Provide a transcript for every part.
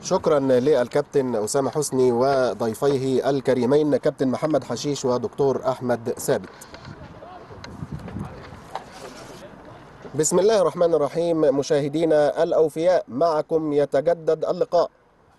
شكرا للكابتن أسامة حسني وضيفيه الكريمين كابتن محمد حشيش ودكتور أحمد ثابت بسم الله الرحمن الرحيم مشاهدينا الأوفياء معكم يتجدد اللقاء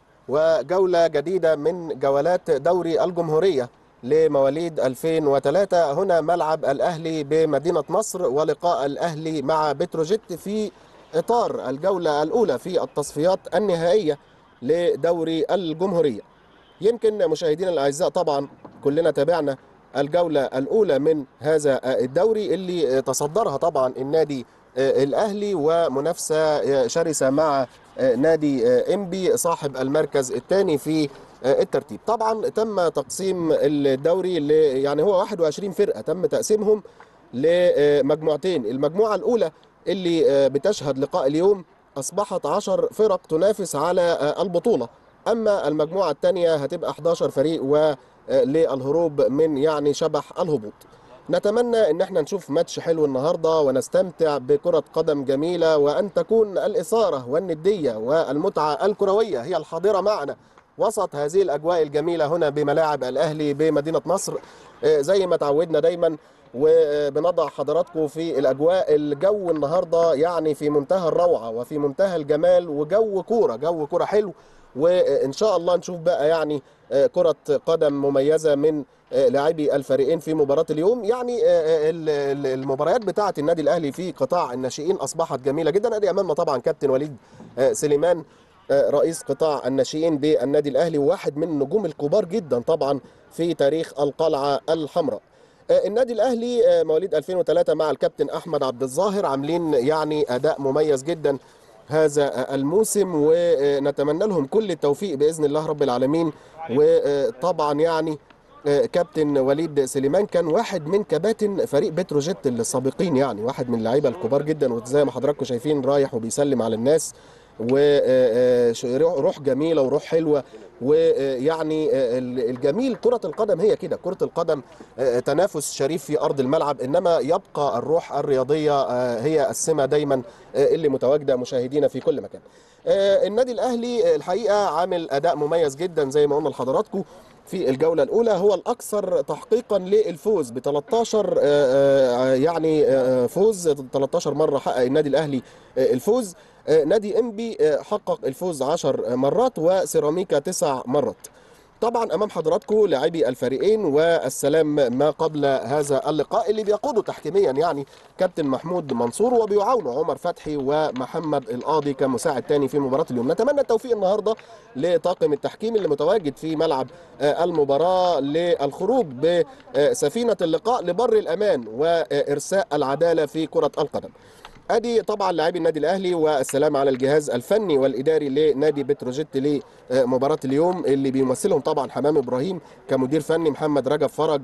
وجولة جديدة من جولات دوري الجمهورية لمواليد 2003 هنا ملعب الأهلي بمدينة نصر ولقاء الأهلي مع بتروجيت في إطار الجولة الأولى في التصفيات النهائية لدوري الجمهورية يمكن مشاهدينا الأعزاء طبعا كلنا تابعنا الجولة الأولى من هذا الدوري اللي تصدرها طبعا النادي الأهلي ومنافسة شرسة مع نادي إنبي صاحب المركز الثاني في الترتيب طبعا تم تقسيم الدوري ل يعني هو 21 فرقة تم تقسيمهم لمجموعتين المجموعة الأولى اللي بتشهد لقاء اليوم أصبحت 10 فرق تنافس على البطولة أما المجموعة الثانية هتبقى 11 فريق وللهروب من يعني شبح الهبوط نتمنى ان احنا نشوف ماتش حلو النهارده ونستمتع بكرة قدم جميلة وان تكون الإثارة والندية والمتعة الكروية هي الحاضرة معنا وسط هذه الأجواء الجميلة هنا بملاعب الأهلي بمدينة نصر زي ما تعودنا دايما وبنضع حضراتكم في الأجواء الجو النهاردة يعني في منتهى الروعة وفي منتهى الجمال وجو كورة جو كورة حلو وإن شاء الله نشوف بقى يعني كرة قدم مميزة من لاعبي الفريقين في مباراة اليوم يعني المباريات بتاعة النادي الأهلي في قطاع الناشئين أصبحت جميلة جدا أدي أمامنا طبعا كابتن وليد سليمان رئيس قطاع الناشئين بالنادي الأهلي وواحد من النجوم الكبار جدا طبعا في تاريخ القلعة الحمراء النادي الاهلي مواليد 2003 مع الكابتن احمد عبد الظاهر عاملين يعني اداء مميز جدا هذا الموسم ونتمنى لهم كل التوفيق باذن الله رب العالمين وطبعا يعني كابتن وليد سليمان كان واحد من كباتن فريق بتروجيت السابقين يعني واحد من اللعيبه الكبار جدا وزي ما حضراتكم شايفين رايح وبيسلم على الناس وروح جميله وروح حلوه ويعني الجميل كرة القدم هي كده كرة القدم تنافس شريف في أرض الملعب إنما يبقى الروح الرياضية هي السمة دايما اللي متواجدة مشاهدينا في كل مكان النادي الأهلي الحقيقة عامل أداء مميز جدا زي ما قلنا لحضراتكم في الجولة الأولى هو الأكثر تحقيقا للفوز ب 13 يعني فوز 13 مرة حقق النادي الأهلي الفوز نادي انبي حقق الفوز 10 مرات وسيراميكا 9 مرات طبعا امام حضراتكم لاعبي الفريقين والسلام ما قبل هذا اللقاء اللي بيقوده تحكيميا يعني كابتن محمود منصور وبيعاونه عمر فتحي ومحمد القاضي كمساعد تاني في مباراه اليوم نتمنى التوفيق النهارده لطاقم التحكيم اللي متواجد في ملعب المباراه للخروج بسفينه اللقاء لبر الامان وارساء العداله في كره القدم ادي طبعا لاعبي النادي الاهلي والسلام على الجهاز الفني والاداري لنادي بتروجيت لمباراه اليوم اللي بيمثلهم طبعا حمام ابراهيم كمدير فني محمد رجب فرج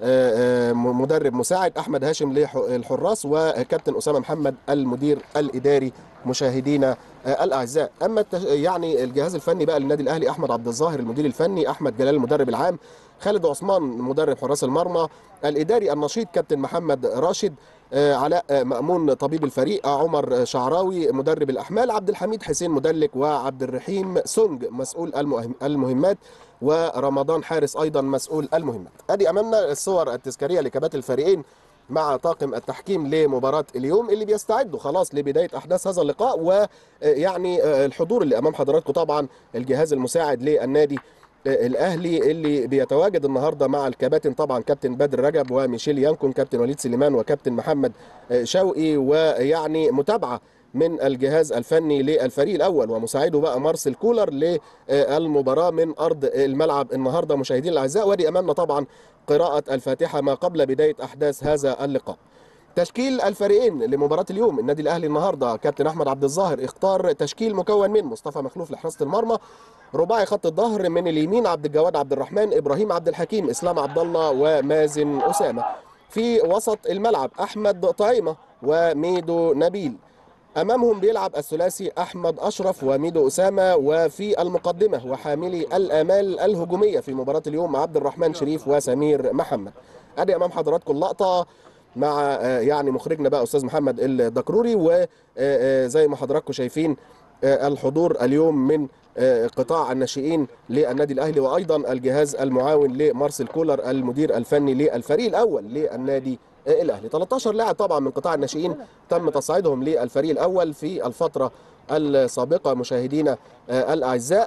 مدرب مساعد احمد هاشم للحراس وكابتن اسامه محمد المدير الاداري مشاهدينا الاعزاء اما يعني الجهاز الفني بقى للنادي الاهلي احمد عبد الظاهر المدير الفني احمد جلال المدرب العام خالد عثمان مدرب حراس المرمى الاداري النشيط كابتن محمد راشد علاء مأمون طبيب الفريق عمر شعراوي مدرب الأحمال عبد الحميد حسين مدلك وعبد الرحيم سونج مسؤول المهمات ورمضان حارس أيضا مسؤول المهمات أدي أمامنا الصور التذكارية لكبات الفريقين مع طاقم التحكيم لمباراة اليوم اللي بيستعدوا خلاص لبداية أحداث هذا اللقاء ويعني الحضور اللي أمام حضراتكم طبعا الجهاز المساعد للنادي الاهلي اللي بيتواجد النهارده مع الكباتن طبعا كابتن بدر رجب وميشيل يانكون كابتن وليد سليمان وكابتن محمد شوقي ويعني متابعه من الجهاز الفني للفريق الاول ومساعده بقى مارسيل كولر للمباراه من ارض الملعب النهارده مشاهدينا الاعزاء وادي امامنا طبعا قراءه الفاتحه ما قبل بدايه احداث هذا اللقاء. تشكيل الفريقين لمباراة اليوم النادي الأهلي النهاردة كابتن أحمد عبد الظاهر اختار تشكيل مكون من مصطفى مخلوف لحراسة المرمى رباعي خط الظهر من اليمين عبد الجواد عبد الرحمن إبراهيم عبد الحكيم إسلام عبد الله ومازن أسامة في وسط الملعب أحمد طعيمة وميدو نبيل أمامهم بيلعب الثلاثي أحمد أشرف وميدو أسامة وفي المقدمة وحاملي الآمال الهجومية في مباراة اليوم عبد الرحمن شريف وسمير محمد أدي أمام حضراتكم اللقطة مع يعني مخرجنا بقى استاذ محمد الدكروري وزي ما حضراتكم شايفين الحضور اليوم من قطاع الناشئين للنادي الاهلي وايضا الجهاز المعاون لمارسيل كولر المدير الفني للفريق الاول للنادي الاهلي 13 لاعب طبعا من قطاع الناشئين تم تصعيدهم للفريق الاول في الفتره السابقه مشاهدينا الاعزاء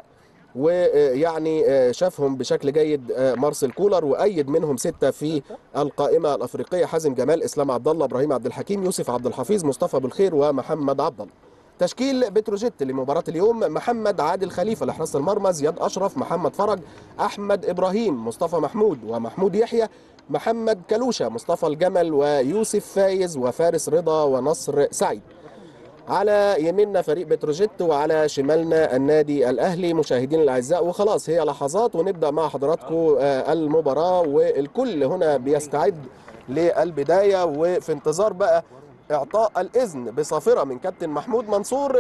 ويعني شافهم بشكل جيد مارسيل كولر وايد منهم سته في القائمه الافريقيه حازم جمال اسلام عبد الله ابراهيم عبد الحكيم يوسف عبد الحفيظ مصطفى ابو الخير ومحمد عبد الله تشكيل بتروجيت لمباراة اليوم محمد عادل خليفة لحراسة المرمى زياد أشرف محمد فرج أحمد إبراهيم مصطفى محمود ومحمود يحيى محمد كلوشة مصطفى الجمل ويوسف فايز وفارس رضا ونصر سعيد على يميننا فريق بتروجيت وعلى شمالنا النادي الاهلي مشاهدين الاعزاء وخلاص هي لحظات ونبدا مع حضراتكم المباراه والكل هنا بيستعد للبدايه وفي انتظار بقى اعطاء الاذن بصافره من كابتن محمود منصور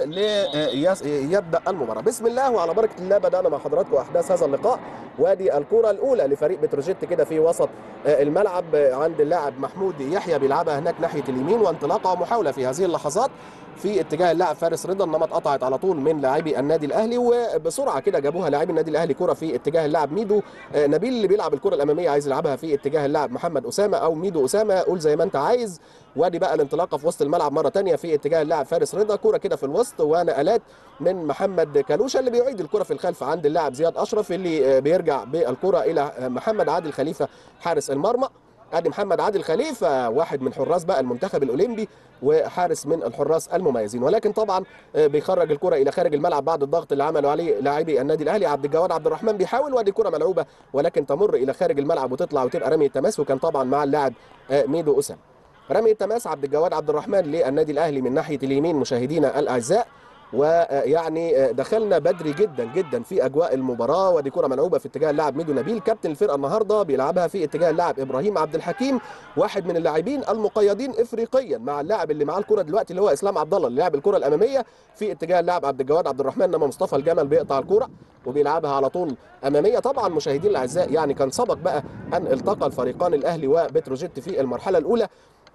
ليبدا المباراه بسم الله وعلى بركه الله بدانا مع حضراتكم احداث هذا اللقاء وادي الكره الاولى لفريق بتروجيت كده في وسط الملعب عند اللاعب محمود يحيى بيلعبها هناك ناحيه اليمين وانطلاقه ومحاوله في هذه اللحظات في اتجاه اللاعب فارس رضا انما اتقطعت على طول من لاعبي النادي الاهلي وبسرعه كده جابوها لاعبي النادي الاهلي كره في اتجاه اللاعب ميدو نبيل اللي بيلعب الكره الاماميه عايز يلعبها في اتجاه اللاعب محمد اسامه او ميدو اسامه قول زي ما انت عايز وادي بقى الانطلاقه في وسط الملعب مره ثانيه في اتجاه اللاعب فارس رضا كره كده في الوسط ونقلات من محمد كالوشا اللي بيعيد الكره في الخلف عند اللاعب زياد اشرف اللي بيرجع بالكره الى محمد عادل خليفه حارس المرمى ادي محمد عادل خليفه واحد من حراس بقى المنتخب الاولمبي وحارس من الحراس المميزين ولكن طبعا بيخرج الكره الى خارج الملعب بعد الضغط اللي عمله عليه لاعبي النادي الاهلي عبد الجواد عبد الرحمن بيحاول وادي كره ملعوبه ولكن تمر الى خارج الملعب وتطلع وتبقى رميه تماس وكان طبعا مع اللاعب ميدو اسامه رمي التماس عبد الجواد عبد الرحمن للنادي الاهلي من ناحيه اليمين مشاهدينا الاعزاء ويعني دخلنا بدري جدا جدا في اجواء المباراه ودي كره ملعوبه في اتجاه اللاعب ميدو نبيل كابتن الفرقه النهارده بيلعبها في اتجاه اللاعب ابراهيم عبد الحكيم واحد من اللاعبين المقيدين افريقيا مع اللاعب اللي معاه الكره دلوقتي اللي هو اسلام عبد الله اللي لعب الكره الاماميه في اتجاه اللاعب عبد الجواد عبد الرحمن انما مصطفى الجمل بيقطع الكره وبيلعبها على طول اماميه طبعا مشاهدين الاعزاء يعني كان سبق بقى ان التقى الفريقان الاهلي وبتروجيت في المرحله الاولى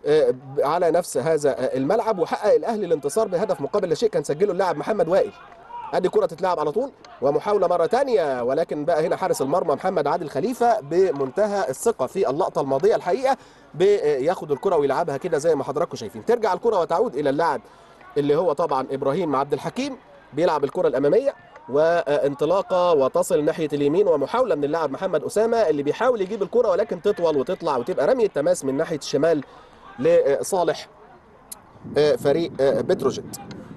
على نفس هذا الملعب وحقق الاهلي الانتصار بهدف مقابل لا شيء كان سجله اللاعب محمد وائل ادي كره تتلعب على طول ومحاوله مره ثانيه ولكن بقى هنا حارس المرمى محمد عادل خليفه بمنتهى الثقه في اللقطه الماضيه الحقيقه بياخد الكره ويلعبها كده زي ما حضراتكم شايفين ترجع الكره وتعود الى اللاعب اللي هو طبعا ابراهيم عبد الحكيم بيلعب الكره الاماميه وانطلاقه وتصل ناحيه اليمين ومحاوله من اللاعب محمد اسامه اللي بيحاول يجيب الكره ولكن تطول وتطلع وتبقى رميه تماس من ناحيه الشمال لصالح فريق بتروجيت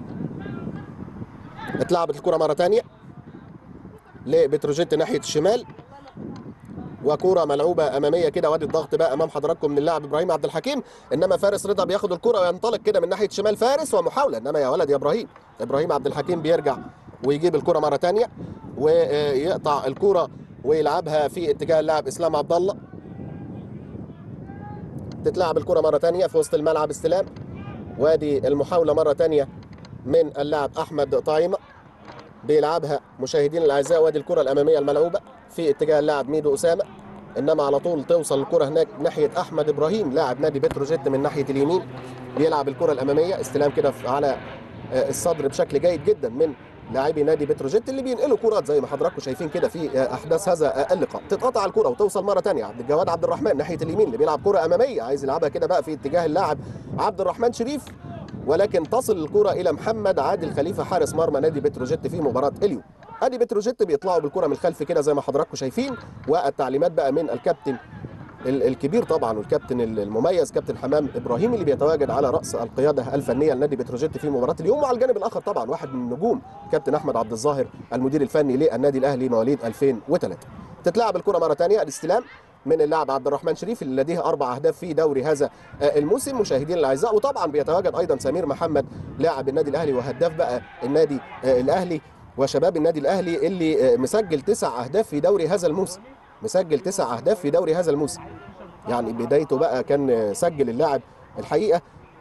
اتلعبت الكره مره ثانيه لبتروجيت ناحيه الشمال وكره ملعوبه اماميه كده وادي الضغط بقى امام حضراتكم من اللاعب ابراهيم عبد الحكيم انما فارس رضا بياخد الكره وينطلق كده من ناحيه شمال فارس ومحاوله انما يا ولد يا ابراهيم ابراهيم عبد الحكيم بيرجع ويجيب الكره مره ثانيه ويقطع الكره ويلعبها في اتجاه اللاعب اسلام عبد الله تتلعب الكره مره ثانيه في وسط الملعب استلام وادي المحاوله مره ثانيه من اللاعب احمد طعيمه بيلعبها مشاهدين الاعزاء وادي الكره الاماميه الملعوبه في اتجاه اللاعب ميدو اسامه انما على طول توصل الكره هناك ناحيه احمد ابراهيم لاعب نادي بتروجيت من ناحيه اليمين بيلعب الكره الاماميه استلام كده على الصدر بشكل جيد جدا من لاعبي نادي بتروجيت اللي بينقلوا كرات زي ما حضراتكم شايفين كده في احداث هذا اللقاء تتقطع الكره وتوصل مره ثانيه عبد الجواد عبد الرحمن ناحيه اليمين اللي بيلعب كره اماميه عايز يلعبها كده بقى في اتجاه اللاعب عبد الرحمن شريف ولكن تصل الكره الى محمد عادل خليفه حارس مرمى نادي بتروجيت في مباراه اليوم ادي بتروجيت بيطلعوا بالكره من الخلف كده زي ما حضراتكم شايفين والتعليمات بقى من الكابتن الكبير طبعا والكابتن المميز كابتن حمام ابراهيم اللي بيتواجد على راس القياده الفنيه لنادي بتروجيت في مباراه اليوم وعلى الجانب الاخر طبعا واحد من النجوم كابتن احمد عبد الظاهر المدير الفني للنادي الاهلي مواليد 2003 تتلعب الكره مره ثانيه الاستلام من اللاعب عبد الرحمن شريف اللي لديه اربع اهداف في دوري هذا الموسم مشاهدين الاعزاء وطبعا بيتواجد ايضا سمير محمد لاعب النادي الاهلي وهداف بقى النادي الاهلي وشباب النادي الاهلي اللي مسجل تسع اهداف في دوري هذا الموسم مسجل تسع اهداف في دوري هذا الموسم يعني بدايته بقى كان سجل اللاعب الحقيقه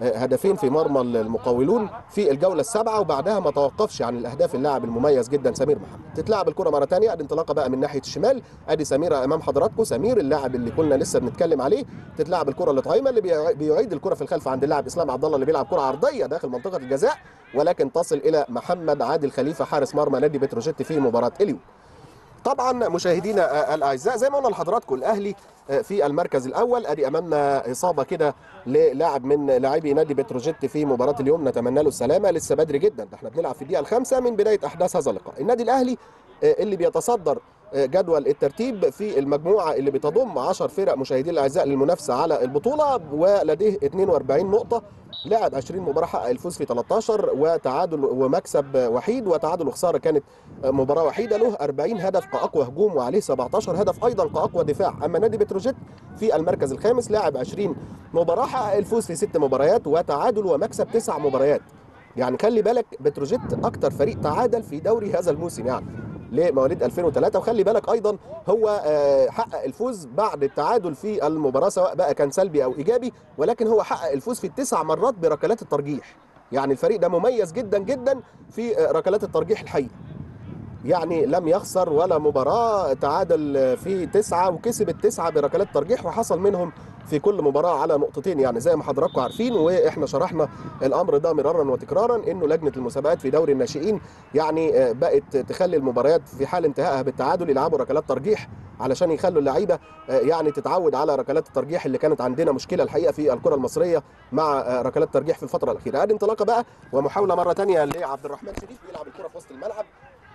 هدفين في مرمى المقاولون في الجوله السابعه وبعدها ما توقفش عن الاهداف اللاعب المميز جدا سمير محمد تتلعب الكره مره ثانيه ادي انطلاقه بقى من ناحيه الشمال ادي سميره امام حضراتكم سمير اللاعب اللي كنا لسه بنتكلم عليه تتلعب الكره لطعيمه اللي بيعيد الكره في الخلف عند اللاعب اسلام عبد الله اللي بيلعب كره عرضيه داخل منطقه الجزاء ولكن تصل الى محمد عادل خليفه حارس مرمى نادي بتروجيت في مباراه اليوم طبعا مشاهدينا الاعزاء زي ما قلنا لحضراتكم الاهلي في المركز الاول ادي امامنا اصابه كده للاعب من لاعبي نادي بتروجيت في مباراه اليوم نتمنى له السلامه لسه بدري جدا ده احنا بنلعب في الدقيقه الخامسه من بدايه احداث هذا اللقاء النادي الاهلي اللي بيتصدر جدول الترتيب في المجموعه اللي بتضم 10 فرق مشاهدين الاعزاء للمنافسه على البطوله ولديه 42 نقطه لعب 20 مباراه حقق الفوز في 13 وتعادل ومكسب وحيد وتعادل وخساره كانت مباراه وحيده له 40 هدف كاقوى هجوم وعليه 17 هدف ايضا كاقوى دفاع اما نادي بتروجيت في المركز الخامس لاعب 20 مباراه حقق الفوز في 6 مباريات وتعادل ومكسب 9 مباريات يعني خلي بالك بتروجيت اكتر فريق تعادل في دوري هذا الموسم يعني لمواليد 2003 وخلي بالك ايضا هو حقق الفوز بعد التعادل في المباراه سواء بقى كان سلبي او ايجابي ولكن هو حقق الفوز في التسع مرات بركلات الترجيح يعني الفريق ده مميز جدا جدا في ركلات الترجيح الحقيقه يعني لم يخسر ولا مباراة تعادل في تسعة وكسب التسعة بركلات ترجيح وحصل منهم في كل مباراة على نقطتين يعني زي ما حضراتكم عارفين واحنا شرحنا الامر ده مرارا وتكرارا انه لجنة المسابقات في دوري الناشئين يعني بقت تخلي المباريات في حال انتهائها بالتعادل يلعبوا ركلات ترجيح علشان يخلوا اللعيبة يعني تتعود على ركلات الترجيح اللي كانت عندنا مشكلة الحقيقة في الكرة المصرية مع ركلات الترجيح في الفترة الأخيرة ادي انطلاقة بقى ومحاولة مرة ثانية لعبد الرحمن شريف بيلعب الكرة في وسط الملعب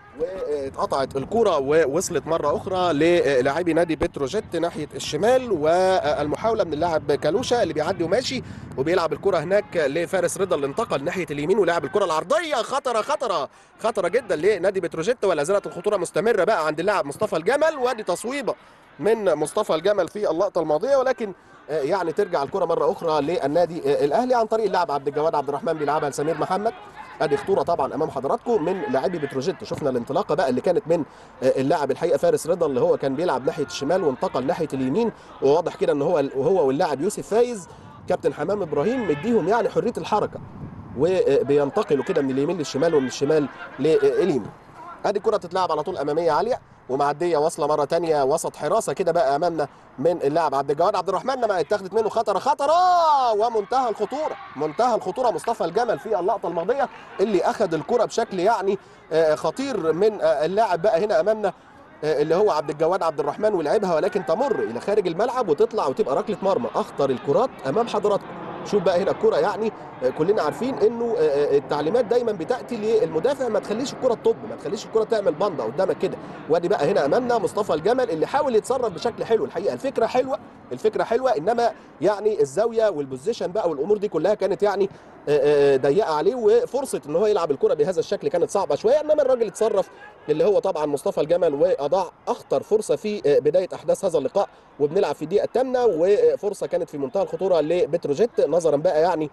واتقطعت الكرة ووصلت مرة أخرى للاعبي نادي بتروجيت ناحية الشمال والمحاولة من اللاعب كالوشا اللي بيعدي وماشي وبيلعب الكرة هناك لفارس رضا اللي انتقل ناحية اليمين ولعب الكرة العرضية خطرة خطرة خطرة جدا لنادي بتروجيت ولا زالت الخطورة مستمرة بقى عند اللاعب مصطفى الجمل وادي تصويبة من مصطفى الجمل في اللقطة الماضية ولكن يعني ترجع الكرة مرة أخرى للنادي الأهلي عن طريق اللاعب عبد الجواد عبد الرحمن بيلعبها لسمير محمد ادي خطوره طبعا امام حضراتكم من لاعبي بتروجيت شفنا الانطلاقه بقى اللي كانت من اللاعب الحقيقه فارس رضا اللي هو كان بيلعب ناحيه الشمال وانتقل ناحيه اليمين وواضح كده ان هو وهو واللاعب يوسف فايز كابتن حمام ابراهيم مديهم يعني حريه الحركه وبينتقلوا كده من اليمين للشمال ومن الشمال لليمين ادي الكره تتلعب على طول اماميه عاليه ومعديه واصله مره ثانيه وسط حراسه كده بقى امامنا من اللاعب عبد الجواد عبد الرحمن لما اتخذت منه خطره خطره ومنتهى الخطوره منتهى الخطوره مصطفى الجمل في اللقطه الماضيه اللي اخذ الكره بشكل يعني خطير من اللاعب بقى هنا امامنا اللي هو عبد الجواد عبد الرحمن ولعبها ولكن تمر الى خارج الملعب وتطلع وتبقى ركله مرمى اخطر الكرات امام حضراتكم شوف بقى هنا الكرة يعني كلنا عارفين انه التعليمات دايما بتاتي للمدافع ما تخليش الكرة تطب ما تخليش الكرة تعمل بنده قدامك كده وادي بقى هنا امامنا مصطفى الجمل اللي حاول يتصرف بشكل حلو الحقيقه الفكره حلوه الفكره حلوه انما يعني الزاويه والبوزيشن بقى والامور دي كلها كانت يعني ضيقه عليه وفرصه ان هو يلعب الكرة بهذا الشكل كانت صعبه شويه انما الراجل اتصرف اللي هو طبعا مصطفى الجمل واضاع اخطر فرصه في بدايه احداث هذا اللقاء وبنلعب في الدقيقه الثامنه وفرصه كانت في منتهى الخطوره لبتروجيت نظرا بقى يعني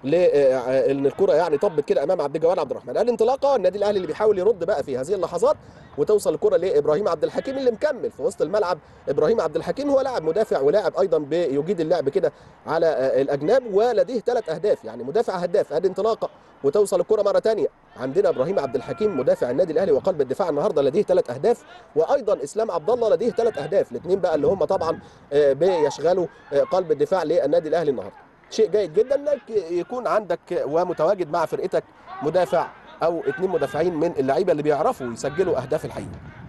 لان الكره يعني طبت كده امام عبد الجواد عبد الرحمن الانطلاقه النادي الاهلي اللي بيحاول يرد بقى في هذه اللحظات وتوصل الكره لابراهيم عبد الحكيم اللي مكمل في وسط الملعب ابراهيم عبد الحكيم هو لاعب مدافع ولاعب ايضا بيجيد اللعب كده على الاجناب ولديه ثلاث اهداف يعني مدافع هداف ادي انطلاقه وتوصل الكره مره ثانيه عندنا ابراهيم عبد الحكيم مدافع النادي الاهلي وقلب الدفاع النهارده لديه ثلاث اهداف وايضا اسلام عبد الله لديه ثلاث اهداف الاثنين بقى اللي هم طبعا بيشغلوا قلب الدفاع للنادي الاهلي النهارده شيء جيد جدا انك يكون عندك ومتواجد مع فرقتك مدافع او اثنين مدافعين من اللعيبه اللي بيعرفوا يسجلوا اهداف الحقيقه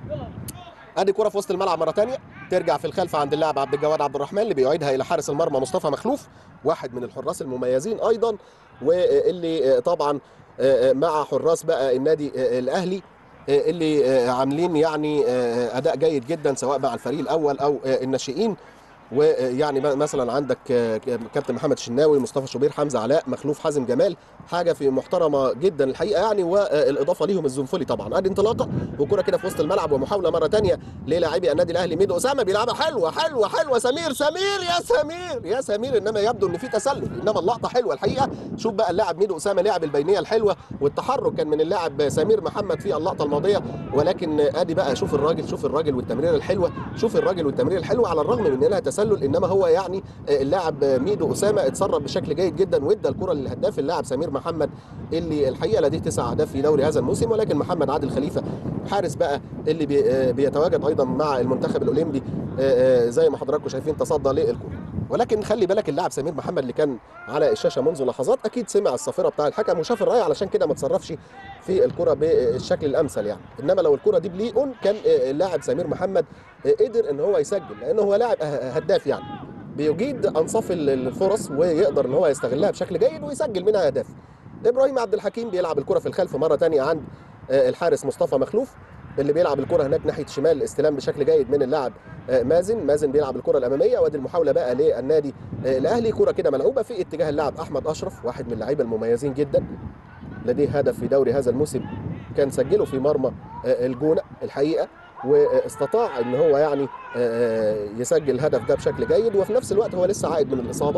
ادي كره في وسط الملعب مره ثانيه ترجع في الخلف عند اللاعب عبد الجواد عبد الرحمن اللي بيعيدها الى حارس المرمى مصطفى مخلوف واحد من الحراس المميزين ايضا واللي طبعا مع حراس بقى النادي الاهلي اللي عاملين يعني اداء جيد جدا سواء مع الفريق الاول او الناشئين ويعني مثلا عندك كابتن محمد الشناوي مصطفى شوبير حمزه علاء مخلوف حازم جمال حاجه في محترمه جدا الحقيقه يعني والاضافه ليهم الزنفلي طبعا ادي انطلاقه وكره كده في وسط الملعب ومحاوله مره ثانيه للاعبي النادي الاهلي ميدو اسامه بيلعبها حلوه حلوه حلوه سمير سمير يا سمير يا سمير انما يبدو ان في تسلل انما اللقطه حلوه الحقيقه شوف بقى اللاعب ميدو اسامه لعب البينيه الحلوه والتحرك كان من اللاعب سمير محمد في اللقطه الماضيه ولكن ادي بقى شوف الراجل شوف الراجل والتمريره الحلوه شوف الراجل والتمريره الحلوه على الرغم من انها التسلل انما هو يعني اللاعب ميدو اسامه اتصرف بشكل جيد جدا وادى الكره للهداف اللاعب سمير محمد اللي الحقيقه لديه تسع اهداف في دوري هذا الموسم ولكن محمد عادل خليفه حارس بقى اللي بي- بيتواجد ايضا مع المنتخب الاولمبي زي ما حضراتكم شايفين تصدى للكره ولكن خلي بالك اللاعب سمير محمد اللي كان على الشاشه منذ لحظات اكيد سمع الصافره بتاع الحكم وشاف الرايه علشان كده ما تصرفش في الكره بالشكل الامثل يعني انما لو الكره دي بليئون كان اللاعب سمير محمد قدر ان هو يسجل لانه هو لاعب هداف يعني بيجيد انصاف الفرص ويقدر ان هو يستغلها بشكل جيد ويسجل منها اهداف ابراهيم عبد الحكيم بيلعب الكره في الخلف مره ثانيه عند الحارس مصطفى مخلوف اللي بيلعب الكره هناك ناحيه شمال استلام بشكل جيد من اللاعب مازن مازن بيلعب الكره الاماميه وادي المحاوله بقى للنادي الاهلي كره كده ملعوبه في اتجاه اللاعب احمد اشرف واحد من اللعيبه المميزين جدا لديه هدف في دوري هذا الموسم كان سجله في مرمى الجونه الحقيقه واستطاع ان هو يعني يسجل الهدف ده بشكل جيد وفي نفس الوقت هو لسه عائد من الاصابه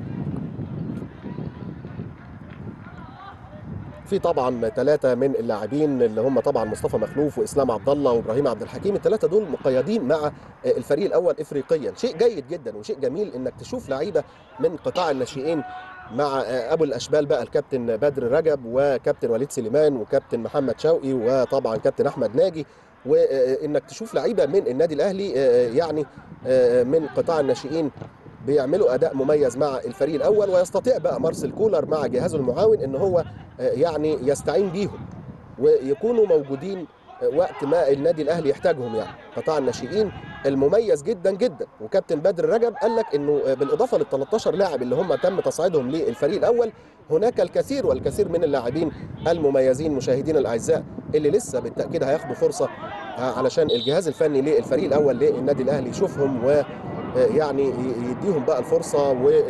في طبعا ثلاثه من اللاعبين اللي هم طبعا مصطفى مخلوف واسلام عبد الله وابراهيم عبد الحكيم الثلاثه دول مقيدين مع الفريق الاول افريقيا شيء جيد جدا وشيء جميل انك تشوف لعيبه من قطاع الناشئين مع ابو الاشبال بقى الكابتن بدر رجب وكابتن وليد سليمان وكابتن محمد شوقي وطبعا كابتن احمد ناجي وانك تشوف لعيبه من النادي الاهلي يعني من قطاع الناشئين بيعملوا اداء مميز مع الفريق الاول ويستطيع بقى مارسيل كولر مع جهازه المعاون ان هو يعني يستعين بيهم ويكونوا موجودين وقت ما النادي الاهلي يحتاجهم يعني قطاع الناشئين المميز جدا جدا وكابتن بدر رجب قال لك انه بالاضافه لل 13 لاعب اللي هم تم تصعيدهم للفريق الاول هناك الكثير والكثير من اللاعبين المميزين مشاهدينا الاعزاء اللي لسه بالتاكيد هياخدوا فرصه علشان الجهاز الفني للفريق الاول للنادي الاهلي يشوفهم و يعني يديهم بقى الفرصه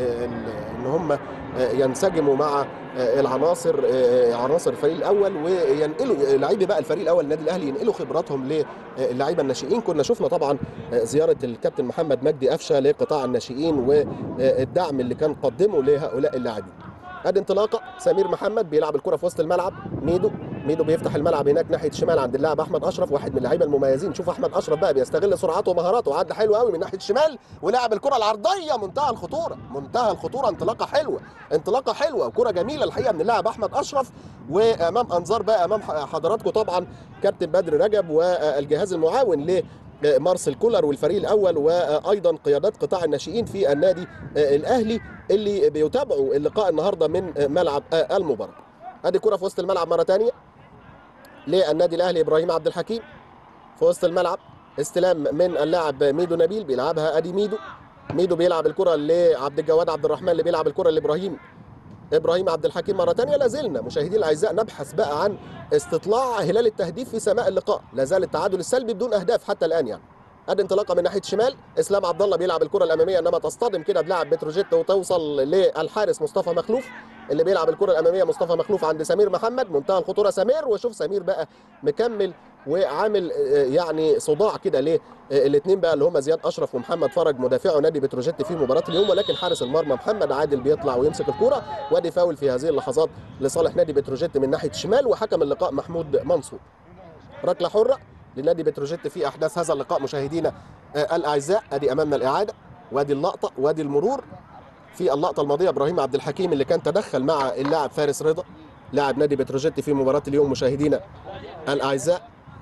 وان هم ينسجموا مع العناصر عناصر الفريق الاول وينقلوا لعيبه بقى الفريق الاول النادي الاهلي ينقلوا خبراتهم للعيبه الناشئين كنا شفنا طبعا زياره الكابتن محمد مجدي قفشه لقطاع الناشئين والدعم اللي كان قدمه لهؤلاء اللاعبين ادي انطلاقه سمير محمد بيلعب الكره في وسط الملعب ميدو ميدو بيفتح الملعب هناك ناحيه الشمال عند اللاعب احمد اشرف واحد من اللعيبه المميزين شوف احمد اشرف بقى بيستغل سرعته ومهاراته عدى حلو قوي من ناحيه الشمال ولعب الكره العرضيه منتهى الخطوره منتهى الخطوره انطلاقه حلوه انطلاقه حلوه وكره جميله الحقيقه من اللاعب احمد اشرف وامام انظار بقى امام حضراتكم طبعا كابتن بدر رجب والجهاز المعاون ل مارسيل كولر والفريق الاول وايضا قيادات قطاع الناشئين في النادي الاهلي اللي بيتابعوا اللقاء النهارده من ملعب المباراه. ادي كره في وسط الملعب مره ثانيه للنادي الاهلي ابراهيم عبد الحكيم في وسط الملعب استلام من اللاعب ميدو نبيل بيلعبها ادي ميدو ميدو بيلعب الكره لعبد الجواد عبد الرحمن اللي بيلعب الكره لابراهيم ابراهيم عبد الحكيم مره ثانيه لا زلنا مشاهدينا الاعزاء نبحث بقى عن استطلاع هلال التهديف في سماء اللقاء لا زال التعادل السلبي بدون اهداف حتى الان يعني ادي انطلاقه من ناحيه الشمال اسلام عبد الله بيلعب الكره الاماميه انما تصطدم كده بلاعب بتروجيت وتوصل للحارس مصطفى مخلوف اللي بيلعب الكره الاماميه مصطفى مخلوف عند سمير محمد منتهى الخطوره سمير وشوف سمير بقى مكمل وعامل يعني صداع كده للاثنين بقى اللي هم زياد اشرف ومحمد فرج مدافعو نادي بتروجيت في مباراه اليوم ولكن حارس المرمى محمد عادل بيطلع ويمسك الكره وادي فاول في هذه اللحظات لصالح نادي بتروجيت من ناحيه الشمال وحكم اللقاء محمود منصور ركله حره لنادي بتروجيت في احداث هذا اللقاء مشاهدينا الاعزاء ادي امامنا الاعاده وادي اللقطه وادي المرور في اللقطه الماضيه ابراهيم عبد الحكيم اللي كان تدخل مع اللاعب فارس رضا لاعب نادي بتروجيت في مباراه اليوم مشاهدينا الاعزاء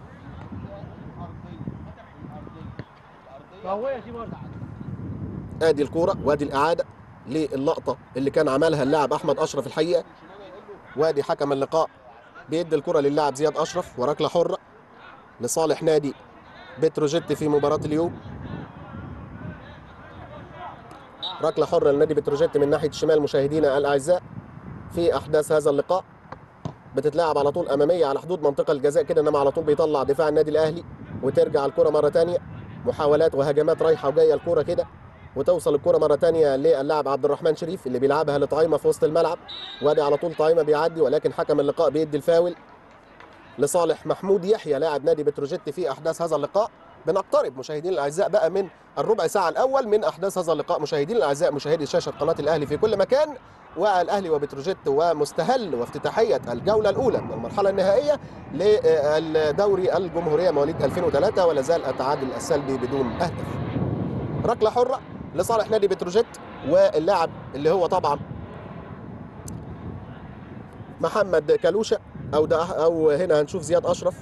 ادي الكوره وادي الاعاده للقطه اللي كان عملها اللاعب احمد اشرف الحقيقه وادي حكم اللقاء بيدي الكره للاعب زياد اشرف وركله حره لصالح نادي بتروجيت في مباراة اليوم ركلة حرة لنادي بتروجيت من ناحية الشمال مشاهدينا الأعزاء في أحداث هذا اللقاء بتتلعب على طول أمامية على حدود منطقة الجزاء كده إنما على طول بيطلع دفاع النادي الأهلي وترجع الكرة مرة تانية محاولات وهجمات رايحة وجاية الكرة كده وتوصل الكرة مرة تانية للاعب عبد الرحمن شريف اللي بيلعبها لطعيمة في وسط الملعب وادي على طول طعيمة بيعدي ولكن حكم اللقاء بيدي الفاول لصالح محمود يحيى لاعب نادي بتروجيت في احداث هذا اللقاء بنقترب مشاهدينا الاعزاء بقى من الربع ساعه الاول من احداث هذا اللقاء مشاهدينا الاعزاء مشاهدي شاشه قناه الاهلي في كل مكان والاهلي وبتروجيت ومستهل وافتتاحيه الجوله الاولى من المرحله النهائيه للدوري الجمهوريه مواليد 2003 ولا زال التعادل السلبي بدون اهداف ركله حره لصالح نادي بتروجيت واللاعب اللي هو طبعا محمد كالوشة او ده او هنا هنشوف زياد اشرف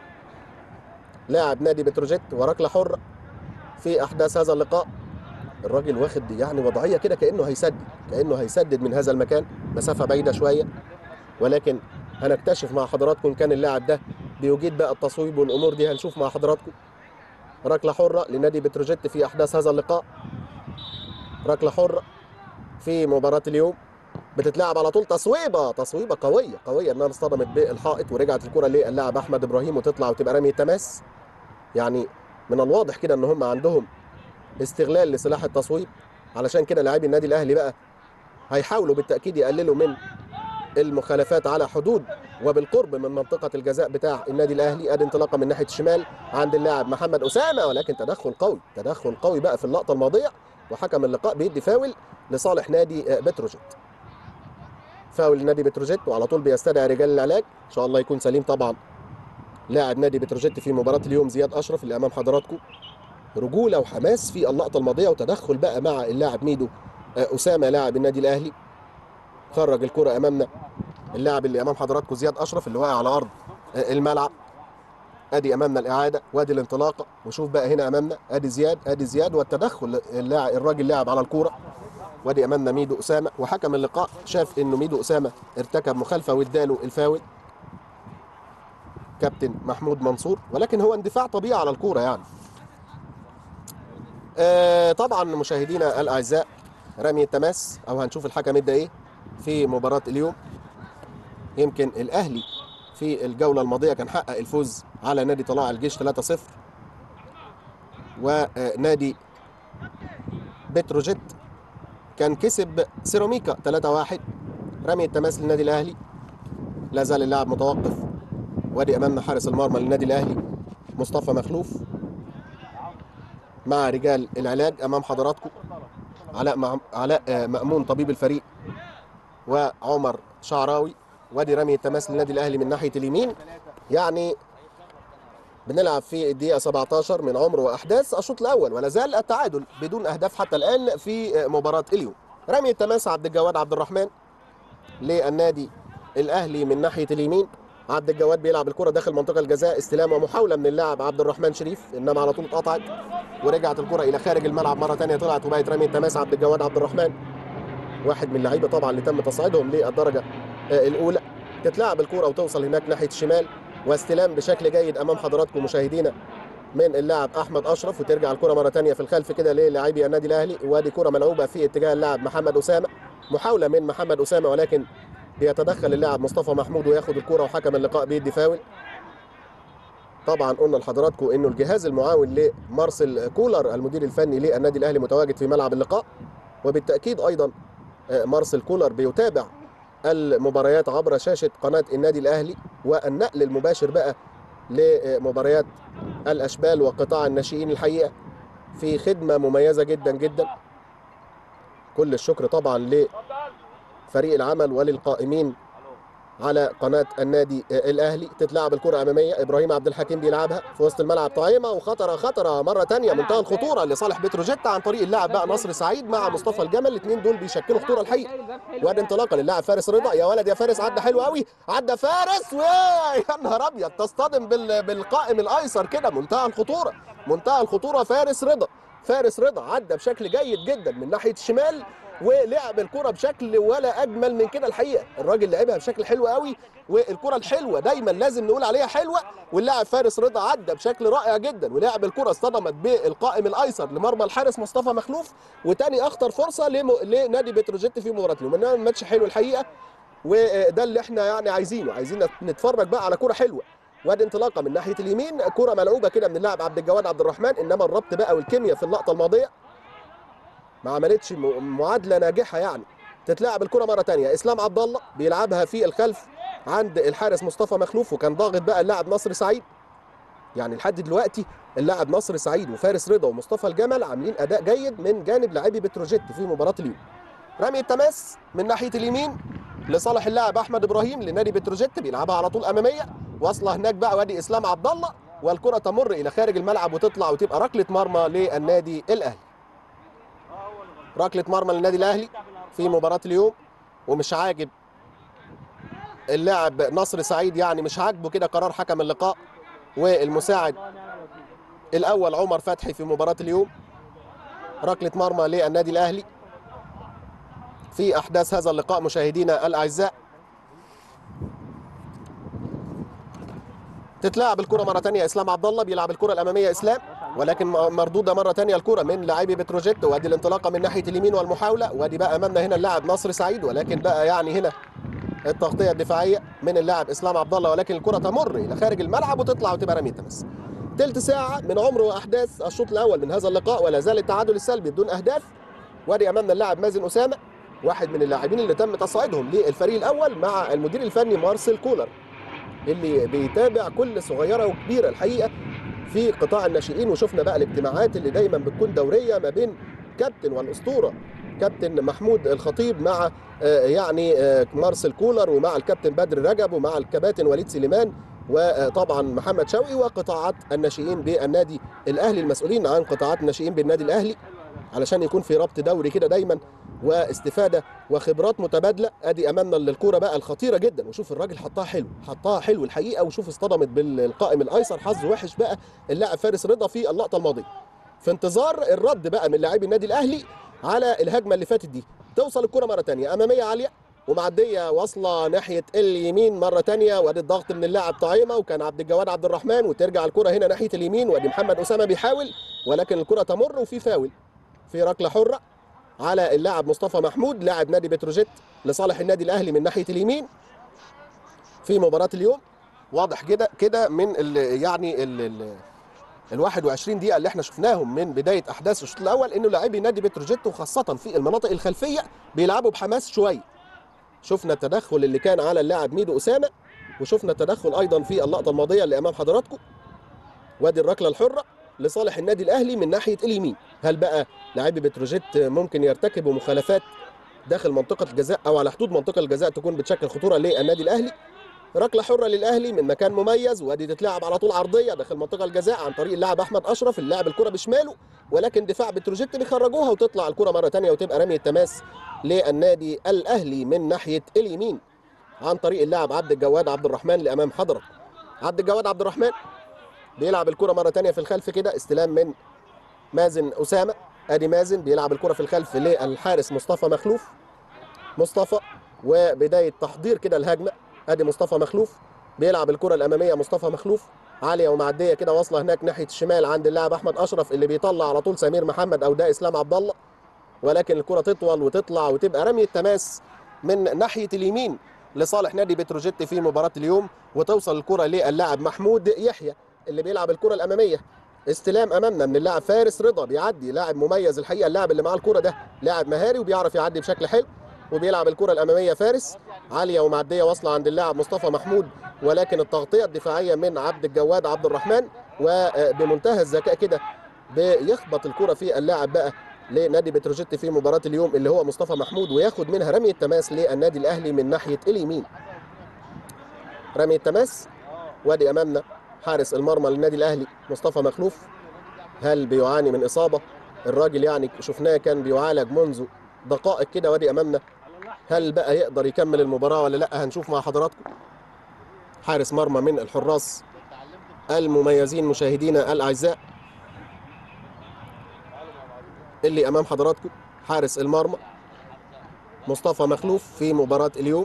لاعب نادي بتروجيت وركله حره في احداث هذا اللقاء الراجل واخد يعني وضعيه كده كانه هيسدد كانه هيسدد من هذا المكان مسافه بعيده شويه ولكن هنكتشف مع حضراتكم كان اللاعب ده بيجيد بقى التصويب والامور دي هنشوف مع حضراتكم ركله حره لنادي بتروجيت في احداث هذا اللقاء ركله حره في مباراه اليوم بتتلعب على طول تصويبه تصويبه قويه قويه انها اصطدمت بالحائط ورجعت الكره للاعب احمد ابراهيم وتطلع وتبقى رمي تماس يعني من الواضح كده ان هم عندهم استغلال لسلاح التصويب علشان كده لاعبي النادي الاهلي بقى هيحاولوا بالتاكيد يقللوا من المخالفات على حدود وبالقرب من منطقه الجزاء بتاع النادي الاهلي ادي انطلاقه من ناحيه الشمال عند اللاعب محمد اسامه ولكن تدخل قوي تدخل قوي بقى في اللقطه الماضيه وحكم اللقاء بيدي فاول لصالح نادي بتروجيت فاول نادي بتروجيت وعلى طول بيستدعي رجال العلاج ان شاء الله يكون سليم طبعا لاعب نادي بتروجيت في مباراه اليوم زياد اشرف اللي امام حضراتكم رجوله وحماس في اللقطه الماضيه وتدخل بقى مع اللاعب ميدو اسامه لاعب النادي الاهلي خرج الكره امامنا اللاعب اللي امام حضراتكم زياد اشرف اللي واقع على ارض الملعب ادي امامنا الاعاده وادي الانطلاقه وشوف بقى هنا امامنا ادي زياد ادي زياد والتدخل اللاعب الراجل لاعب على الكوره وادي امامنا ميدو اسامه وحكم اللقاء شاف انه ميدو اسامه ارتكب مخالفه واداله الفاول كابتن محمود منصور ولكن هو اندفاع طبيعي على الكوره يعني آه طبعا مشاهدينا الاعزاء رمي التماس او هنشوف الحكم ادى ايه في مباراه اليوم يمكن الاهلي في الجوله الماضيه كان حقق الفوز على نادي طلائع الجيش 3-0 ونادي بتروجيت كان كسب سيراميكا 3-1 رمي التماس للنادي الاهلي لا زال اللاعب متوقف وادي امامنا حارس المرمى للنادي الاهلي مصطفى مخلوف مع رجال العلاج امام حضراتكم علاء مع... علاء مامون طبيب الفريق وعمر شعراوي وادي رمي التماس للنادي الاهلي من ناحيه اليمين يعني بنلعب في الدقيقه 17 من عمر واحداث الشوط الاول ولا زال التعادل بدون اهداف حتى الان في مباراه اليوم رمي التماس عبد الجواد عبد الرحمن للنادي الاهلي من ناحيه اليمين عبد الجواد بيلعب الكره داخل منطقه الجزاء استلام ومحاوله من اللاعب عبد الرحمن شريف انما على طول اتقطعت ورجعت الكره الى خارج الملعب مره ثانيه طلعت وبقت رمي التماس عبد الجواد عبد الرحمن واحد من اللعيبه طبعا اللي تم تصعيدهم للدرجه الاولى تتلعب الكره وتوصل هناك ناحيه الشمال واستلام بشكل جيد امام حضراتكم مشاهدينا من اللاعب احمد اشرف وترجع الكره مره ثانيه في الخلف كده للاعبي النادي الاهلي وادي كره ملعوبه في اتجاه اللاعب محمد اسامه محاوله من محمد اسامه ولكن بيتدخل اللاعب مصطفى محمود وياخد الكره وحكم اللقاء بيدي فاول طبعا قلنا لحضراتكم انه الجهاز المعاون لمارسيل كولر المدير الفني للنادي الاهلي متواجد في ملعب اللقاء وبالتاكيد ايضا مارسيل كولر بيتابع المباريات عبر شاشه قناه النادي الاهلي والنقل المباشر بقى لمباريات الاشبال وقطاع الناشئين الحقيقه في خدمه مميزه جدا جدا كل الشكر طبعا لفريق العمل وللقائمين على قناه النادي الاهلي تتلعب الكره اماميه ابراهيم عبد الحكيم بيلعبها في وسط الملعب طعيمه وخطره خطره مره ثانيه منتهى الخطوره لصالح بتروجيت عن طريق اللاعب بقى نصر سعيد مع مصطفى الجمل الاثنين دول بيشكلوا خطوره الحقيقه وادي انطلاقه للاعب فارس رضا يا ولد يا فارس عدى حلو قوي عدى فارس ويا نهار ابيض تصطدم بال... بالقائم الايسر كده منتهى الخطوره منتهى الخطوره فارس رضا فارس رضا عدى بشكل جيد جدا من ناحيه الشمال ولعب الكرة بشكل ولا أجمل من كده الحقيقة الراجل لعبها بشكل حلو قوي والكرة الحلوة دايما لازم نقول عليها حلوة واللاعب فارس رضا عدى بشكل رائع جدا ولعب الكرة اصطدمت بالقائم الأيسر لمرمى الحارس مصطفى مخلوف وتاني أخطر فرصة لم... لنادي بتروجيت في مباراة اليوم إنما الماتش حلو الحقيقة وده اللي احنا يعني عايزينه عايزين نتفرج بقى على كرة حلوة وادي انطلاقه من ناحيه اليمين كره ملعوبه كده من اللاعب عبد الجواد عبد الرحمن انما الربط بقى والكيمياء في اللقطه الماضيه ما عملتش معادله ناجحه يعني تتلعب الكره مره ثانيه اسلام عبد الله بيلعبها في الخلف عند الحارس مصطفى مخلوف وكان ضاغط بقى اللاعب نصر سعيد يعني لحد دلوقتي اللاعب نصر سعيد وفارس رضا ومصطفى الجمل عاملين اداء جيد من جانب لاعبي بتروجيت في مباراه اليوم رمي التماس من ناحيه اليمين لصالح اللاعب احمد ابراهيم لنادي بتروجيت بيلعبها على طول اماميه واصله هناك بقى وادي اسلام عبد الله والكره تمر الى خارج الملعب وتطلع وتبقى ركله مرمى للنادي الاهلي ركله مرمى للنادي الاهلي في مباراه اليوم ومش عاجب اللاعب نصر سعيد يعني مش عاجبه كده قرار حكم اللقاء والمساعد الاول عمر فتحي في مباراه اليوم ركله مرمى للنادي الاهلي في احداث هذا اللقاء مشاهدينا الاعزاء تتلعب الكره مره ثانيه اسلام عبد الله بيلعب الكره الاماميه اسلام ولكن مردوده مره ثانيه الكره من لاعبي بتروجيت وادي الانطلاقه من ناحيه اليمين والمحاوله وادي بقى امامنا هنا اللاعب نصر سعيد ولكن بقى يعني هنا التغطيه الدفاعيه من اللاعب اسلام عبد الله ولكن الكره تمر الى خارج الملعب وتطلع وتبقى رميه تمس تلت ساعه من عمر واحداث الشوط الاول من هذا اللقاء ولا زال التعادل السلبي بدون اهداف وادي امامنا اللاعب مازن اسامه واحد من اللاعبين اللي تم تصعيدهم للفريق الاول مع المدير الفني مارسيل كولر اللي بيتابع كل صغيره وكبيره الحقيقه في قطاع الناشئين وشفنا بقى الاجتماعات اللي دايما بتكون دوريه ما بين كابتن والاسطوره كابتن محمود الخطيب مع آه، يعني آه، مارسيل كولر ومع الكابتن بدر رجب ومع الكباتن وليد سليمان وطبعا محمد شوقي وقطاعات الناشئين بالنادي الاهلي المسؤولين عن قطاعات الناشئين بالنادي الاهلي علشان يكون في ربط دوري كده دايما واستفاده وخبرات متبادله ادي امامنا الكوره بقى الخطيره جدا وشوف الراجل حطها حلو حطها حلو الحقيقه وشوف اصطدمت بالقائم الايسر حظ وحش بقى اللاعب فارس رضا في اللقطه الماضيه في انتظار الرد بقى من لاعبي النادي الاهلي على الهجمه اللي فاتت دي توصل الكره مره ثانيه اماميه عاليه ومعديه واصله ناحيه اليمين مره ثانيه وادي الضغط من اللاعب طعيمه وكان عبد الجواد عبد الرحمن وترجع الكره هنا ناحيه اليمين وادي محمد اسامه بيحاول ولكن الكره تمر وفي فاول في ركله حره على اللاعب مصطفى محمود لاعب نادي بتروجيت لصالح النادي الاهلي من ناحيه اليمين في مباراه اليوم واضح كده كده من ال يعني ال ال ال 21 دقيقه اللي احنا شفناهم من بدايه احداث الشوط الاول انه لاعبي نادي بتروجيت وخاصه في المناطق الخلفيه بيلعبوا بحماس شويه شفنا التدخل اللي كان على اللاعب ميدو اسامه وشفنا التدخل ايضا في اللقطه الماضيه اللي امام حضراتكم وادي الركله الحره لصالح النادي الاهلي من ناحيه اليمين هل بقى لاعبي بتروجيت ممكن يرتكبوا مخالفات داخل منطقه الجزاء او على حدود منطقه الجزاء تكون بتشكل خطوره للنادي الاهلي ركله حره للاهلي من مكان مميز وادي تتلعب على طول عرضيه داخل منطقه الجزاء عن طريق اللاعب احمد اشرف اللاعب الكره بشماله ولكن دفاع بتروجيت بيخرجوها وتطلع الكره مره ثانيه وتبقى رميه تماس للنادي الاهلي من ناحيه اليمين عن طريق اللاعب عبد الجواد عبد الرحمن اللي امام حضرتك عبد الجواد عبد الرحمن بيلعب الكره مره ثانيه في الخلف كده استلام من مازن اسامه ادي مازن بيلعب الكره في الخلف للحارس مصطفى مخلوف مصطفى وبدايه تحضير كده الهجمه ادي مصطفى مخلوف بيلعب الكره الاماميه مصطفى مخلوف عاليه ومعديه كده واصله هناك ناحيه الشمال عند اللاعب احمد اشرف اللي بيطلع على طول سمير محمد او ده اسلام عبد الله ولكن الكره تطول وتطلع وتبقى رميه تماس من ناحيه اليمين لصالح نادي بتروجيت في مباراه اليوم وتوصل الكره للاعب محمود يحيى اللي بيلعب الكره الاماميه استلام امامنا من اللاعب فارس رضا بيعدي لاعب مميز الحقيقه اللاعب اللي معاه الكره ده لاعب مهاري وبيعرف يعدي بشكل حلو وبيلعب الكره الاماميه فارس عاليه ومعديه واصله عند اللاعب مصطفى محمود ولكن التغطيه الدفاعيه من عبد الجواد عبد الرحمن وبمنتهى الذكاء كده بيخبط الكره في اللاعب بقى لنادي بتروجيت في مباراه اليوم اللي هو مصطفى محمود وياخد منها رميه تماس للنادي الاهلي من ناحيه اليمين رميه تماس وادي امامنا حارس المرمى للنادي الاهلي مصطفى مخلوف هل بيعاني من اصابه الراجل يعني شفناه كان بيعالج منذ دقائق كده وادي امامنا هل بقى يقدر يكمل المباراه ولا لا هنشوف مع حضراتكم حارس مرمى من الحراس المميزين مشاهدينا الاعزاء اللي امام حضراتكم حارس المرمى مصطفى مخلوف في مباراه اليوم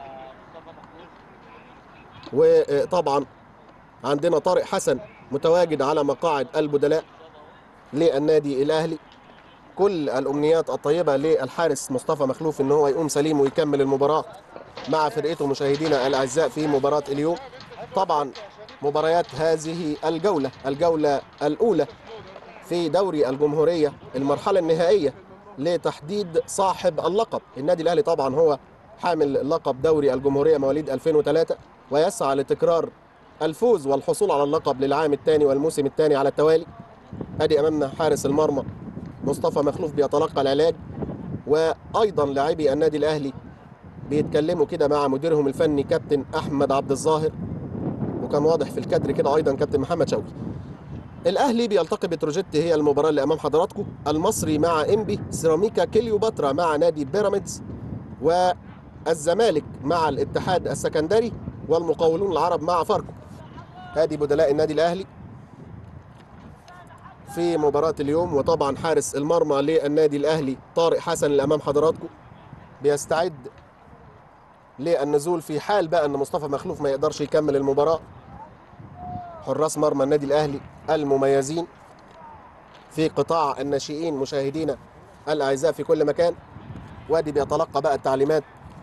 وطبعا عندنا طارق حسن متواجد على مقاعد البدلاء للنادي الاهلي كل الامنيات الطيبه للحارس مصطفى مخلوف ان هو يقوم سليم ويكمل المباراه مع فرقته مشاهدينا الاعزاء في مباراه اليوم طبعا مباريات هذه الجوله الجوله الاولى في دوري الجمهوريه المرحله النهائيه لتحديد صاحب اللقب النادي الاهلي طبعا هو حامل لقب دوري الجمهوريه مواليد 2003 ويسعى لتكرار الفوز والحصول على اللقب للعام الثاني والموسم الثاني على التوالي ادي امامنا حارس المرمى مصطفى مخلوف بيتلقى العلاج وايضا لاعبي النادي الاهلي بيتكلموا كده مع مديرهم الفني كابتن احمد عبد الظاهر وكان واضح في الكادر كده ايضا كابتن محمد شوقي الاهلي بيلتقي بتروجيت هي المباراه اللي امام حضراتكم المصري مع انبي سيراميكا كليوباترا مع نادي بيراميدز والزمالك مع الاتحاد السكندري والمقاولون العرب مع فاركو هذه بدلاء النادي الاهلي في مباراة اليوم وطبعا حارس المرمى للنادي الأهلي طارق حسن اللي أمام حضراتكم بيستعد للنزول في حال بقى أن مصطفى مخلوف ما يقدرش يكمل المباراة حراس مرمى النادي الأهلي المميزين في قطاع الناشئين مشاهدينا الأعزاء في كل مكان وادي بيتلقى بقى التعليمات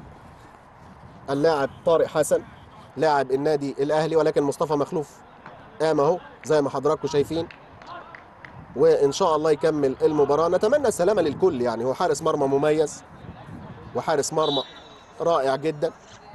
اللاعب طارق حسن لاعب النادي الأهلي ولكن مصطفى مخلوف قام اهو زي ما حضراتكم شايفين وان شاء الله يكمل المباراه نتمنى السلامه للكل يعني هو حارس مرمى مميز وحارس مرمى رائع جدا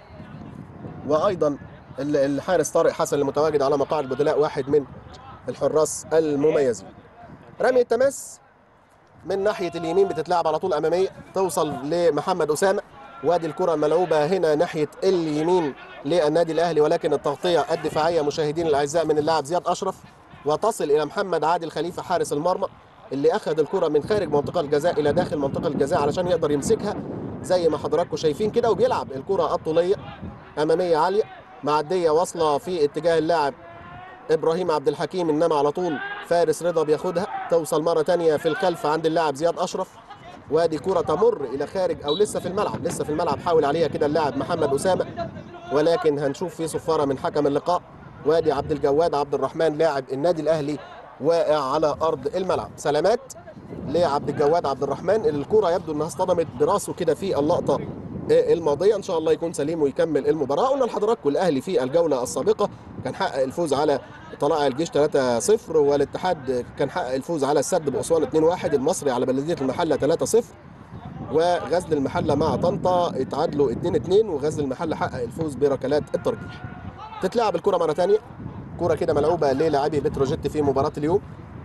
وايضا ال- الحارس طارق حسن المتواجد على مقاعد بدلاء واحد من الحراس المميزين رمي التماس من ناحيه اليمين بتتلعب على طول اماميه توصل لمحمد اسامه وادي الكره ملعوبه هنا ناحيه اليمين للنادي الاهلي ولكن التغطيه الدفاعيه مشاهدين الاعزاء من اللاعب زياد اشرف وتصل الى محمد عادل خليفه حارس المرمى اللي اخذ الكره من خارج منطقه الجزاء الى داخل منطقه الجزاء علشان يقدر يمسكها زي ما حضراتكم شايفين كده وبيلعب الكره الطوليه اماميه عاليه معديه واصله في اتجاه اللاعب ابراهيم عبد الحكيم انما على طول فارس رضا بياخدها توصل مره تانية في الخلف عند اللاعب زياد اشرف وادي كره تمر الى خارج او لسه في الملعب لسه في الملعب حاول عليها كده اللاعب محمد اسامه ولكن هنشوف في صفاره من حكم اللقاء وادي عبد الجواد عبد الرحمن لاعب النادي الاهلي واقع على ارض الملعب سلامات لعبد الجواد عبد الرحمن اللي الكره يبدو انها اصطدمت براسه كده في اللقطه الماضيه ان شاء الله يكون سليم ويكمل المباراه قلنا لحضراتكم الاهلي في الجوله السابقه كان حقق الفوز على طلائع الجيش 3-0 والاتحاد كان حقق الفوز على السد باسوان 2-1 المصري على بلديه المحله 3-0 وغزل المحله مع طنطا اتعادلوا 2-2 وغزل المحله حقق الفوز بركلات الترجيح تتلعب الكره مره ثانيه كره كده ملعوبه للاعبي بتروجيت في مباراه اليوم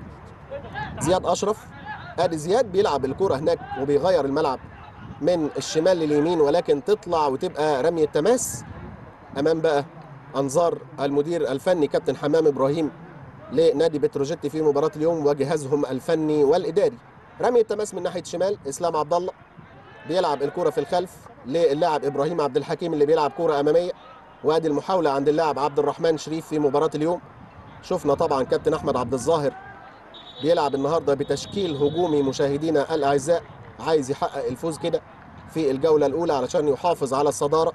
زياد اشرف ادي زياد بيلعب الكره هناك وبيغير الملعب من الشمال لليمين ولكن تطلع وتبقى رميه تماس امام بقى انظار المدير الفني كابتن حمام ابراهيم لنادي بتروجيت في مباراه اليوم وجهازهم الفني والاداري رمي التماس من ناحيه شمال اسلام عبد الله بيلعب الكره في الخلف للاعب ابراهيم عبد الحكيم اللي بيلعب كره اماميه وادي المحاوله عند اللاعب عبد الرحمن شريف في مباراه اليوم شفنا طبعا كابتن احمد عبد الظاهر بيلعب النهارده بتشكيل هجومي مشاهدينا الاعزاء عايز يحقق الفوز كده في الجوله الاولى علشان يحافظ على الصداره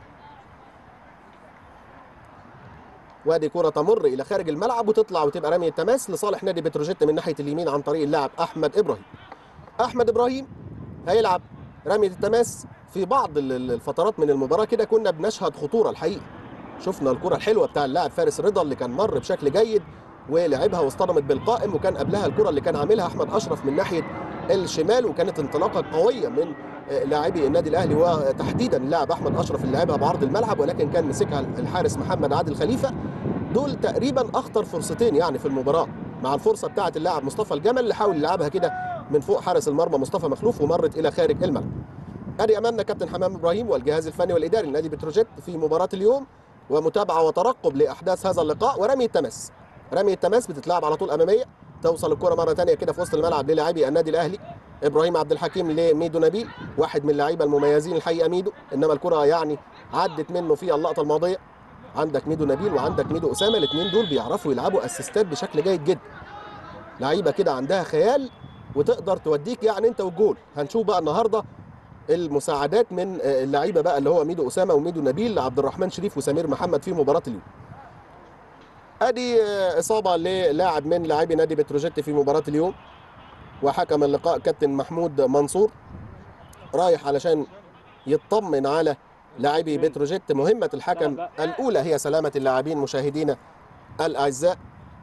وادي كرة تمر إلى خارج الملعب وتطلع وتبقى رمية تماس لصالح نادي بتروجيت من ناحية اليمين عن طريق اللاعب أحمد إبراهيم. أحمد إبراهيم هيلعب رمية التماس في بعض ال- ال- الفترات من المباراة كده كنا بنشهد خطورة الحقيقة. شفنا الكرة الحلوة بتاع اللاعب فارس رضا اللي كان مر بشكل جيد ولعبها واصطدمت بالقائم وكان قبلها الكرة اللي كان عاملها أحمد أشرف من ناحية الشمال وكانت انطلاقة قوية من آه، لاعبي النادي الأهلي وتحديدا اللاعب أحمد أشرف اللي لعبها بعرض الملعب ولكن كان مسكها الحارس محمد عادل خليفة دول تقريبا اخطر فرصتين يعني في المباراه مع الفرصه بتاعه اللاعب مصطفى الجمل اللي حاول يلعبها كده من فوق حارس المرمى مصطفى مخلوف ومرت الى خارج الملعب. ادي امامنا كابتن حمام ابراهيم والجهاز الفني والاداري لنادي بتروجيت في مباراه اليوم ومتابعه وترقب لاحداث هذا اللقاء ورمي التماس. رمي التماس بتتلعب على طول اماميه توصل الكره مره ثانيه كده في وسط الملعب للاعبي النادي الاهلي ابراهيم عبد الحكيم لميدو نبيل واحد من اللعيبه المميزين الحقيقه ميدو انما الكره يعني عدت منه في اللقطه الماضيه عندك ميدو نبيل وعندك ميدو اسامه الاثنين دول بيعرفوا يلعبوا اسيستات بشكل جيد جدا لعيبه كده عندها خيال وتقدر توديك يعني انت والجول هنشوف بقى النهارده المساعدات من آه، اللعيبه بقى اللي هو ميدو اسامه وميدو نبيل عبد الرحمن شريف وسمير محمد في مباراه اليوم ادي آه، اصابه للاعب من لاعبي نادي بتروجيت في مباراه اليوم وحكم اللقاء كابتن محمود منصور رايح علشان يطمن على لاعبي بتروجيت مهمة الحكم الأولى هي سلامة اللاعبين مشاهدينا الأعزاء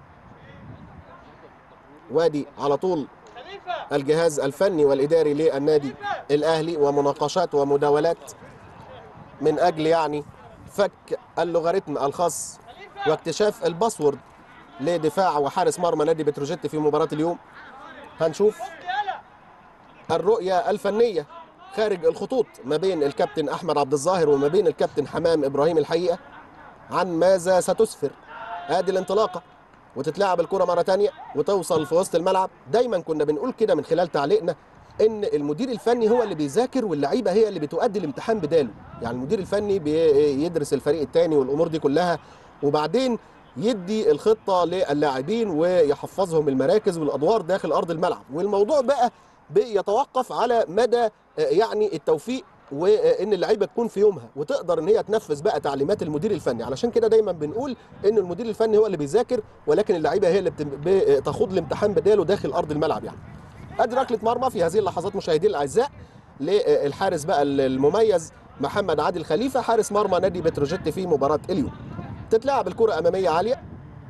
وادي على طول الجهاز الفني والإداري للنادي الأهلي ومناقشات ومداولات من أجل يعني فك اللوغاريتم الخاص واكتشاف الباسورد لدفاع وحارس مرمى نادي بتروجيت في مباراة اليوم هنشوف الرؤية الفنية خارج الخطوط ما بين الكابتن احمد عبد الظاهر وما بين الكابتن حمام ابراهيم الحقيقه عن ماذا ستسفر ادي الانطلاقه وتتلعب الكره مره تانية وتوصل في وسط الملعب دايما كنا بنقول كده من خلال تعليقنا ان المدير الفني هو اللي بيذاكر واللعيبه هي اللي بتؤدي الامتحان بداله يعني المدير الفني بيدرس الفريق الثاني والامور دي كلها وبعدين يدي الخطه للاعبين ويحفظهم المراكز والادوار داخل ارض الملعب والموضوع بقى بيتوقف على مدى يعني التوفيق وان اللعيبه تكون في يومها وتقدر ان هي تنفذ بقى تعليمات المدير الفني علشان كده دايما بنقول ان المدير الفني هو اللي بيذاكر ولكن اللعيبه هي اللي بتخوض الامتحان بداله داخل ارض الملعب يعني ادي ركله مرمى في هذه اللحظات مشاهدينا الاعزاء للحارس بقى المميز محمد عادل خليفه حارس مرمى نادي بتروجيت في مباراه اليوم تتلعب الكره اماميه عاليه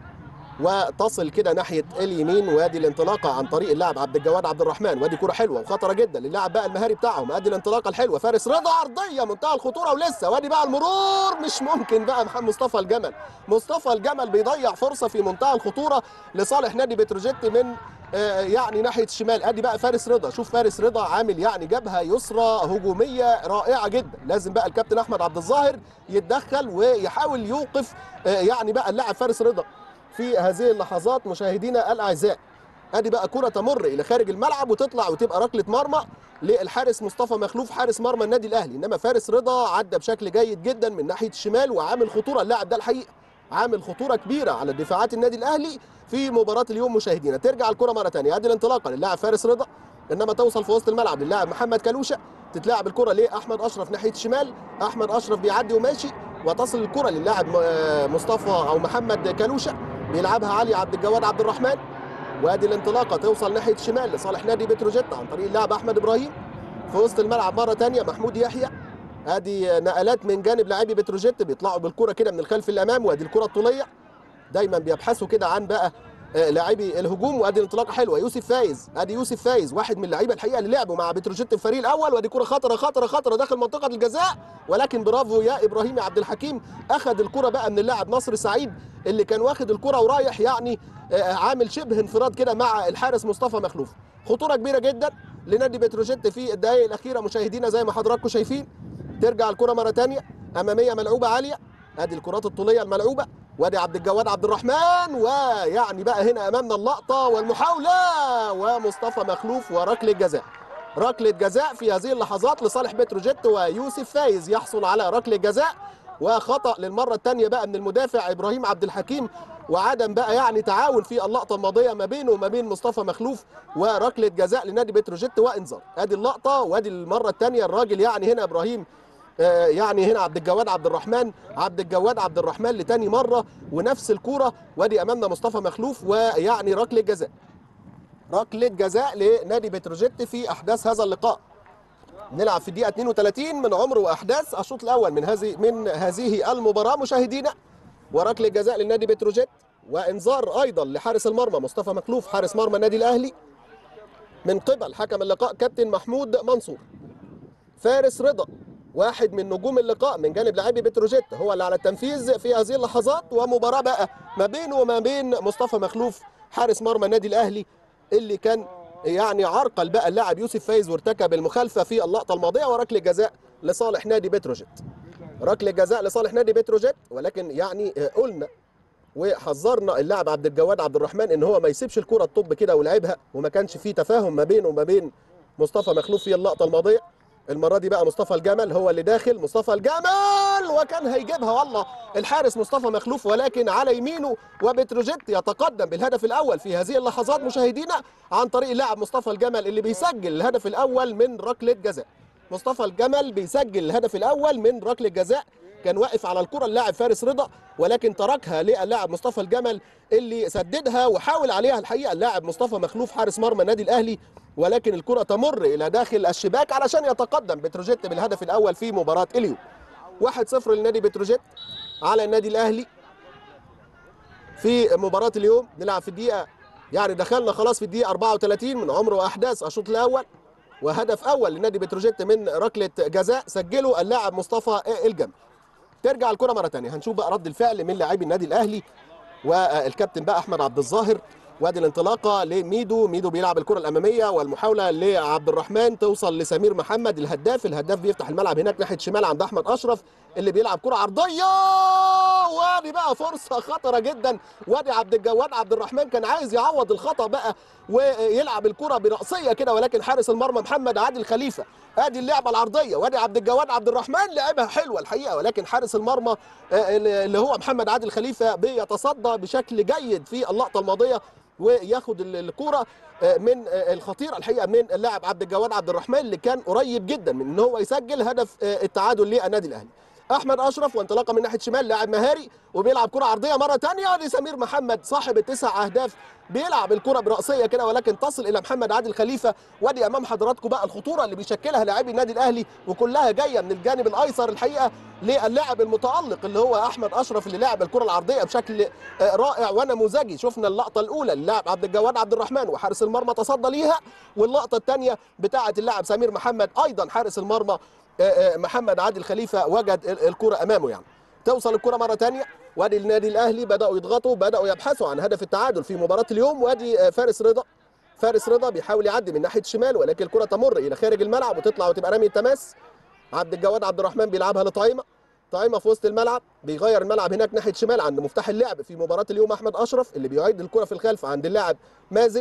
وتصل كده ناحيه اليمين وادي الانطلاقه عن طريق اللاعب عبد الجواد عبد الرحمن وادي كره حلوه وخطره جدا للاعب بقى المهاري بتاعهم ادي الانطلاقه الحلوه فارس رضا عرضيه منتهى الخطوره ولسه وادي بقى المرور مش ممكن بقى محمد مصطفى الجمل مصطفى الجمل بيضيع فرصه في منتهى الخطوره لصالح نادي بتروجيت من آه يعني ناحيه الشمال ادي بقى فارس رضا شوف فارس رضا عامل يعني جبهه يسرى هجوميه رائعه جدا لازم بقى الكابتن احمد عبد الظاهر يتدخل ويحاول يوقف آه يعني بقى اللاعب فارس رضا في هذه اللحظات مشاهدينا الاعزاء ادي بقى كره تمر الى خارج الملعب وتطلع وتبقى ركله مرمى للحارس مصطفى مخلوف حارس مرمى النادي الاهلي انما فارس رضا عدى بشكل جيد جدا من ناحيه الشمال وعامل خطوره اللاعب ده الحقيقه عامل خطوره كبيره على دفاعات النادي الاهلي في مباراه اليوم مشاهدينا ترجع الكره مره ثانيه ادي الانطلاقه للاعب فارس رضا انما توصل في وسط الملعب للاعب محمد كلوشه تتلعب الكره لاحمد اشرف ناحيه الشمال احمد اشرف بيعدي وماشي وتصل الكره للاعب مصطفى او محمد كلوشه بيلعبها علي عبد الجواد عبد الرحمن وادي الانطلاقه توصل ناحيه الشمال لصالح نادي بتروجيت عن طريق اللاعب احمد ابراهيم في وسط الملعب مره ثانيه محمود يحيى ادي نقلات من جانب لاعبي بتروجيت بيطلعوا بالكره كده من الخلف للامام وادي الكره الطوليه دايما بيبحثوا كده عن بقى لاعبي الهجوم وادي الانطلاقه حلوه يوسف فايز ادي يوسف فايز واحد من اللعيبه الحقيقه اللي لعبوا مع بتروجيت الفريق الاول وادي كره خطره خطره خطره داخل منطقه الجزاء ولكن برافو يا ابراهيم عبد الحكيم اخذ الكره بقى من اللاعب نصر سعيد اللي كان واخد الكره ورايح يعني عامل شبه انفراد كده مع الحارس مصطفى مخلوف خطوره كبيره جدا لنادي بتروجيت في الدقائق الاخيره مشاهدينا زي ما حضراتكم شايفين ترجع الكره مره ثانيه اماميه ملعوبه عاليه ادي الكرات الطوليه الملعوبه وادي عبد الجواد عبد الرحمن ويعني بقى هنا امامنا اللقطه والمحاوله ومصطفى مخلوف وركله جزاء ركله جزاء في هذه اللحظات لصالح بتروجيت ويوسف فايز يحصل على ركله جزاء وخطا للمره الثانيه بقى من المدافع ابراهيم عبد الحكيم وعدم بقى يعني تعاون في اللقطه الماضيه ما بينه وما بين مصطفى مخلوف وركله جزاء لنادي بتروجيت وانذار ادي اللقطه وادي المره الثانيه الراجل يعني هنا ابراهيم يعني هنا عبد الجواد عبد الرحمن عبد الجواد عبد الرحمن لتاني مره ونفس الكوره وادي امامنا مصطفى مخلوف ويعني ركله جزاء ركله جزاء لنادي بتروجيت في احداث هذا اللقاء نلعب في الدقيقه 32 من عمر واحداث الشوط الاول من هذه من هذه المباراه مشاهدينا وركله جزاء للنادي بتروجيت وانذار ايضا لحارس المرمى مصطفى مخلوف حارس مرمى النادي الاهلي من قبل حكم اللقاء كابتن محمود منصور فارس رضا واحد من نجوم اللقاء من جانب لاعبي بتروجيت هو اللي على التنفيذ في هذه اللحظات ومباراه بقى ما بينه وما بين مصطفى مخلوف حارس مرمى النادي الاهلي اللي كان يعني عرقل بقى اللاعب يوسف فايز وارتكب المخالفه في اللقطه الماضيه وركله جزاء لصالح نادي بتروجيت ركله جزاء لصالح نادي بتروجيت ولكن يعني قلنا وحذرنا اللاعب عبد الجواد عبد الرحمن ان هو ما يسيبش الكره تطب كده ولعبها وما كانش فيه تفاهم ما بينه وما بين مصطفى مخلوف في اللقطه الماضيه المره دي بقى مصطفى الجمل هو اللي داخل مصطفى الجمل وكان هيجيبها والله الحارس مصطفى مخلوف ولكن على يمينه وبتروجيت يتقدم بالهدف الاول في هذه اللحظات مشاهدينا عن طريق اللاعب مصطفى الجمل اللي بيسجل الهدف الاول من ركله جزاء مصطفى الجمل بيسجل الهدف الاول من ركله جزاء كان واقف على الكره اللاعب فارس رضا ولكن تركها للاعب مصطفى الجمل اللي سددها وحاول عليها الحقيقه اللاعب مصطفى مخلوف حارس مرمى النادي الاهلي ولكن الكره تمر الى داخل الشباك علشان يتقدم بتروجيت بالهدف الاول في مباراه اليوم 1-0 لنادي بتروجيت على النادي الاهلي في مباراه اليوم نلعب في الدقيقه يعني دخلنا خلاص في الدقيقه 34 من عمر واحداث الشوط الاول وهدف اول لنادي بتروجيت من ركله جزاء سجله اللاعب مصطفى الجمل ترجع الكره مره ثانيه هنشوف بقى رد الفعل من لاعبي النادي الاهلي والكابتن بقى احمد عبد الظاهر وادي الانطلاقه لميدو ميدو بيلعب الكره الاماميه والمحاوله لعبد الرحمن توصل لسمير محمد الهداف الهداف بيفتح الملعب هناك ناحيه شمال عند احمد اشرف اللي بيلعب كره عرضيه وادي بقى فرصه خطره جدا وادي عبد الجواد عبد الرحمن كان عايز يعوض الخطا بقى ويلعب الكره براسيه كده ولكن حارس المرمى محمد عادل خليفه ادي اللعبه العرضيه وادي عبد الجواد عبد الرحمن لعبها حلوه الحقيقه ولكن حارس المرمى آه، اللي هو محمد عادل خليفه بيتصدى بشكل جيد في اللقطه الماضيه وياخد ال- الكرة آه، من آه، الخطيرة الحقيقة من اللاعب عبد الجواد عبد الرحمن اللي كان قريب جدا من ان هو يسجل هدف آه، التعادل للنادي الاهلي احمد اشرف وانطلاقه من ناحيه شمال لاعب مهاري وبيلعب كره عرضيه مره ثانيه لسمير محمد صاحب التسع اهداف بيلعب الكره براسيه كده ولكن تصل الى محمد عادل خليفه وادي امام حضراتكم بقى الخطوره اللي بيشكلها لاعبي النادي الاهلي وكلها جايه من الجانب الايسر الحقيقه للاعب المتالق اللي هو احمد اشرف اللي لعب الكره العرضيه بشكل آه، رائع ونموذجي شفنا اللقطه الاولى للاعب عبد الجواد عبد الرحمن وحارس المرمى تصدى ليها واللقطه الثانيه بتاعه اللاعب سمير محمد ايضا حارس المرمى آه، آه، محمد عادل خليفه وجد ال- الكره امامه يعني توصل الكره مره ثانيه وادي النادي الاهلي بداوا يضغطوا بداوا يبحثوا عن هدف التعادل في مباراه اليوم وادي آه، فارس رضا فارس رضا بيحاول يعدي من ناحيه الشمال ولكن الكره تمر الى خارج الملعب وتطلع وتبقى رمي التماس عبد الجواد عبد الرحمن بيلعبها لطعيمه طعيمه في وسط الملعب بيغير الملعب هناك ناحيه شمال عند مفتاح اللعب في مباراه اليوم احمد اشرف اللي بيعيد الكره في الخلف عند اللاعب مازن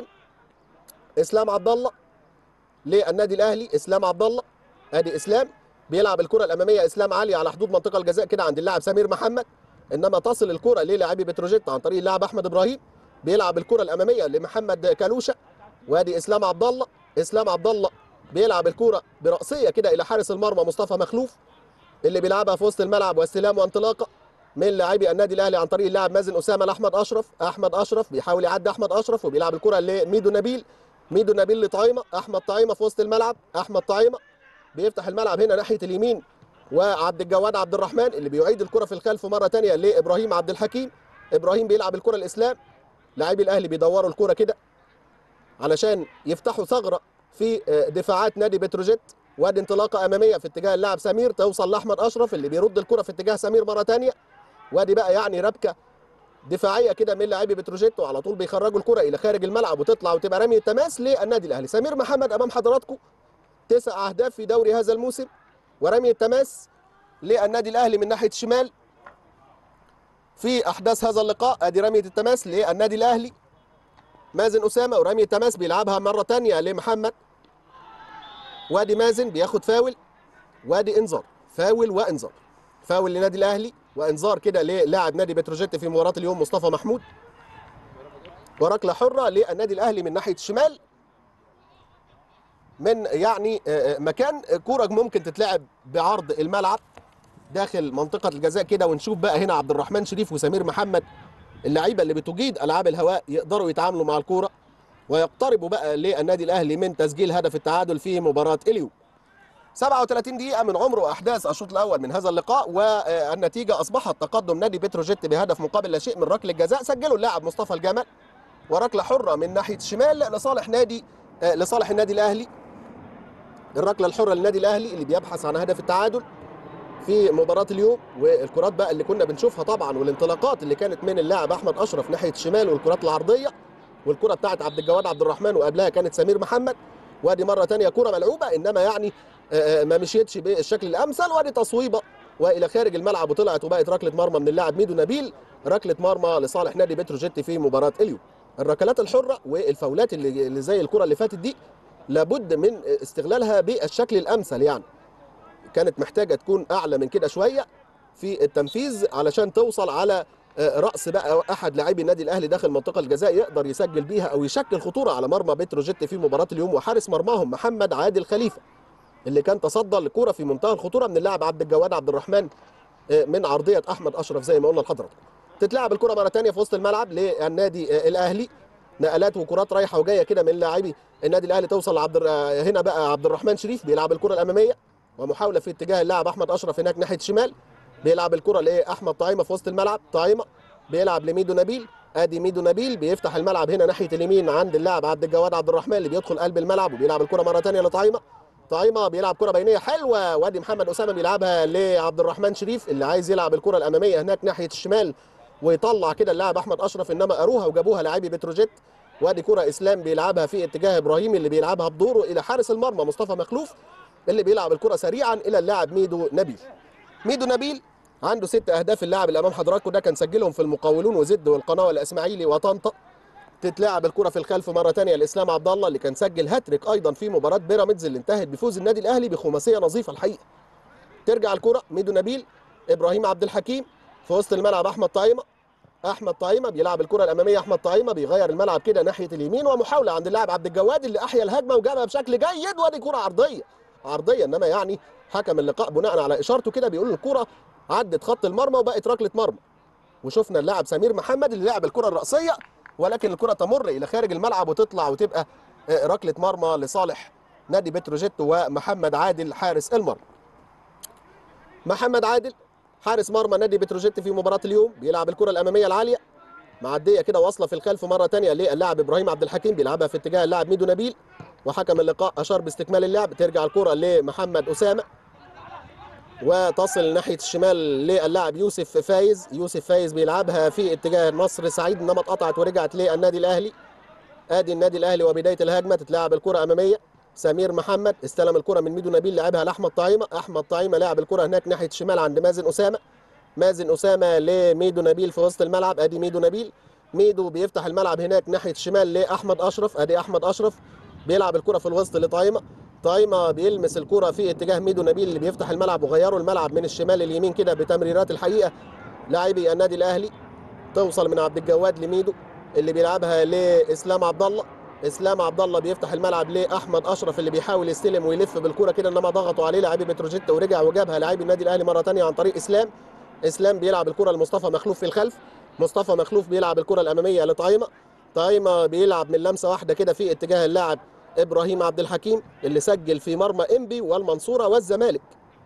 اسلام عبد الله للنادي الاهلي اسلام عبد الله ادي اسلام بيلعب الكره الاماميه اسلام علي على حدود منطقه الجزاء كده عند اللاعب سمير محمد انما تصل الكره للاعبي بتروجيت عن طريق اللاعب احمد ابراهيم بيلعب الكره الاماميه لمحمد كالوشه وادي اسلام عبد الله اسلام عبد الله بيلعب الكره براسيه كده الى حارس المرمى مصطفى مخلوف اللي بيلعبها في وسط الملعب واستلام وانطلاقه من لاعبي النادي الاهلي عن طريق اللاعب مازن اسامه لاحمد اشرف احمد اشرف بيحاول يعدي احمد اشرف وبيلعب الكره لميدو نبيل ميدو نبيل لطعيمه احمد طعيمه في وسط الملعب احمد طعيمه بيفتح الملعب هنا ناحيه اليمين وعبد الجواد عبد الرحمن اللي بيعيد الكره في الخلف مره ثانيه لابراهيم عبد الحكيم ابراهيم بيلعب الكره الاسلام لاعبي الاهلي بيدوروا الكره كده علشان يفتحوا ثغره في آه، دفاعات نادي بتروجيت وادي انطلاقه اماميه في اتجاه اللاعب سمير توصل لاحمد اشرف اللي بيرد الكره في اتجاه سمير مره ثانيه وادي بقى يعني ربكه دفاعيه كده من لاعبي بتروجيت وعلى طول بيخرجوا الكره الى خارج الملعب وتطلع وتبقى رمي التماس للنادي الاهلي سمير محمد امام حضراتكم تسع اهداف في دوري هذا الموسم ورمي التماس للنادي الاهلي من ناحيه الشمال في احداث هذا اللقاء ادي رميه التماس للنادي الاهلي مازن اسامه ورمي التماس بيلعبها مره ثانيه لمحمد وادي مازن بياخد فاول وادي انذار فاول وانذار فاول لنادي الاهلي وانذار كده للاعب نادي بتروجيت في مباراه اليوم مصطفى محمود وركله حره للنادي الاهلي من ناحيه الشمال من يعني آه، آه، مكان كوره ممكن تتلعب بعرض الملعب داخل منطقه الجزاء كده ونشوف بقى هنا عبد الرحمن شريف وسمير محمد اللعيبه اللي بتجيد العاب الهواء يقدروا يتعاملوا مع الكوره ويقتربوا بقى للنادي الاهلي من تسجيل هدف التعادل في مباراه اليوم 37 دقيقة من عمر وأحداث الشوط الأول من هذا اللقاء والنتيجة أصبحت تقدم نادي بتروجيت بهدف مقابل لا شيء من ركلة جزاء سجله اللاعب مصطفى الجمل وركلة حرة من ناحية الشمال لصالح نادي آه، لصالح النادي الأهلي الركلة الحرة للنادي الأهلي اللي بيبحث عن هدف التعادل في مباراة اليوم والكرات بقى اللي كنا بنشوفها طبعا والانطلاقات اللي كانت من اللاعب أحمد أشرف ناحية الشمال والكرات العرضية والكرة بتاعت عبد الجواد عبد الرحمن وقبلها كانت سمير محمد وادي مرة تانية كرة ملعوبة إنما يعني آه، آه، ما مشيتش بالشكل الأمثل وادي تصويبة والى خارج الملعب وطلعت وبقت ركله مرمى من اللاعب ميدو نبيل ركله مرمى لصالح نادي بتروجيت في مباراه اليوم الركلات الحره والفاولات اللي اللي زي الكره اللي فاتت دي لابد من استغلالها بالشكل الامثل يعني كانت محتاجه تكون اعلى من كده شويه في التنفيذ علشان توصل على آه، راس بقى احد لاعبي النادي الاهلي داخل منطقه الجزاء يقدر يسجل بيها او يشكل خطوره على مرمى بتروجيت في مباراه اليوم وحارس مرماهم محمد عادل خليفه اللي كان تصدى لكوره في منتهى الخطوره من اللاعب عبد الجواد عبد الرحمن آه، من عرضيه احمد اشرف زي ما قلنا لحضراتكم تتلعب الكره مره ثانيه في وسط الملعب للنادي آه، الاهلي نقلات وكرات رايحه وجايه كده من لاعبي النادي الاهلي توصل لعبد الر- آه، هنا بقى عبد الرحمن شريف بيلعب الكره الاماميه ومحاوله في اتجاه اللاعب احمد اشرف هناك ناحيه الشمال بيلعب الكره لاحمد طعيمه في وسط الملعب طعيمه بيلعب لميدو نبيل ادي ميدو نبيل بيفتح الملعب هنا ناحيه اليمين عند اللاعب عبد الجواد عبد الرحمن اللي بيدخل قلب الملعب وبيلعب الكره مره ثانيه لطعيمه طعيمه بيلعب كره بينيه حلوه وادي محمد اسامه بيلعبها لعبد الرحمن شريف اللي عايز يلعب الكره الاماميه هناك ناحيه الشمال ويطلع كده اللاعب احمد اشرف انما قروها وجابوها لاعبي بتروجيت وادي كره اسلام بيلعبها في اتجاه ابراهيم اللي بيلعبها بدوره الى حارس المرمى مصطفى مخلوف اللي بيلعب الكره سريعا الى اللاعب ميدو نبيل ميدو نبيل عنده ست اهداف اللاعب اللي امام حضراتكم ده كان سجلهم في المقاولون وزد والقناه الاسماعيلي وطنطا تتلعب الكره في الخلف مره ثانيه لاسلام عبد الله اللي كان سجل هاتريك ايضا في مباراه بيراميدز اللي انتهت بفوز النادي الاهلي بخماسيه نظيفه الحقيقه ترجع الكره ميدو نبيل ابراهيم عبد الحكيم في وسط الملعب احمد طعيمه احمد طعيمه بيلعب الكره الاماميه احمد طعيمه بيغير الملعب كده ناحيه اليمين ومحاوله عند اللاعب عبد الجواد اللي احيا الهجمه وجابها بشكل جيد وادي كره عرضيه عرضيه انما يعني حكم اللقاء بناء على اشارته كده بيقول الكره عدت خط المرمى وبقت ركله مرمى وشفنا اللاعب سمير محمد اللي لعب الكره الرأسيه ولكن الكره تمر الى خارج الملعب وتطلع وتبقى ركله مرمى لصالح نادي بتروجيت ومحمد عادل حارس المرمى محمد عادل حارس مرمى نادي بتروجيت في مباراه اليوم بيلعب الكره الاماميه العاليه معديه كده واصله في الخلف مره ثانيه للاعب ابراهيم عبد الحكيم بيلعبها في اتجاه اللاعب ميدو نبيل وحكم اللقاء اشار باستكمال اللعب ترجع الكره لمحمد اسامه وتصل ناحيه الشمال للاعب يوسف فايز يوسف فايز بيلعبها في اتجاه نصر سعيد انما اتقطعت ورجعت للنادي الاهلي ادي النادي الاهلي وبدايه الهجمه تتلعب الكره اماميه سمير محمد استلم الكره من ميدو نبيل لعبها لاحمد طعيمه احمد طعيمه لعب الكره هناك ناحيه الشمال عند مازن اسامه مازن اسامه لميدو نبيل في وسط الملعب ادي ميدو نبيل ميدو بيفتح الملعب هناك ناحيه الشمال لاحمد اشرف ادي احمد اشرف بيلعب الكره في الوسط لطعيمه طايمة بيلمس الكرة في اتجاه ميدو نبيل اللي بيفتح الملعب وغيروا الملعب من الشمال لليمين كده بتمريرات الحقيقة لاعبي النادي الأهلي توصل من عبد الجواد لميدو اللي بيلعبها لإسلام عبد الله إسلام عبد الله بيفتح الملعب لأحمد أشرف اللي بيحاول يستلم ويلف بالكرة كده إنما ضغطوا عليه لاعبي بتروجيت ورجع وجابها لاعبي النادي الأهلي مرة ثانية عن طريق إسلام إسلام بيلعب الكرة لمصطفى مخلوف في الخلف مصطفى مخلوف بيلعب الكرة الأمامية لطايمة طايمة بيلعب من لمسة واحدة كده في اتجاه اللاعب ابراهيم عبد الحكيم اللي سجل في مرمى انبي والمنصوره والزمالك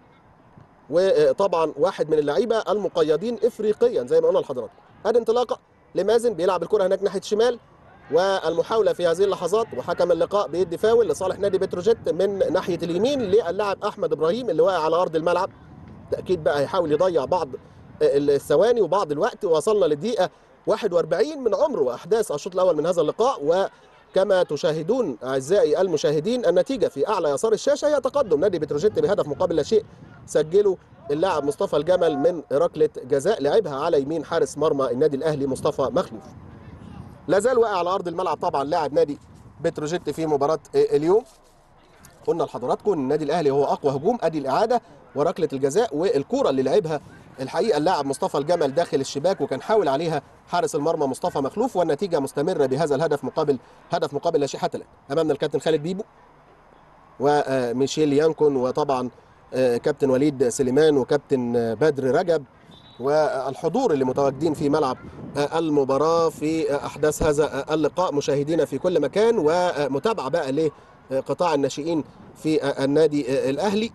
وطبعا واحد من اللعيبه المقيدين افريقيا زي ما قلنا لحضراتكم ادي انطلاقه لمازن بيلعب الكره هناك ناحيه الشمال والمحاوله في هذه اللحظات وحكم اللقاء بيدي فاول لصالح نادي بتروجيت من ناحيه اليمين للاعب احمد ابراهيم اللي واقع على ارض الملعب تاكيد بقى هيحاول يضيع بعض الثواني وبعض الوقت وصلنا للدقيقه 41 من عمر واحداث الشوط الاول من هذا اللقاء و كما تشاهدون اعزائي المشاهدين النتيجه في اعلى يسار الشاشه هي تقدم نادي بتروجيت بهدف مقابل لا شيء سجله اللاعب مصطفى الجمل من ركله جزاء لعبها على يمين حارس مرمى النادي الاهلي مصطفى مخلوف. لا زال واقع على ارض الملعب طبعا لاعب نادي بتروجيت في مباراه اليوم. قلنا لحضراتكم ان النادي الاهلي هو اقوى هجوم ادي الاعاده وركله الجزاء والكره اللي لعبها الحقيقه اللاعب مصطفى الجمل داخل الشباك وكان حاول عليها حارس المرمى مصطفى مخلوف والنتيجه مستمره بهذا الهدف مقابل هدف مقابل لا شيء حتى الان امامنا الكابتن خالد بيبو وميشيل يانكون وطبعا كابتن وليد سليمان وكابتن بدر رجب والحضور اللي متواجدين في ملعب المباراه في احداث هذا اللقاء مشاهدينا في كل مكان ومتابعه بقى لقطاع الناشئين في النادي الاهلي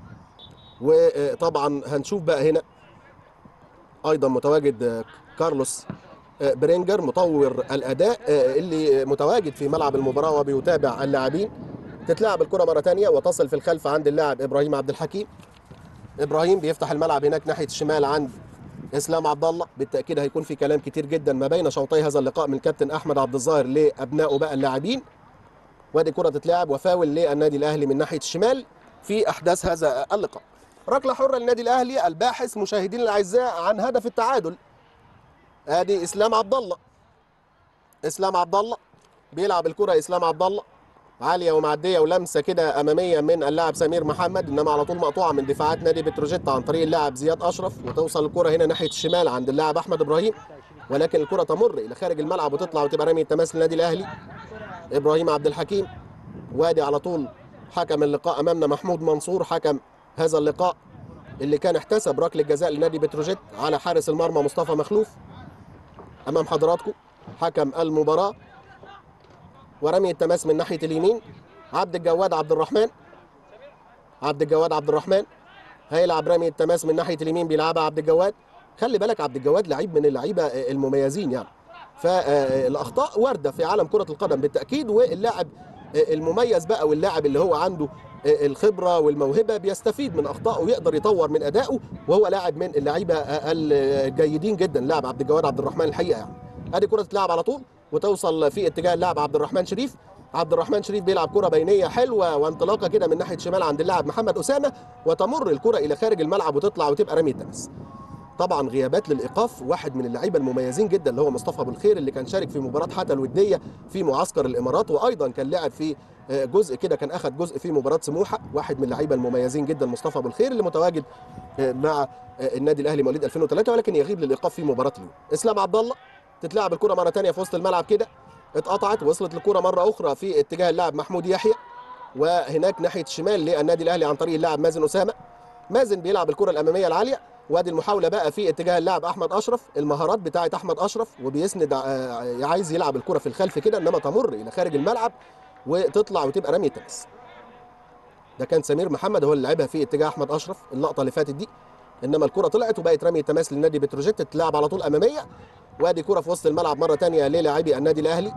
وطبعا هنشوف بقى هنا ايضا متواجد كارلوس برينجر مطور الاداء اللي متواجد في ملعب المباراه وبيتابع اللاعبين تتلعب الكره مره ثانيه وتصل في الخلف عند اللاعب ابراهيم عبد الحكيم ابراهيم بيفتح الملعب هناك ناحيه الشمال عند اسلام عبد الله بالتاكيد هيكون في كلام كتير جدا ما بين شوطي هذا اللقاء من كابتن احمد عبد الظاهر لابنائه بقى اللاعبين وادي كره تتلعب وفاول للنادي الاهلي من ناحيه الشمال في احداث هذا اللقاء ركله حره للنادي الاهلي الباحث مشاهدينا الاعزاء عن هدف التعادل ادي اسلام عبد الله اسلام عبد الله بيلعب الكره اسلام عبد الله عاليه ومعديه ولمسه كده اماميه من اللاعب سمير محمد انما على طول مقطوعه من دفاعات نادي بتروجيت عن طريق اللاعب زياد اشرف وتوصل الكره هنا ناحيه الشمال عند اللاعب احمد ابراهيم ولكن الكره تمر الى خارج الملعب وتطلع وتبقى رمي التماس للنادي الاهلي ابراهيم عبد الحكيم وادي على طول حكم اللقاء امامنا محمود منصور حكم هذا اللقاء اللي كان احتسب ركله جزاء لنادي بتروجيت على حارس المرمى مصطفى مخلوف امام حضراتكم حكم المباراه ورمي التماس من ناحيه اليمين عبد الجواد عبد الرحمن عبد الجواد عبد الرحمن هيلعب رمي التماس من ناحيه اليمين بيلعبها عبد الجواد خلي بالك عبد الجواد لعيب من اللعيبه المميزين يعني فالاخطاء وارده في عالم كره القدم بالتاكيد واللاعب المميز بقى واللاعب اللي هو عنده الخبره والموهبه بيستفيد من اخطائه ويقدر يطور من ادائه وهو لاعب من اللعيبه الجيدين جدا لاعب عبد الجواد عبد الرحمن الحقيقه يعني ادي كره تلعب على طول وتوصل في اتجاه اللاعب عبد الرحمن شريف عبد الرحمن شريف بيلعب كره بينيه حلوه وانطلاقه كده من ناحيه شمال عند اللاعب محمد اسامه وتمر الكره الى خارج الملعب وتطلع وتبقى رميه تماس طبعا غيابات للايقاف واحد من اللعيبه المميزين جدا اللي هو مصطفى ابو الخير اللي كان شارك في مباراه حتى الوديه في معسكر الامارات وايضا كان لعب في جزء كده كان اخذ جزء في مباراه سموحه واحد من اللعيبه المميزين جدا مصطفى ابو الخير اللي متواجد مع النادي الاهلي مواليد 2003 ولكن يغيب للايقاف في مباراه اليوم اسلام عبد الله تتلعب الكره مره ثانيه في وسط الملعب كده اتقطعت وصلت الكره مره اخرى في اتجاه اللاعب محمود يحيى وهناك ناحيه الشمال للنادي الاهلي عن طريق اللاعب مازن اسامه مازن بيلعب الكره الاماميه العاليه وادي المحاوله بقى في اتجاه اللاعب احمد اشرف المهارات بتاعه احمد اشرف وبيسند عايز يلعب الكره في الخلف كده انما تمر الى خارج الملعب وتطلع وتبقى رميه تماس ده كان سمير محمد هو اللي لعبها في اتجاه احمد اشرف اللقطه اللي فاتت دي انما الكره طلعت وبقت رميه تماس للنادي بتروجيت تتلعب على طول اماميه وادي كره في وسط الملعب مره ثانيه للاعبي النادي الاهلي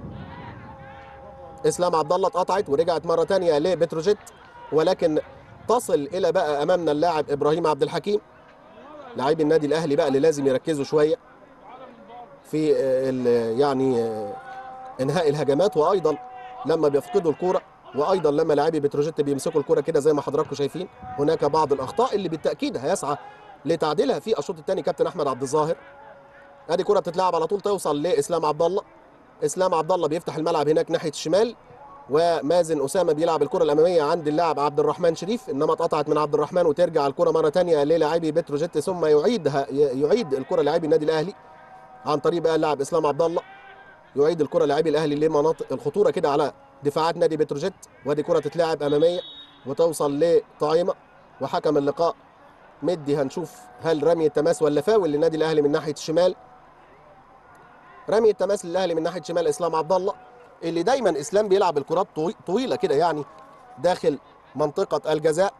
اسلام عبد الله اتقطعت ورجعت مره ثانيه لبتروجيت ولكن تصل الى بقى امامنا اللاعب ابراهيم عبد الحكيم لاعبي النادي الاهلي بقى اللي لازم يركزوا شويه في يعني انهاء الهجمات وايضا لما بيفقدوا الكوره وايضا لما لاعبي بتروجيت بيمسكوا الكوره كده زي ما حضراتكم شايفين هناك بعض الاخطاء اللي بالتاكيد هيسعى لتعديلها في الشوط الثاني كابتن احمد عبد الظاهر ادي كره بتتلعب على طول توصل لاسلام عبد الله اسلام عبد الله بيفتح الملعب هناك ناحيه الشمال ومازن اسامه بيلعب الكره الاماميه عند اللاعب عبد الرحمن شريف انما اتقطعت من عبد الرحمن وترجع الكره مره ثانيه للاعبي بتروجيت ثم يعيدها يعيد الكره لاعبي النادي الاهلي عن طريق بقى اللاعب اسلام عبد الله يعيد الكره لاعبي الاهلي لمناطق الخطوره كده على دفاعات نادي بتروجيت وادي كره تتلعب اماميه وتوصل لطعيمه وحكم اللقاء مدي هنشوف هل رمي التماس ولا فاول للنادي الاهلي من ناحيه الشمال رمي التماس للاهلي من ناحيه شمال اسلام عبد الله اللي دايما اسلام بيلعب الكرات طويله كده يعني داخل منطقه الجزاء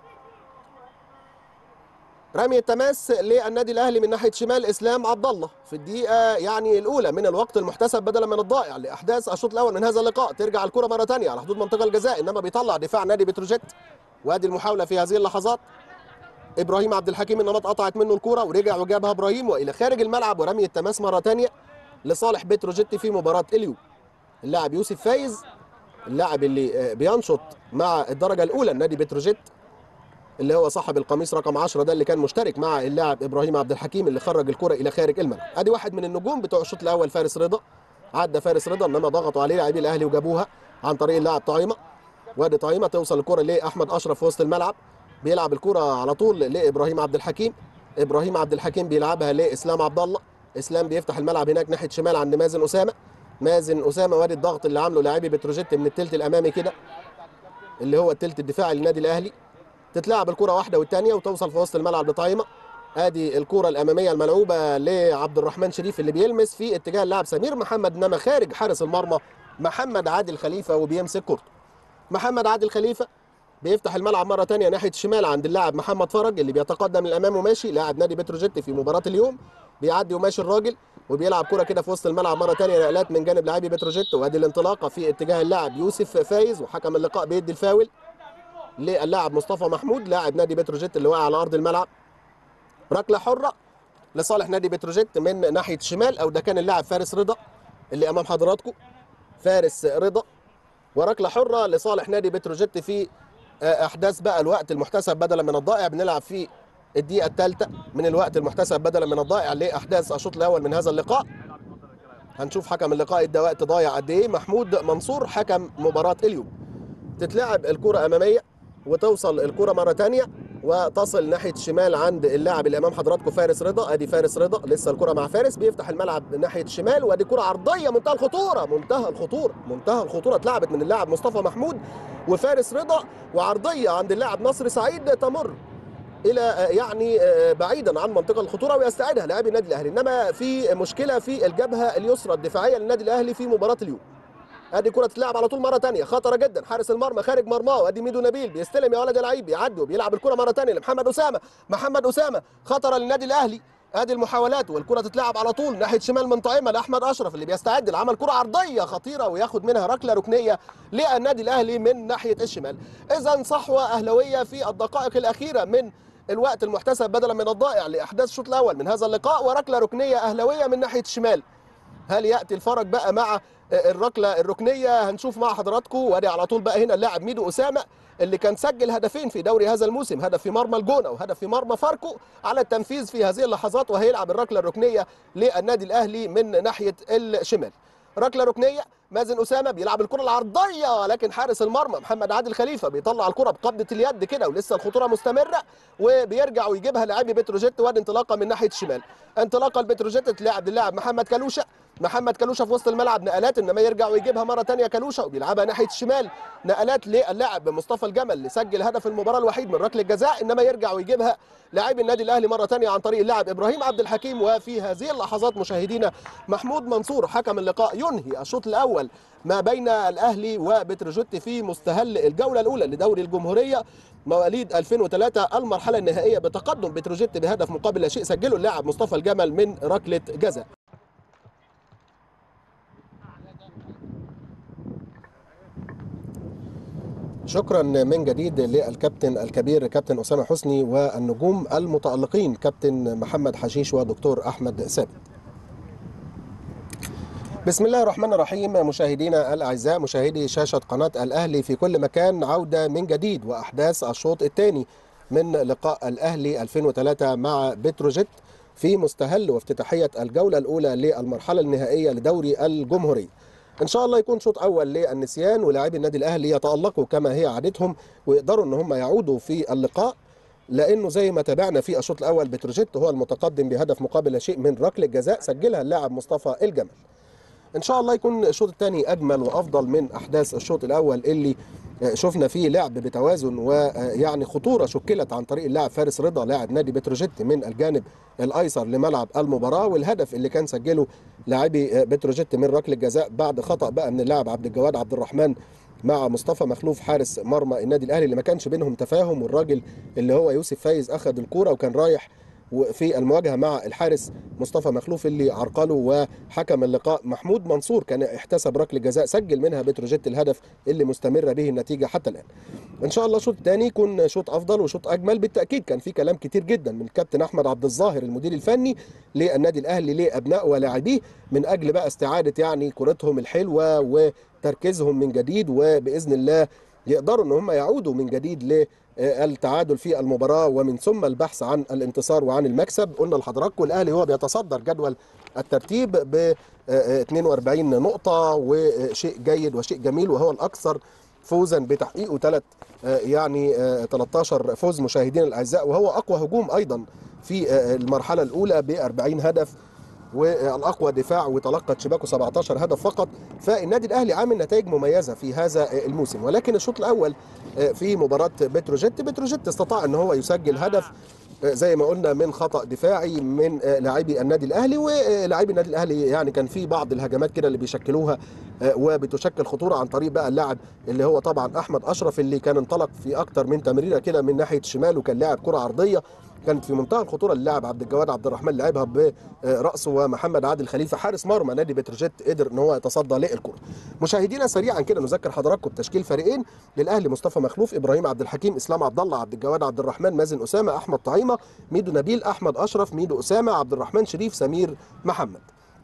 رمي التماس للنادي الاهلي من ناحيه شمال اسلام عبد الله في الدقيقه يعني الاولى من الوقت المحتسب بدلا من الضائع لاحداث الشوط الاول من هذا اللقاء ترجع الكره مره ثانيه على حدود منطقه الجزاء انما بيطلع دفاع نادي بتروجيت وادي المحاوله في هذه اللحظات ابراهيم عبد الحكيم انما اتقطعت منه الكره ورجع وجابها ابراهيم والى خارج الملعب ورمي التماس مره ثانيه لصالح بتروجيت في مباراه اليوم اللاعب يوسف فايز اللاعب اللي بينشط مع الدرجه الاولى النادي بتروجيت اللي هو صاحب القميص رقم 10 ده اللي كان مشترك مع اللاعب ابراهيم عبد الحكيم اللي خرج الكره الى خارج الملعب ادي واحد من النجوم بتوع الشوط الاول فارس رضا عدى فارس رضا انما ضغطوا عليه لاعبي الاهلي وجابوها عن طريق اللاعب طعيمه وادي طعيمه توصل الكره لاحمد اشرف في وسط الملعب بيلعب الكره على طول لابراهيم عبد الحكيم ابراهيم عبد الحكيم بيلعبها لاسلام عبد الله اسلام بيفتح الملعب هناك ناحيه شمال عند مازن اسامه مازن اسامه وادي الضغط اللي عامله لاعبي بتروجيت من الثلث الامامي كده اللي هو الثلث الدفاعي للنادي الاهلي تتلعب الكره واحده والثانيه وتوصل في وسط الملعب لطعيمه ادي الكره الاماميه الملعوبه لعبد الرحمن شريف اللي بيلمس في اتجاه اللاعب سمير محمد انما خارج حارس المرمى محمد عادل خليفه وبيمسك كورته محمد عادل خليفه بيفتح الملعب مره ثانيه ناحيه الشمال عند اللاعب محمد فرج اللي بيتقدم للامام وماشي لاعب نادي بتروجيت في مباراه اليوم بيعدي وماشي الراجل وبيلعب كره كده في وسط الملعب مره ثانيه نقلات من جانب لاعبي بتروجيت وادي الانطلاقه في اتجاه اللاعب يوسف فايز وحكم اللقاء بيدي الفاول للاعب مصطفى محمود لاعب نادي بتروجيت اللي واقع على ارض الملعب ركله حره لصالح نادي بتروجيت من ناحيه الشمال او ده كان اللاعب فارس رضا اللي امام حضراتكم فارس رضا وركله حره لصالح نادي بتروجيت في احداث بقى الوقت المحتسب بدلا من الضائع بنلعب في الدقيقه الثالثه من الوقت المحتسب بدلا من الضائع لاحداث الشوط الاول من هذا اللقاء هنشوف حكم اللقاء ادى وقت ضايع قد ايه محمود منصور حكم مباراه اليوم تتلعب الكره اماميه وتوصل الكره مره ثانيه وتصل ناحيه الشمال عند اللاعب اللي امام حضراتكم فارس رضا ادي فارس رضا لسه الكره مع فارس بيفتح الملعب ناحيه الشمال وادي كره عرضيه منتهى الخطوره منتهى الخطوره منتهى الخطوره اتلعبت من اللاعب مصطفى محمود وفارس رضا وعرضيه عند اللاعب نصر سعيد تمر الى يعني بعيدا عن منطقه الخطوره ويستعيدها لاعبي النادي الاهلي انما في مشكله في الجبهه اليسرى الدفاعيه للنادي الاهلي في مباراه اليوم ادي كره تتلعب على طول مره ثانيه خطره جدا حارس المرمى خارج مرماه وادي ميدو نبيل بيستلم يا ولد يا لعيب بيعدي وبيلعب الكره مره ثانيه لمحمد اسامه محمد اسامه خطره للنادي الاهلي ادي المحاولات والكره تتلعب على طول ناحيه شمال من طعيمه لاحمد اشرف اللي بيستعد لعمل كره عرضيه خطيره وياخد منها ركله ركنيه للنادي الاهلي من ناحيه الشمال اذا صحوه اهلاويه في الدقائق الاخيره من الوقت المحتسب بدلا من الضائع لاحداث الشوط الاول من هذا اللقاء وركله ركنيه اهلاويه من ناحيه الشمال هل ياتي الفرج بقى مع الركله الركنيه هنشوف مع حضراتكم وادي على طول بقى هنا اللاعب ميدو اسامه اللي كان سجل هدفين في دوري هذا الموسم هدف في مرمى الجونه وهدف في مرمى فاركو على التنفيذ في هذه اللحظات وهيلعب الركله الركنيه للنادي الاهلي من ناحيه الشمال ركله ركنيه مازن اسامه بيلعب الكره العرضيه لكن حارس المرمى محمد عادل خليفه بيطلع الكره بقبضه اليد كده ولسه الخطوره مستمره وبيرجع ويجيبها لاعبي بتروجيت وادي انطلاقه من ناحيه الشمال انطلاقه البتروجيت تلعب اللاعب محمد كلوشه محمد كلوشه في وسط الملعب نقلات انما يرجع ويجيبها مره ثانيه كلوشه وبيلعبها ناحيه الشمال نقلات للاعب مصطفى الجمل اللي سجل هدف المباراه الوحيد من ركله الجزاء انما يرجع ويجيبها لاعب النادي الاهلي مره ثانيه عن طريق اللاعب ابراهيم عبد الحكيم وفي هذه اللحظات مشاهدينا محمود منصور حكم اللقاء ينهي الشوط الاول ما بين الاهلي وبتروجيت في مستهل الجوله الاولى لدوري الجمهوريه مواليد 2003 المرحله النهائيه بتقدم بتروجيت بهدف مقابل لا شيء سجله اللاعب مصطفى الجمل من ركله جزاء شكرا من جديد للكابتن الكبير كابتن اسامه حسني والنجوم المتالقين كابتن محمد حشيش ودكتور احمد ثابت بسم الله الرحمن الرحيم مشاهدينا الاعزاء مشاهدي شاشه قناه الاهلي في كل مكان عوده من جديد واحداث الشوط الثاني من لقاء الاهلي 2003 مع بتروجيت في مستهل وافتتاحيه الجوله الاولى للمرحله النهائيه لدوري الجمهوريه. ان شاء الله يكون شوط اول للنسيان ولاعبي النادي الاهلي يتالقوا كما هي عادتهم ويقدروا ان هم يعودوا في اللقاء لانه زي ما تابعنا في الشوط الاول بتروجيت هو المتقدم بهدف مقابل لا شيء من ركله جزاء سجلها اللاعب مصطفى الجمل. ان شاء الله يكون الشوط الثاني اجمل وافضل من احداث الشوط الاول اللي شفنا فيه لعب بتوازن ويعني خطوره شكلت عن طريق اللاعب فارس رضا لاعب نادي بتروجيت من الجانب الايسر لملعب المباراه والهدف اللي كان سجله لاعبي بتروجيت من ركله جزاء بعد خطا بقى من اللاعب عبد الجواد عبد الرحمن مع مصطفى مخلوف حارس مرمى النادي الاهلي اللي ما كانش بينهم تفاهم والراجل اللي هو يوسف فايز اخذ الكوره وكان رايح في المواجهه مع الحارس مصطفى مخلوف اللي عرقله وحكم اللقاء محمود منصور كان احتسب ركله جزاء سجل منها بتروجيت الهدف اللي مستمره به النتيجه حتى الان. ان شاء الله الشوط الثاني يكون شوط افضل وشوط اجمل بالتاكيد كان في كلام كتير جدا من الكابتن احمد عبد الظاهر المدير الفني للنادي الاهلي لابنائه ولاعبيه من اجل بقى استعاده يعني كرتهم الحلوه وتركيزهم من جديد وباذن الله يقدروا ان هم يعودوا من جديد ل التعادل في المباراة ومن ثم البحث عن الانتصار وعن المكسب قلنا لحضراتكم الأهلي هو بيتصدر جدول الترتيب ب 42 نقطة وشيء جيد وشيء جميل وهو الأكثر فوزا بتحقيقه ثلاث يعني 13 فوز مشاهدين الأعزاء وهو أقوى هجوم أيضا في المرحلة الأولى ب 40 هدف والاقوى دفاع وتلقت شباكه 17 هدف فقط فالنادي الاهلي عامل نتائج مميزه في هذا الموسم ولكن الشوط الاول في مباراه بتروجيت بتروجيت استطاع ان هو يسجل هدف زي ما قلنا من خطا دفاعي من لاعبي النادي الاهلي ولاعبي النادي الاهلي يعني كان في بعض الهجمات كده اللي بيشكلوها وبتشكل خطوره عن طريق بقى اللاعب اللي هو طبعا احمد اشرف اللي كان انطلق في اكتر من تمريره كده من ناحيه الشمال وكان لاعب كره عرضيه كانت في منتهى الخطوره اللاعب عبد الجواد عبد الرحمن لعبها براسه ومحمد عادل خليفه حارس مرمى نادي بتروجيت قدر ان هو يتصدى للكره. مشاهدينا سريعا كده نذكر حضراتكم بتشكيل فريقين للاهلي مصطفى مخلوف ابراهيم عبد الحكيم اسلام عبد الله عبد الجواد عبد الرحمن مازن اسامه احمد طعيمه ميدو نبيل احمد اشرف ميدو اسامه عبد الرحمن شريف سمير محمد.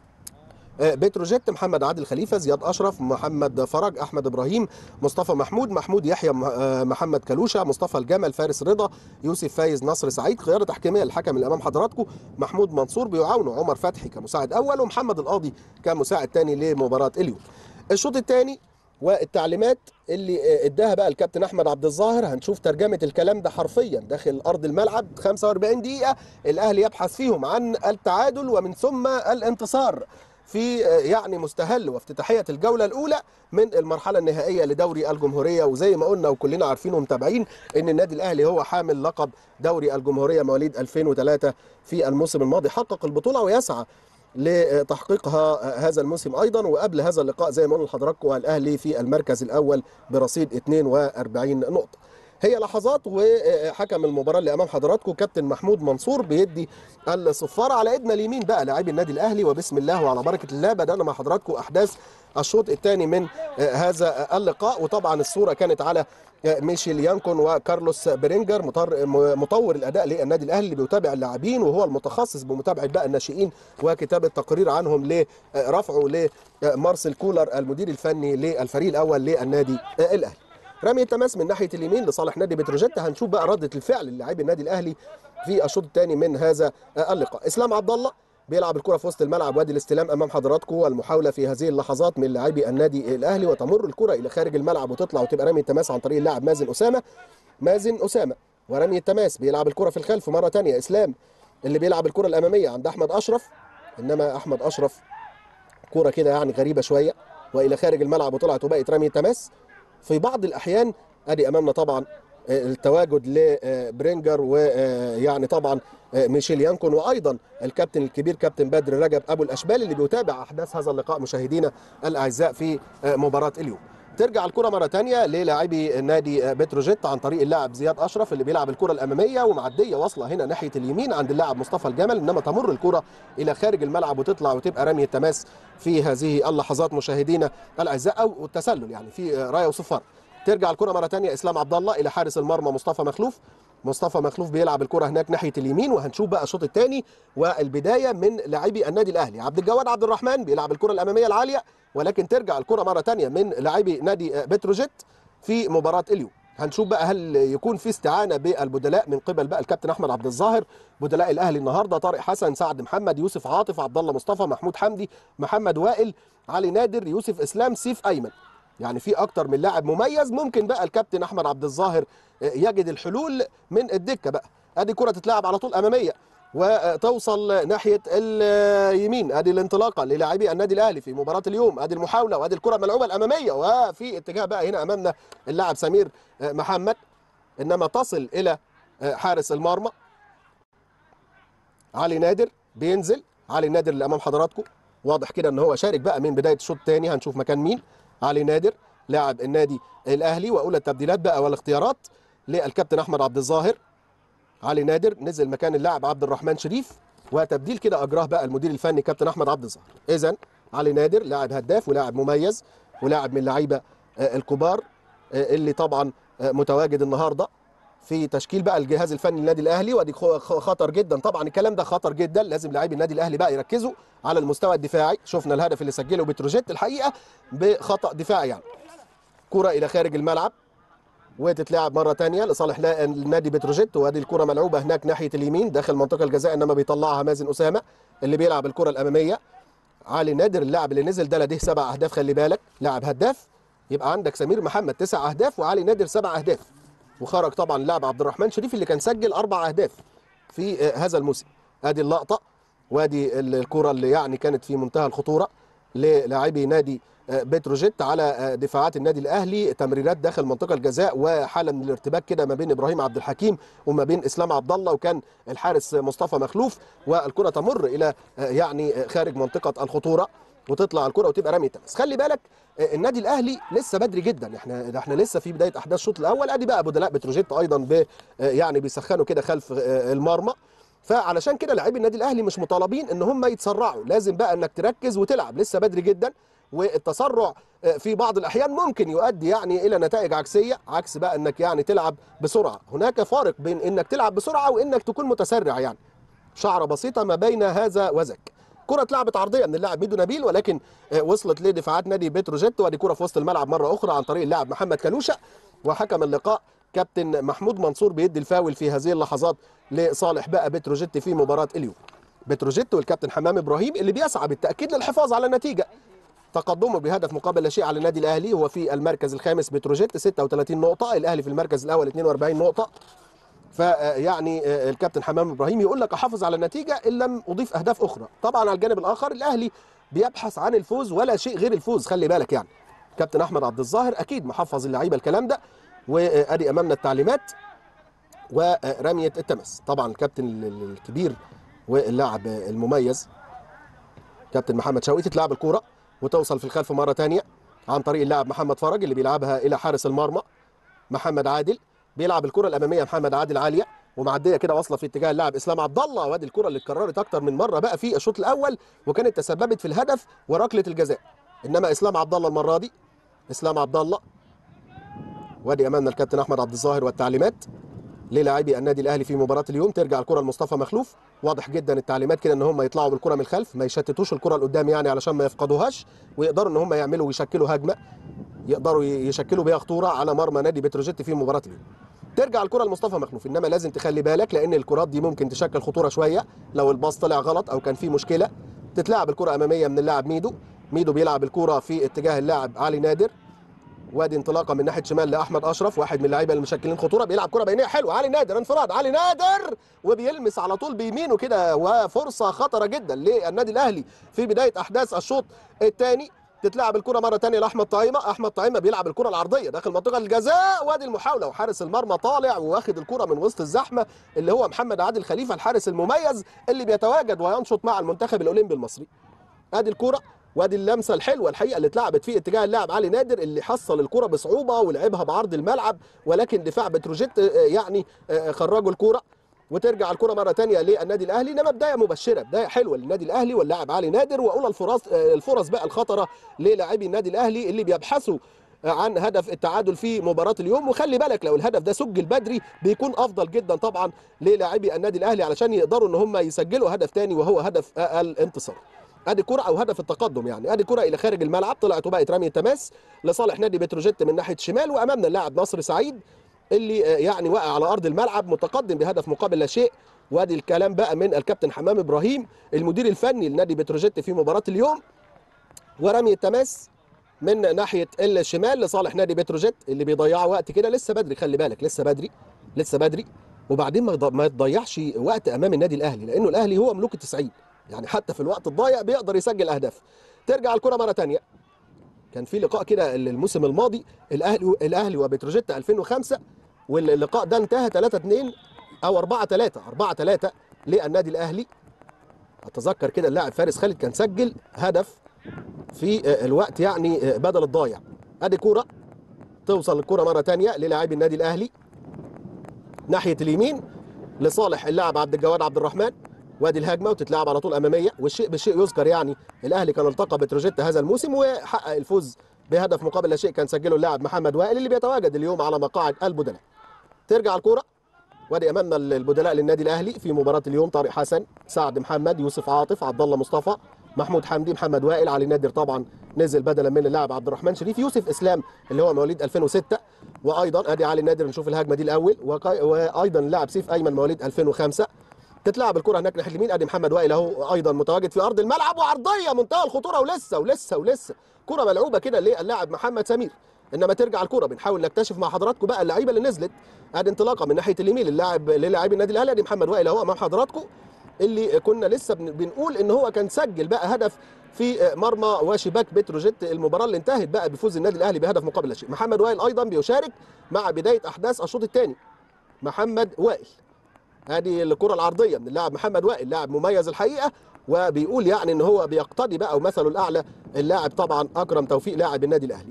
بتروجيت محمد عادل خليفه زياد اشرف محمد فرج احمد ابراهيم مصطفى محمود محمود يحيى محمد كلوشه مصطفى الجمل فارس رضا يوسف فايز نصر سعيد قياده تحكيميه الحكم اللي امام حضراتكم محمود منصور بيعاونه عمر فتحي كمساعد اول ومحمد القاضي كمساعد ثاني لمباراه اليوم الشوط الثاني والتعليمات اللي اداها بقى الكابتن احمد عبد الظاهر هنشوف ترجمه الكلام ده حرفيا داخل ارض الملعب 45 دقيقه الاهلي يبحث فيهم عن التعادل ومن ثم الانتصار في يعني مستهل وافتتاحيه الجوله الاولى من المرحله النهائيه لدوري الجمهوريه وزي ما قلنا وكلنا عارفين ومتابعين ان النادي الاهلي هو حامل لقب دوري الجمهوريه مواليد 2003 في الموسم الماضي حقق البطوله ويسعى لتحقيقها هذا الموسم ايضا وقبل هذا اللقاء زي ما قلنا لحضراتكم الاهلي في المركز الاول برصيد 42 نقطه هي لحظات وحكم المباراه اللي امام حضراتكم كابتن محمود منصور بيدي الصفاره على ايدنا اليمين بقى لاعبي النادي الاهلي وبسم الله وعلى بركه الله بدانا مع حضراتكم احداث الشوط الثاني من هذا اللقاء وطبعا الصوره كانت على ميشيل يانكون وكارلوس برينجر مطور الاداء للنادي الاهلي اللي بيتابع اللاعبين وهو المتخصص بمتابعه بقى الناشئين وكتابه تقرير عنهم لرفعه لمارسيل كولر المدير الفني للفريق الاول للنادي الاهلي رمي التماس من ناحيه اليمين لصالح نادي بتروجيت هنشوف بقى رده الفعل للاعبي النادي الاهلي في الشوط الثاني من هذا اللقاء اسلام عبد الله بيلعب الكره في وسط الملعب وادي الاستلام امام حضراتكم والمحاوله في هذه اللحظات من لاعبي النادي الاهلي وتمر الكره الى خارج الملعب وتطلع وتبقى رمي التماس عن طريق اللاعب مازن اسامه مازن اسامه ورمي التماس بيلعب الكره في الخلف مره ثانيه اسلام اللي بيلعب الكره الاماميه عند احمد اشرف انما احمد اشرف كره كده يعني غريبه شويه والى خارج الملعب وطلعت وبقت رمي تماس في بعض الاحيان ادي امامنا طبعا التواجد لبرينجر ويعني طبعا ميشيل يانكون وايضا الكابتن الكبير كابتن بدر رجب ابو الاشبال اللي بيتابع احداث هذا اللقاء مشاهدينا الاعزاء في مباراه اليوم. ترجع الكره مره ثانيه للاعبي نادي بتروجيت عن طريق اللاعب زياد اشرف اللي بيلعب الكره الاماميه ومعديه واصله هنا ناحيه اليمين عند اللاعب مصطفى الجمل انما تمر الكره الى خارج الملعب وتطلع وتبقى رميه تماس في هذه اللحظات مشاهدينا الاعزاء او التسلل يعني في رايه وصفار. ترجع الكره مره ثانيه اسلام عبد الله الى حارس المرمى مصطفى مخلوف مصطفى مخلوف بيلعب الكره هناك ناحيه اليمين وهنشوف بقى الشوط الثاني والبدايه من لاعبي النادي الاهلي عبد الجواد عبد الرحمن بيلعب الكره الاماميه العاليه ولكن ترجع الكره مره ثانيه من لاعبي نادي بتروجيت في مباراه اليوم هنشوف بقى هل يكون في استعانه بالبدلاء من قبل بقى الكابتن احمد عبد الظاهر بدلاء الاهلي النهارده طارق حسن سعد محمد يوسف عاطف عبد الله مصطفى محمود حمدي محمد وائل علي نادر يوسف اسلام سيف ايمن يعني في اكتر من لاعب مميز ممكن بقى الكابتن احمد عبد الظاهر يجد الحلول من الدكه بقى ادي كره تتلعب على طول اماميه وتوصل ناحيه اليمين ادي الانطلاقه للاعبي النادي الاهلي في مباراه اليوم ادي المحاوله وادي الكره الملعوبه الاماميه وفي اتجاه بقى هنا امامنا اللاعب سمير محمد انما تصل الى حارس المرمى علي نادر بينزل علي نادر اللي امام حضراتكم واضح كده ان هو شارك بقى من بدايه الشوط الثاني هنشوف مكان مين علي نادر لاعب النادي الاهلي واولى التبديلات بقى والاختيارات للكابتن احمد عبد الظاهر علي نادر نزل مكان اللاعب عبد الرحمن شريف وتبديل كده اجراه بقى المدير الفني كابتن احمد عبد الظاهر اذا علي نادر لاعب هداف ولاعب مميز ولاعب من اللعيبه الكبار اللي طبعا متواجد النهارده في تشكيل بقى الجهاز الفني للنادي الاهلي ودي خطر جدا طبعا الكلام ده خطر جدا لازم لاعبي النادي الاهلي بقى يركزوا على المستوى الدفاعي شفنا الهدف اللي سجله بتروجيت الحقيقه بخطا دفاعي يعني كره الى خارج الملعب وتتلعب مره ثانيه لصالح النادي بتروجيت وادي الكره ملعوبه هناك ناحيه اليمين داخل منطقه الجزاء انما بيطلعها مازن اسامه اللي بيلعب الكره الاماميه علي نادر اللاعب اللي نزل ده لديه سبع اهداف خلي بالك لاعب هداف يبقى عندك سمير محمد تسع اهداف وعلي نادر سبع اهداف وخرج طبعا اللاعب عبد الرحمن شريف اللي كان سجل اربع اهداف في هذا الموسم ادي اللقطه وادي الكره اللي يعني كانت في منتهى الخطوره للاعبي نادي بتروجيت على دفاعات النادي الاهلي تمريرات داخل منطقه الجزاء وحاله من الارتباك كده ما بين ابراهيم عبد الحكيم وما بين اسلام عبد الله وكان الحارس مصطفى مخلوف والكره تمر الى يعني خارج منطقه الخطوره وتطلع الكره وتبقى رمي تماس خلي بالك النادي الاهلي لسه بدري جدا احنا احنا لسه في بدايه احداث الشوط الاول ادي بقى بدلاء بتروجيت ايضا ب يعني بيسخنوا كده خلف المرمى فعلشان كده لاعبي النادي الاهلي مش مطالبين ان هم يتسرعوا لازم بقى انك تركز وتلعب لسه بدري جدا والتسرع في بعض الاحيان ممكن يؤدي يعني الى نتائج عكسيه عكس بقى انك يعني تلعب بسرعه هناك فارق بين انك تلعب بسرعه وانك تكون متسرع يعني شعره بسيطه ما بين هذا وذاك كرة اتلعبت عرضية من اللاعب ميدو نبيل ولكن وصلت لدفاعات نادي بتروجيت وادي كرة في وسط الملعب مرة أخرى عن طريق اللاعب محمد كلوشة وحكم اللقاء كابتن محمود منصور بيدي الفاول في هذه اللحظات لصالح بقى بتروجيت في مباراة اليوم بتروجيت والكابتن حمام إبراهيم اللي بيسعى بالتأكيد للحفاظ على النتيجة تقدمه بهدف مقابل لا شيء على النادي الاهلي هو في المركز الخامس بتروجيت 36 نقطه الاهلي في المركز الاول 42 نقطه فيعني الكابتن حمام ابراهيم يقول لك احافظ على النتيجه ان لم اضيف اهداف اخرى طبعا على الجانب الاخر الاهلي بيبحث عن الفوز ولا شيء غير الفوز خلي بالك يعني كابتن احمد عبد الظاهر اكيد محفظ اللعيبه الكلام ده وادي امامنا التعليمات ورميه التمس طبعا الكابتن الكبير واللاعب المميز كابتن محمد شوقي تتلعب الكوره وتوصل في الخلف مره ثانيه عن طريق اللاعب محمد فرج اللي بيلعبها الى حارس المرمى محمد عادل بيلعب الكره الاماميه محمد عادل عاليه ومعديه كده واصله في اتجاه اللاعب اسلام عبد الله وادي الكره اللي اتكررت اكتر من مره بقى في الشوط الاول وكانت تسببت في الهدف وركله الجزاء انما اسلام عبد الله المره دي اسلام عبد الله وادي امامنا الكابتن احمد عبد الظاهر والتعليمات للاعبي النادي الاهلي في مباراه اليوم ترجع الكره لمصطفى مخلوف واضح جدا التعليمات كده ان هم يطلعوا بالكره من الخلف ما يشتتوش الكره لقدام يعني علشان ما يفقدوهاش ويقدروا ان هم يعملوا ويشكلوا هجمه يقدروا يشكلوا بيها خطوره على مرمى نادي بتروجيت في مباراه اليوم ترجع الكره لمصطفى مخلوف انما لازم تخلي بالك لان الكرات دي ممكن تشكل خطوره شويه لو الباص طلع غلط او كان في مشكله تتلعب الكره اماميه من اللاعب ميدو ميدو بيلعب الكره في اتجاه اللاعب علي نادر وادي انطلاقه من ناحيه شمال لاحمد اشرف واحد من اللعيبه المشكلين خطوره بيلعب كره بينيه حلوه علي نادر انفراد علي نادر وبيلمس على طول بيمينه كده وفرصه خطره جدا للنادي الاهلي في بدايه احداث الشوط الثاني تتلعب الكره مره ثانيه لاحمد طعيمه احمد طعيمه بيلعب الكره العرضيه داخل منطقه الجزاء وادي المحاوله وحارس المرمى طالع واخد الكره من وسط الزحمه اللي هو محمد عادل خليفه الحارس المميز اللي بيتواجد وينشط مع المنتخب الاولمبي المصري ادي الكره وادي اللمسه الحلوه الحقيقه اللي اتلعبت في اتجاه اللاعب علي نادر اللي حصل الكره بصعوبه ولعبها بعرض الملعب ولكن دفاع بتروجيت يعني خرجوا الكره وترجع الكره مره ثانيه للنادي الاهلي انما بدايه مبشره بدايه حلوه للنادي الاهلي واللاعب علي نادر واولى الفرص الفرص بقى الخطره للاعبي النادي الاهلي اللي بيبحثوا عن هدف التعادل في مباراه اليوم وخلي بالك لو الهدف ده سجل بدري بيكون افضل جدا طبعا للاعبي النادي الاهلي علشان يقدروا ان هم يسجلوا هدف ثاني وهو هدف الانتصار ادي كره او هدف التقدم يعني ادي كره الى خارج الملعب طلعت وبقت رميه تماس لصالح نادي بتروجيت من ناحيه شمال وامامنا اللاعب نصر سعيد اللي يعني وقع على ارض الملعب متقدم بهدف مقابل لا شيء وادي الكلام بقى من الكابتن حمام ابراهيم المدير الفني لنادي بتروجيت في مباراه اليوم ورميه تماس من ناحيه الشمال لصالح نادي بتروجيت اللي بيضيعوا وقت كده لسه بدري خلي بالك لسه بدري لسه بدري وبعدين ما تضيعش وقت امام النادي الاهلي لانه الاهلي هو ملوك التسعين يعني حتى في الوقت الضايع بيقدر يسجل اهداف ترجع الكره مره ثانيه كان في لقاء كده الموسم الماضي الاهلي الاهلي وبتروجيت 2005 واللقاء ده انتهى 3 2 او 4 3 4 3 للنادي الاهلي اتذكر كده اللاعب فارس خالد كان سجل هدف في الوقت يعني بدل الضايع ادي كوره توصل الكره مره ثانيه للاعبي النادي الاهلي ناحيه اليمين لصالح اللاعب عبد الجواد عبد الرحمن وادي الهجمه وتتلعب على طول اماميه والشيء بالشيء يذكر يعني الاهلي كان التقى بتروجيت هذا الموسم وحقق الفوز بهدف مقابل لا شيء كان سجله اللاعب محمد وائل اللي بيتواجد اليوم على مقاعد البدلاء ترجع الكوره وادي امامنا البدلاء للنادي الاهلي في مباراه اليوم طارق حسن سعد محمد يوسف عاطف عبد الله مصطفى محمود حمدي محمد وائل علي نادر طبعا نزل بدلا من اللاعب عبد الرحمن شريف يوسف اسلام اللي هو مواليد 2006 وايضا ادي علي نادر نشوف الهجمه دي الاول وايضا اللاعب سيف ايمن مواليد 2005 تتلعب الكره هناك ناحيه اليمين ادي محمد وائل اهو ايضا متواجد في ارض الملعب وعرضيه منتهى الخطوره ولسه ولسه ولسه كره ملعوبه كده للاعب محمد سمير انما ترجع الكره بنحاول نكتشف مع حضراتكم بقى اللعيبه اللي نزلت ادي انطلاقه من ناحيه اليمين للاعب للاعبي النادي الاهلي ادي محمد وائل اهو امام حضراتكم اللي كنا لسه بنقول ان هو كان سجل بقى هدف في مرمى وشباك بتروجيت المباراه اللي انتهت بقى بفوز النادي الاهلي بهدف مقابل لا شيء محمد وائل ايضا بيشارك مع بدايه احداث الشوط الثاني محمد وائل ادي الكره العرضيه من اللاعب محمد وائل لاعب مميز الحقيقه وبيقول يعني ان هو بيقتدي بقى ومثله الاعلى اللاعب طبعا اكرم توفيق لاعب النادي الاهلي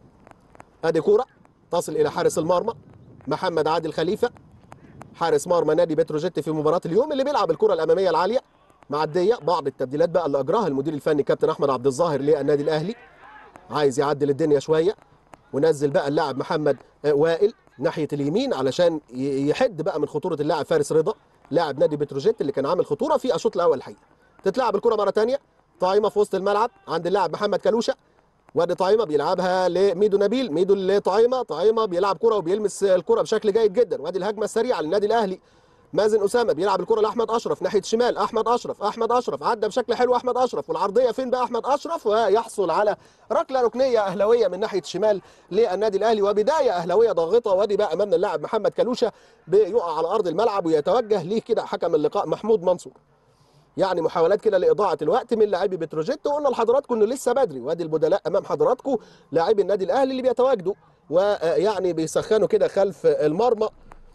ادي كوره تصل الى حارس المرمى محمد عادل خليفه حارس مرمى نادي بتروجيت في مباراه اليوم اللي بيلعب الكره الاماميه العاليه معديه بعض التبديلات بقى اللي اجراها المدير الفني كابتن احمد عبد الظاهر للنادي الاهلي عايز يعدل الدنيا شويه ونزل بقى اللاعب محمد وائل ناحيه اليمين علشان يحد بقى من خطوره اللاعب فارس رضا لاعب نادي بتروجيت اللي كان عامل خطوره في الشوط الاول الحقيقه تتلعب الكره مره ثانيه طايمه في وسط الملعب عند اللاعب محمد كلوشه وادي طايمه بيلعبها لميدو نبيل ميدو لطايمه طايمه بيلعب كره وبيلمس الكره بشكل جيد جدا وادي الهجمه السريعه للنادي الاهلي مازن اسامه بيلعب الكره لاحمد اشرف ناحيه الشمال احمد اشرف احمد اشرف عدى بشكل حلو احمد اشرف والعرضيه فين بقى احمد اشرف ويحصل على ركله ركنيه اهلاويه من ناحيه الشمال للنادي الاهلي وبدايه اهلاويه ضاغطه وادي بقى امامنا اللاعب محمد كلوشه بيقع على ارض الملعب ويتوجه ليه كده حكم اللقاء محمود منصور يعني محاولات كده لاضاعه الوقت من لاعبي بتروجيت وقلنا لحضراتكم انه لسه بدري وادي البدلاء امام حضراتكم لاعبي النادي الاهلي اللي بيتواجدوا ويعني بيسخنوا كده خلف المرمى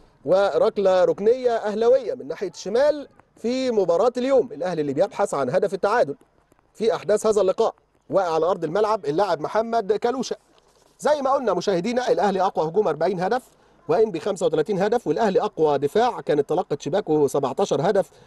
وركله ركنيه اهلاويه من ناحيه الشمال في مباراه اليوم الاهلي اللي بيبحث عن هدف التعادل في احداث هذا اللقاء وقع على ارض الملعب اللاعب محمد كلوشه زي ما قلنا مشاهدينا الاهلي اقوى هجوم 40 هدف وان ب 35 هدف والاهلي اقوى دفاع كانت تلقت شباكه 17 هدف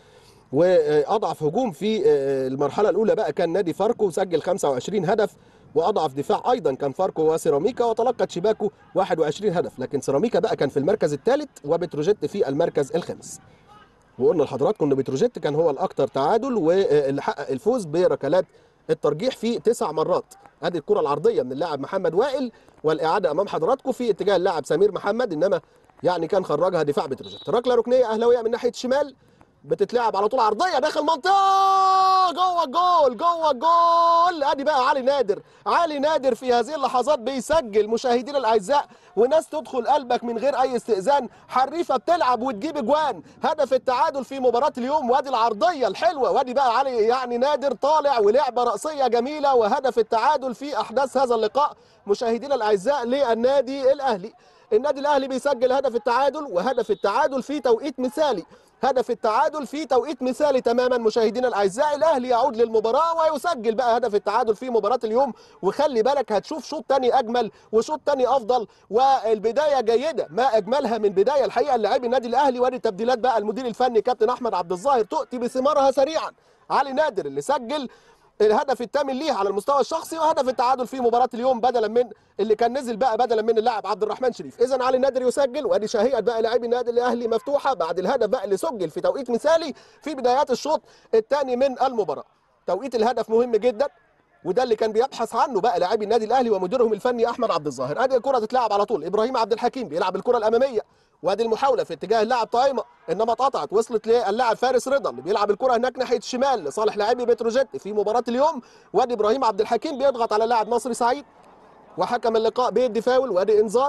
واضعف هجوم في المرحله الاولى بقى كان نادي فاركو سجل 25 هدف واضعف دفاع ايضا كان فاركو وسيراميكا وتلقت شباكو 21 هدف لكن سيراميكا بقى كان في المركز الثالث وبتروجيت في المركز الخامس وقلنا لحضراتكم ان بتروجيت كان هو الاكثر تعادل واللي حقق الفوز بركلات الترجيح في تسع مرات ادي الكره العرضيه من اللاعب محمد وائل والاعاده امام حضراتكم في اتجاه اللاعب سمير محمد انما يعني كان خرجها دفاع بتروجيت ركله ركنيه اهلاويه من ناحيه الشمال بتتلعب على طول عرضيه داخل منطقه جوه الجول جوه الجول ادي بقى علي نادر علي نادر في هذه اللحظات بيسجل مشاهدينا الاعزاء وناس تدخل قلبك من غير اي استئذان حريفه بتلعب وتجيب اجوان هدف التعادل في مباراه اليوم وادي العرضيه الحلوه وادي بقى علي يعني نادر طالع ولعبه راسيه جميله وهدف التعادل في احداث هذا اللقاء مشاهدينا الاعزاء للنادي الاهلي النادي الاهلي بيسجل هدف التعادل وهدف التعادل في توقيت مثالي هدف التعادل في توقيت مثالي تماما مشاهدينا الاعزاء الاهلي يعود للمباراه ويسجل بقى هدف التعادل في مباراه اليوم وخلي بالك هتشوف شوط تاني اجمل وشوط تاني افضل والبدايه جيده ما اجملها من بدايه الحقيقه اللاعبي النادي الاهلي وادي التبديلات بقى المدير الفني كابتن احمد عبد الظاهر تؤتي بثمارها سريعا علي نادر اللي سجل الهدف الثامن ليه على المستوى الشخصي وهدف التعادل في مباراه اليوم بدلا من اللي كان نزل بقى بدلا من اللاعب عبد الرحمن شريف اذا علي نادر يسجل وادي شهيئه بقى لاعبي النادي الاهلي مفتوحه بعد الهدف بقى اللي سجل في توقيت مثالي في بدايات الشوط الثاني من المباراه توقيت الهدف مهم جدا وده اللي كان بيبحث عنه بقى لاعبي النادي الاهلي ومديرهم الفني احمد عبد الظاهر ادي الكره تتلعب على طول ابراهيم عبد الحكيم بيلعب الكره الاماميه وادي المحاوله في اتجاه اللاعب طايمه انما اتقطعت وصلت للاعب فارس رضا اللي بيلعب الكره هناك ناحيه الشمال لصالح لاعبي بتروجيت في مباراه اليوم وادي ابراهيم عبد الحكيم بيضغط على لاعب مصري سعيد وحكم اللقاء بيدي فاول وادي انذار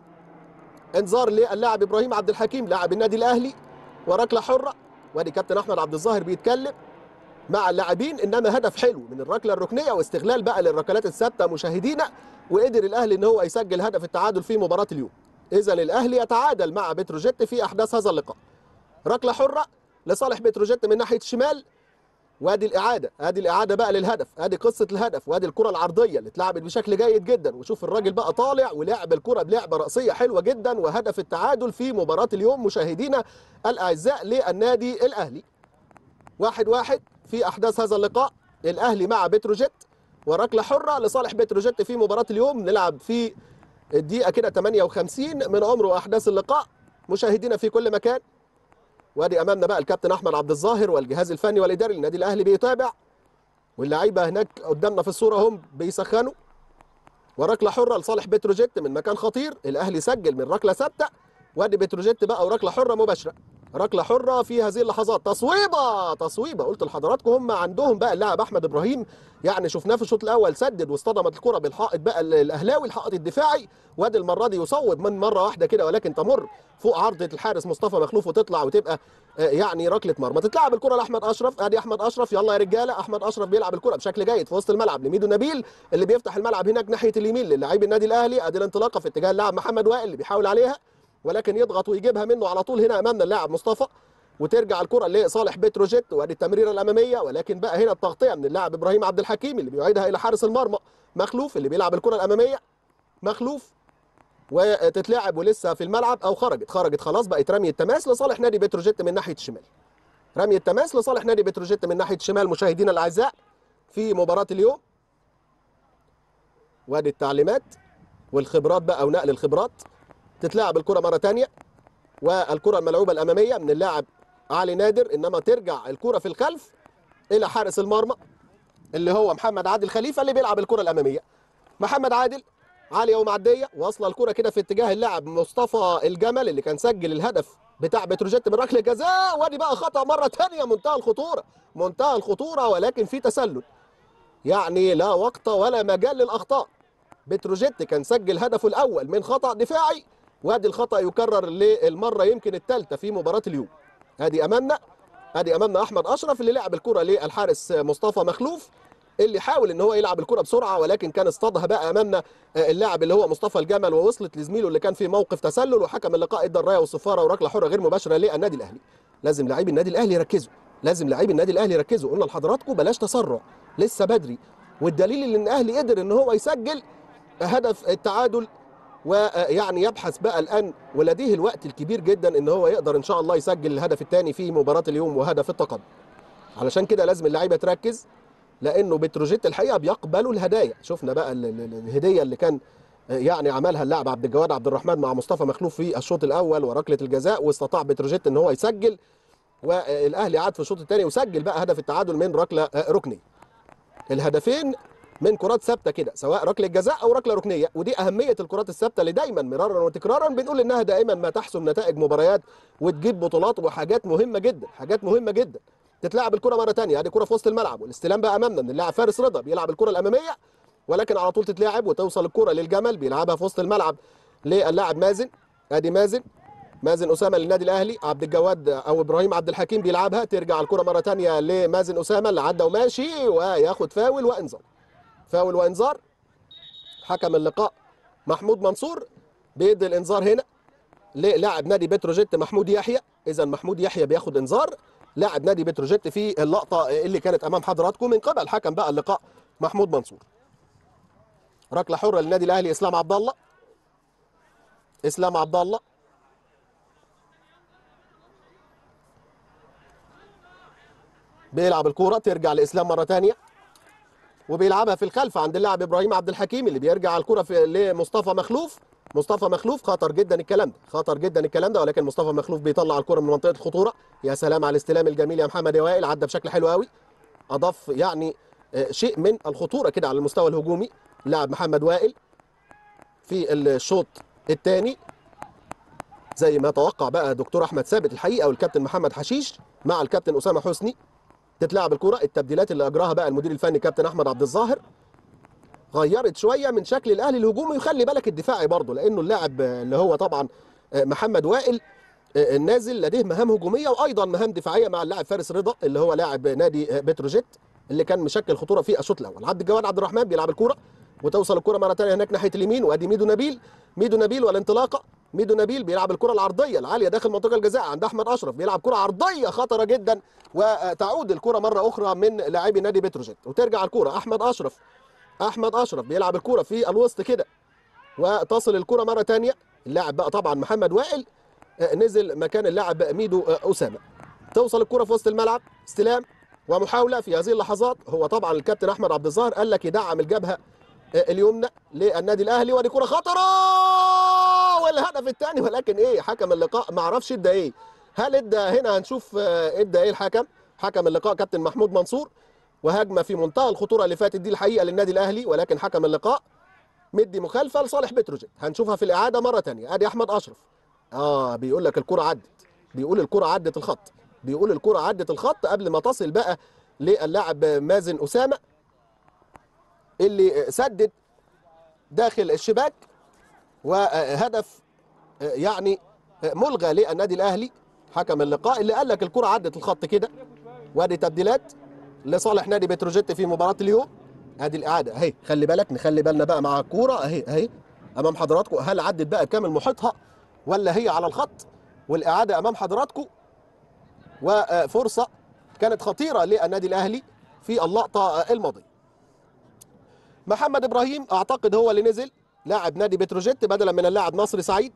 انذار للاعب ابراهيم عبد الحكيم لاعب النادي الاهلي وركله حره وادي كابتن احمد عبد الظاهر بيتكلم مع اللاعبين انما هدف حلو من الركله الركنيه واستغلال بقى للركلات الثابته مشاهدينا وقدر الاهلي ان هو يسجل هدف التعادل في مباراه اليوم اذا الاهلي يتعادل مع بتروجيت في احداث هذا اللقاء ركله حره لصالح بتروجيت من ناحيه الشمال وادي الاعاده ادي الاعاده بقى للهدف ادي قصه الهدف وادي الكره العرضيه اللي اتلعبت بشكل جيد جدا وشوف الراجل بقى طالع ولعب الكره بلعبه راسيه حلوه جدا وهدف التعادل في مباراه اليوم مشاهدينا الاعزاء للنادي الاهلي واحد واحد في احداث هذا اللقاء الاهلي مع بتروجيت وركله حره لصالح بتروجيت في مباراه اليوم نلعب في الدقيقه كده 58 من عمر واحداث اللقاء مشاهدينا في كل مكان وادي امامنا بقى الكابتن احمد عبد الظاهر والجهاز الفني والاداري للنادي الاهلي بيتابع واللعيبه هناك قدامنا في الصوره هم بيسخنوا وركله حره لصالح بتروجيت من مكان خطير الاهلي سجل من ركله ثابته وادي بتروجيت بقى وركله حره مباشره ركله حره في هذه اللحظات تصويبه تصويبه قلت لحضراتكم هم عندهم بقى اللاعب احمد ابراهيم يعني شفناه في الشوط الاول سدد واصطدمت الكره بالحائط بقى الاهلاوي الحائط الدفاعي وادي المره دي يصوب من مره واحده كده ولكن تمر فوق عرضه الحارس مصطفى مخلوف وتطلع وتبقى يعني ركله مرمى تتلعب الكره لاحمد اشرف ادي احمد اشرف يلا يا رجاله احمد اشرف بيلعب الكره بشكل جيد في وسط الملعب لميدو نبيل اللي بيفتح الملعب هناك ناحيه اليمين للاعبي النادي الاهلي ادي الانطلاقه في اتجاه اللاعب محمد وائل اللي بيحاول عليها ولكن يضغط ويجيبها منه على طول هنا امامنا اللاعب مصطفى وترجع الكره لصالح بتروجيت وادي التمريره الاماميه ولكن بقى هنا التغطيه من اللاعب ابراهيم عبد الحكيم اللي بيعيدها الى حارس المرمى مخلوف اللي بيلعب الكره الاماميه مخلوف وتتلعب ولسه في الملعب او خرجت خرجت خلاص بقت رمي التماس لصالح نادي بتروجيت من ناحيه الشمال رمي التماس لصالح نادي بتروجيت من ناحيه الشمال مشاهدينا الاعزاء في مباراه اليوم وادي التعليمات والخبرات بقى ونقل الخبرات تتلعب الكره مره ثانيه والكره الملعوبه الاماميه من اللاعب علي نادر انما ترجع الكره في الخلف الى حارس المرمى اللي هو محمد عادل خليفه اللي بيلعب الكره الاماميه محمد عادل عاليه ومعديه واصله الكره كده في اتجاه اللاعب مصطفى الجمل اللي كان سجل الهدف بتاع بتروجيت من ركله جزاء وادي بقى خطا مره ثانيه منتهى الخطوره منتهى الخطوره ولكن في تسلل يعني لا وقت ولا مجال للاخطاء بتروجيت كان سجل هدفه الاول من خطا دفاعي وادي الخطا يكرر للمره يمكن الثالثه في مباراه اليوم ادي امامنا ادي امامنا احمد اشرف اللي لعب الكره للحارس مصطفى مخلوف اللي حاول ان هو يلعب الكره بسرعه ولكن كان اصطادها بقى امامنا اللاعب اللي هو مصطفى الجمل ووصلت لزميله اللي كان في موقف تسلل وحكم اللقاء ادى الرايه والصفاره وركله حره غير مباشره للنادي الاهلي لازم لاعبي النادي الاهلي يركزوا لازم لاعبي النادي الاهلي يركزوا قلنا لحضراتكم بلاش تسرع لسه بدري والدليل ان الاهلي قدر ان هو يسجل هدف التعادل ويعني يبحث بقى الان ولديه الوقت الكبير جدا ان هو يقدر ان شاء الله يسجل الهدف الثاني في مباراه اليوم وهدف التقدم علشان كده لازم اللعيبه تركز لانه بتروجيت الحقيقه بيقبلوا الهدايا شفنا بقى ال- ال- الهديه اللي كان يعني عملها اللاعب عبد الجواد عبد الرحمن مع مصطفى مخلوف في الشوط الاول وركله الجزاء واستطاع بتروجيت ان هو يسجل والاهلي عاد في الشوط الثاني وسجل بقى هدف التعادل من ركله ركنيه الهدفين من كرات ثابته كده سواء ركله جزاء او ركله ركنيه ودي اهميه الكرات الثابته اللي دايما مرارا وتكرارا بنقول انها دائما ما تحسم نتائج مباريات وتجيب بطولات وحاجات مهمه جدا حاجات مهمه جدا تتلعب الكره مره ثانيه ادي كره في وسط الملعب والاستلام بقى امامنا من اللاعب فارس رضا بيلعب الكره الاماميه ولكن على طول تتلعب وتوصل الكره للجمل بيلعبها في وسط الملعب للاعب مازن ادي مازن مازن اسامه للنادي الاهلي عبد الجواد او ابراهيم عبد الحكيم بيلعبها ترجع الكره مره ثانيه لمازن اسامه اللي عدى وماشي وياخد فاول وانذار فاول وانذار حكم اللقاء محمود منصور بيدي الانذار هنا للاعب نادي بتروجيت محمود يحيى اذا محمود يحيى بياخد انذار لاعب نادي بتروجيت في اللقطه اللي كانت امام حضراتكم من قبل حكم بقى اللقاء محمود منصور ركله حره للنادي الاهلي اسلام عبد الله اسلام عبد الله بيلعب الكوره ترجع لاسلام مره ثانيه وبيلعبها في الخلف عند اللاعب ابراهيم عبد الحكيم اللي بيرجع الكره في لمصطفى مخلوف مصطفى مخلوف خطر جدا الكلام ده خطر جدا الكلام ده ولكن مصطفى مخلوف بيطلع الكره من منطقه الخطوره يا سلام على الاستلام الجميل يا محمد يا وائل عدى بشكل حلو قوي اضاف يعني آه، شيء من الخطوره كده على المستوى الهجومي لاعب محمد وائل في الشوط الثاني زي ما توقع بقى دكتور احمد ثابت الحقيقه والكابتن محمد حشيش مع الكابتن اسامه حسني تتلعب الكره التبديلات اللي اجراها بقى المدير الفني كابتن احمد عبد الظاهر غيرت شويه من شكل الاهلي الهجومي وخلي بالك الدفاعي برضه لانه اللاعب اللي هو طبعا محمد وائل النازل لديه مهام هجوميه وايضا مهام دفاعيه مع اللاعب فارس رضا اللي هو لاعب نادي بتروجيت اللي كان مشكل خطوره في الشوط الاول عبد الجواد عبد الرحمن بيلعب الكوره وتوصل الكره مره ثانيه هناك ناحيه اليمين وادي ميدو نبيل ميدو نبيل والانطلاقه ميدو نبيل بيلعب الكره العرضيه العاليه داخل منطقه الجزاء عند احمد اشرف بيلعب كره عرضيه خطره جدا وتعود الكره مره اخرى من لاعبي نادي بتروجيت وترجع الكره احمد اشرف احمد اشرف بيلعب الكره في الوسط كده وتصل الكره مره ثانيه اللاعب بقى طبعا محمد وائل آه، نزل مكان اللاعب ميدو آه، اسامه توصل الكره في وسط الملعب استلام ومحاوله في هذه اللحظات هو طبعا الكابتن احمد عبد الظاهر قال لك يدعم الجبهه آه، اليمنى للنادي الاهلي ودي كره خطره والهدف الثاني ولكن ايه حكم اللقاء ما عرفش ادى ايه هل ادى هنا هنشوف آه، ادى ايه الحكم حكم اللقاء كابتن محمود منصور وهجمه في منتهى الخطوره اللي فاتت دي الحقيقه للنادي الاهلي ولكن حكم اللقاء مدي مخالفه لصالح بتروجيت هنشوفها في الاعاده مره ثانيه ادي احمد اشرف اه بيقول لك الكره عدت بيقول الكره عدت الخط بيقول الكره عدت الخط قبل ما تصل بقى للاعب مازن اسامه اللي سدد داخل الشباك وهدف يعني ملغى للنادي الاهلي حكم اللقاء اللي قال لك الكره عدت الخط كده وادي تبديلات لصالح نادي بتروجيت في مباراه اليوم ادي الاعاده اهي خلي بالك نخلي بالنا بقى مع الكوره اهي اهي امام حضراتكم هل عدت بقى كامل محيطها ولا هي على الخط والاعاده امام حضراتكم وفرصه كانت خطيره للنادي الاهلي في اللقطه الماضيه محمد ابراهيم اعتقد هو اللي نزل لاعب نادي بتروجيت بدلا من اللاعب نصر سعيد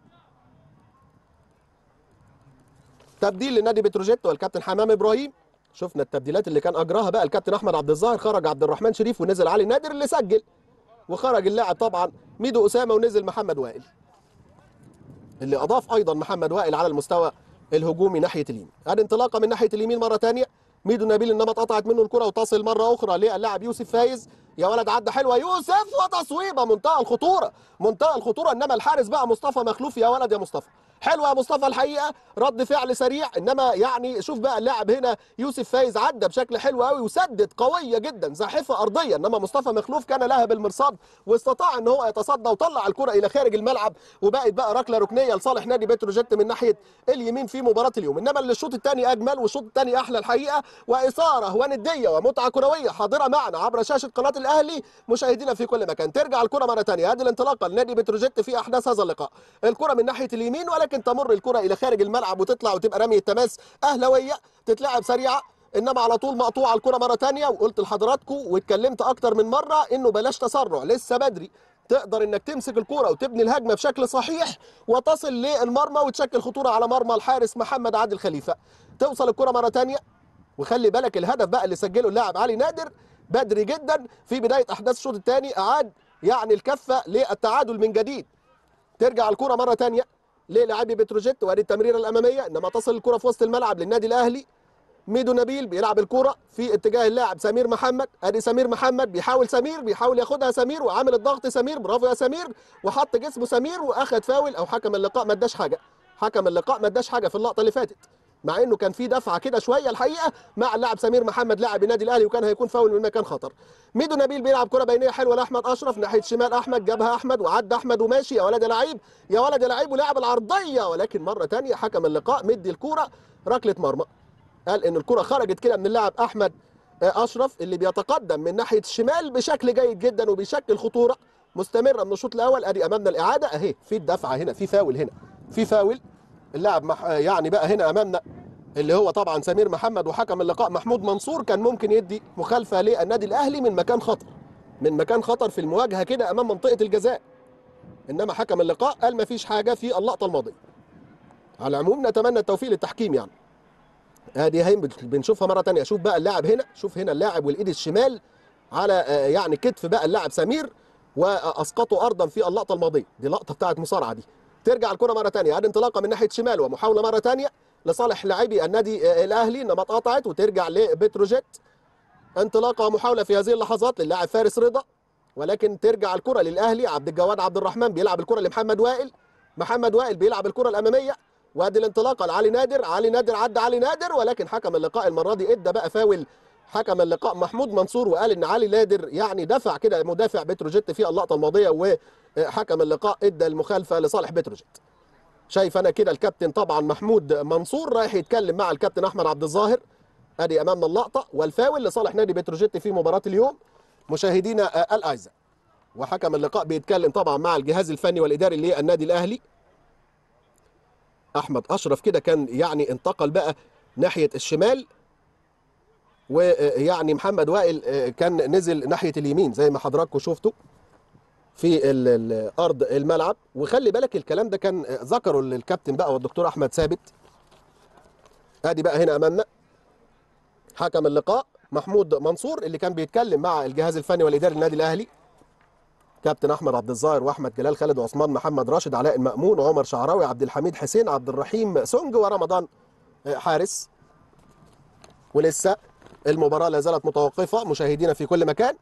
تبديل لنادي بتروجيت والكابتن حمام ابراهيم شفنا التبديلات اللي كان اجراها بقى الكابتن احمد عبد الظاهر خرج عبد الرحمن شريف ونزل علي نادر اللي سجل وخرج اللاعب طبعا ميدو اسامه ونزل محمد وائل اللي اضاف ايضا محمد وائل على المستوى الهجومي ناحيه اليمين ادي انطلاقه من ناحيه اليمين مره ثانيه ميدو نبيل انما اتقطعت منه الكره وتصل مره اخرى للاعب يوسف فايز يا ولد عدى حلوه يوسف وتصويبه منتهى الخطوره منتهى الخطوره انما الحارس بقى مصطفى مخلوف يا ولد يا مصطفى حلوه يا مصطفى الحقيقه رد فعل سريع انما يعني شوف بقى اللاعب هنا يوسف فايز عدى بشكل حلو قوي وسدد قويه جدا زاحفه ارضيه انما مصطفى مخلوف كان لها بالمرصاد واستطاع ان هو يتصدى وطلع الكره الى خارج الملعب وبقت بقى ركله ركنيه لصالح نادي بتروجيت من ناحيه اليمين في مباراه اليوم انما اللي الشوط الثاني اجمل والشوط الثاني احلى الحقيقه واثاره ونديه ومتعه كرويه حاضره معنا عبر شاشه قناه الاهلي مشاهدينا في كل مكان ترجع الكره مره ثانيه هذه الانطلاقه لنادي بتروجيت في احداث هذا اللقاء الكره من ناحيه اليمين ولكن تمر الكره الى خارج الملعب وتطلع وتبقى رميه تماس اهلاويه تتلعب سريعه انما على طول مقطوعه الكره مره ثانيه وقلت لحضراتكم واتكلمت اكتر من مره انه بلاش تسرع لسه بدري تقدر انك تمسك الكرة وتبني الهجمة بشكل صحيح وتصل للمرمى وتشكل خطورة على مرمى الحارس محمد عادل خليفة توصل الكرة مرة تانية وخلي بالك الهدف بقى اللي سجله اللاعب علي نادر بدري جدا في بداية أحداث الشوط الثاني أعاد يعني الكفة للتعادل من جديد ترجع الكرة مرة تانية للاعبي بتروجيت وادي التمريرة الأمامية إنما تصل الكرة في وسط الملعب للنادي الأهلي ميدو نبيل بيلعب الكرة في اتجاه اللاعب سمير محمد ادي سمير محمد بيحاول سمير بيحاول ياخدها سمير وعامل الضغط سمير برافو يا سمير وحط جسمه سمير واخد فاول او حكم اللقاء ما اداش حاجه حكم اللقاء ما اداش حاجه في اللقطه اللي فاتت مع انه كان في دفعه كده شويه الحقيقه مع اللاعب سمير محمد لاعب النادي الاهلي وكان هيكون فاول من مكان خطر ميدو نبيل بيلعب كره بينيه حلوه لاحمد اشرف ناحيه شمال احمد جابها احمد وعدى احمد وماشي يا ولد يا لعيب يا ولد يا لعيب ولعب العرضيه ولكن مره ثانيه حكم اللقاء مدي الكوره ركله مرمى قال ان الكره خرجت كده من اللاعب احمد اشرف اللي بيتقدم من ناحيه الشمال بشكل جيد جدا وبيشكل خطوره مستمره من الشوط الاول ادي امامنا الاعاده اهي في الدفعه هنا في فاول هنا في فاول اللاعب مح... يعني بقى هنا امامنا اللي هو طبعا سمير محمد وحكم اللقاء محمود منصور كان ممكن يدي مخالفه للنادي الاهلي من مكان خطر من مكان خطر في المواجهه كده امام منطقه الجزاء انما حكم اللقاء قال ما فيش حاجه في اللقطه الماضيه على العموم نتمنى التوفيق للتحكيم يعني ادي هي بنشوفها مره ثانيه شوف بقى اللاعب هنا شوف هنا اللاعب والايد الشمال على يعني كتف بقى اللاعب سمير واسقطه ارضا في اللقطه الماضيه دي لقطه بتاعت مصارعه دي ترجع الكره مره ثانيه ادي انطلاقه من ناحيه شمال ومحاوله مره ثانيه لصالح لاعبي النادي الاهلي انما اتقطعت وترجع لبتروجيت انطلاقه ومحاوله في هذه اللحظات للاعب فارس رضا ولكن ترجع الكره للاهلي عبد الجواد عبد الرحمن بيلعب الكره لمحمد وائل محمد وائل بيلعب الكره الاماميه وادي الانطلاقه لعلي نادر علي نادر عدى علي نادر ولكن حكم اللقاء المره دي ادى بقى فاول حكم اللقاء محمود منصور وقال ان علي نادر يعني دفع كده مدافع بتروجيت في اللقطه الماضيه وحكم اللقاء ادى المخالفه لصالح بتروجيت شايف انا كده الكابتن طبعا محمود منصور رايح يتكلم مع الكابتن احمد عبد الظاهر ادي امامنا اللقطه والفاول لصالح نادي بتروجيت في مباراه اليوم مشاهدينا الاعزاء وحكم اللقاء بيتكلم طبعا مع الجهاز الفني والاداري للنادي الاهلي احمد اشرف كده كان يعني انتقل بقى ناحيه الشمال ويعني محمد وائل كان نزل ناحيه اليمين زي ما حضراتكم شفتوا في ارض الملعب وخلي بالك الكلام ده كان ذكره الكابتن بقى والدكتور احمد ثابت ادي بقى هنا امامنا حكم اللقاء محمود منصور اللي كان بيتكلم مع الجهاز الفني والاداري للنادي الاهلي كابتن احمد عبد الظاهر واحمد جلال خالد وعثمان محمد راشد علاء المامون عمر شعراوي عبد الحميد حسين عبد الرحيم سونج ورمضان حارس ولسه المباراه لا زالت متوقفه مشاهدينا في كل مكان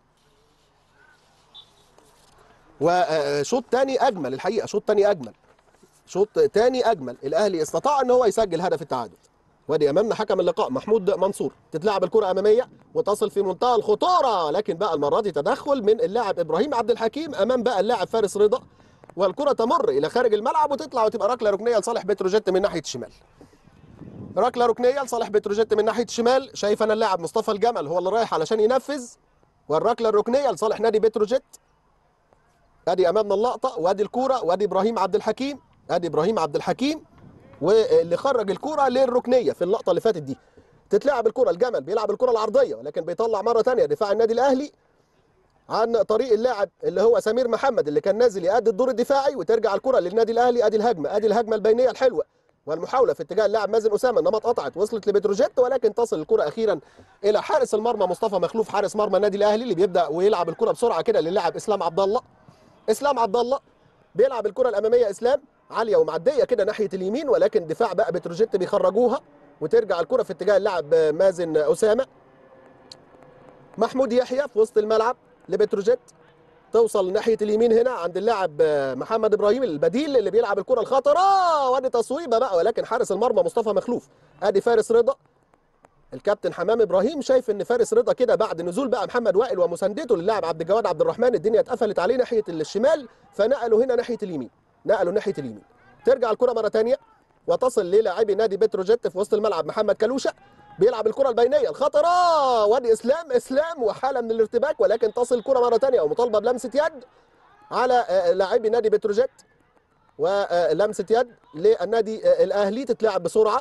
وشوط تاني اجمل الحقيقه شوط تاني اجمل شوط تاني اجمل الاهلي استطاع ان هو يسجل هدف التعادل وادي امامنا حكم اللقاء محمود منصور تتلعب الكره اماميه وتصل في منتهى الخطوره لكن بقى المره دي تدخل من اللاعب ابراهيم عبد الحكيم امام بقى اللاعب فارس رضا والكره تمر الى خارج الملعب وتطلع وتبقى ركله ركنيه لصالح بتروجيت من ناحيه الشمال ركله ركنيه لصالح بتروجيت من ناحيه الشمال شايف انا اللاعب مصطفى الجمل هو اللي رايح علشان ينفذ والركله الركنيه لصالح نادي بتروجيت ادي امامنا اللقطه وادي الكوره وادي ابراهيم عبد الحكيم ادي ابراهيم عبد الحكيم واللي خرج الكرة للركنية في اللقطة اللي فاتت دي تتلعب الكرة الجمل بيلعب الكرة العرضية ولكن بيطلع مرة ثانيه دفاع النادي الأهلي عن طريق اللاعب اللي هو سمير محمد اللي كان نازل يأدي الدور الدفاعي وترجع الكرة للنادي الأهلي ادي الهجمة ادي الهجمة البينية الحلوة والمحاولة في اتجاه اللاعب مازن أسامة انما اتقطعت وصلت لبتروجيت ولكن تصل الكرة أخيرا إلى حارس المرمى مصطفى مخلوف حارس مرمى النادي الأهلي اللي بيبدأ ويلعب الكرة بسرعة كده للاعب إسلام عبد الله إسلام عبد الله بيلعب الكرة الأمامية إسلام عاليه ومعديه كده ناحيه اليمين ولكن دفاع بقى بتروجيت بيخرجوها وترجع الكره في اتجاه اللاعب مازن اسامه محمود يحيى في وسط الملعب لبتروجيت توصل ناحيه اليمين هنا عند اللاعب محمد ابراهيم البديل اللي بيلعب الكره الخطره وادي تصويبه بقى ولكن حارس المرمى مصطفى مخلوف ادي فارس رضا الكابتن حمام ابراهيم شايف ان فارس رضا كده بعد نزول بقى محمد وائل ومساندته للاعب عبد الجواد عبد الرحمن الدنيا اتقفلت عليه ناحيه الشمال فنقلوا هنا ناحيه اليمين نقلوا ناحيه اليمين ترجع الكره مره ثانيه وتصل للاعبي نادي بتروجيت في وسط الملعب محمد كلوشه بيلعب الكره البينيه الخطره وادي اسلام اسلام وحاله من الارتباك ولكن تصل الكره مره ثانيه ومطالبه بلمسه يد على لاعبي نادي بتروجيت ولمسه يد للنادي الاهلي تتلعب بسرعه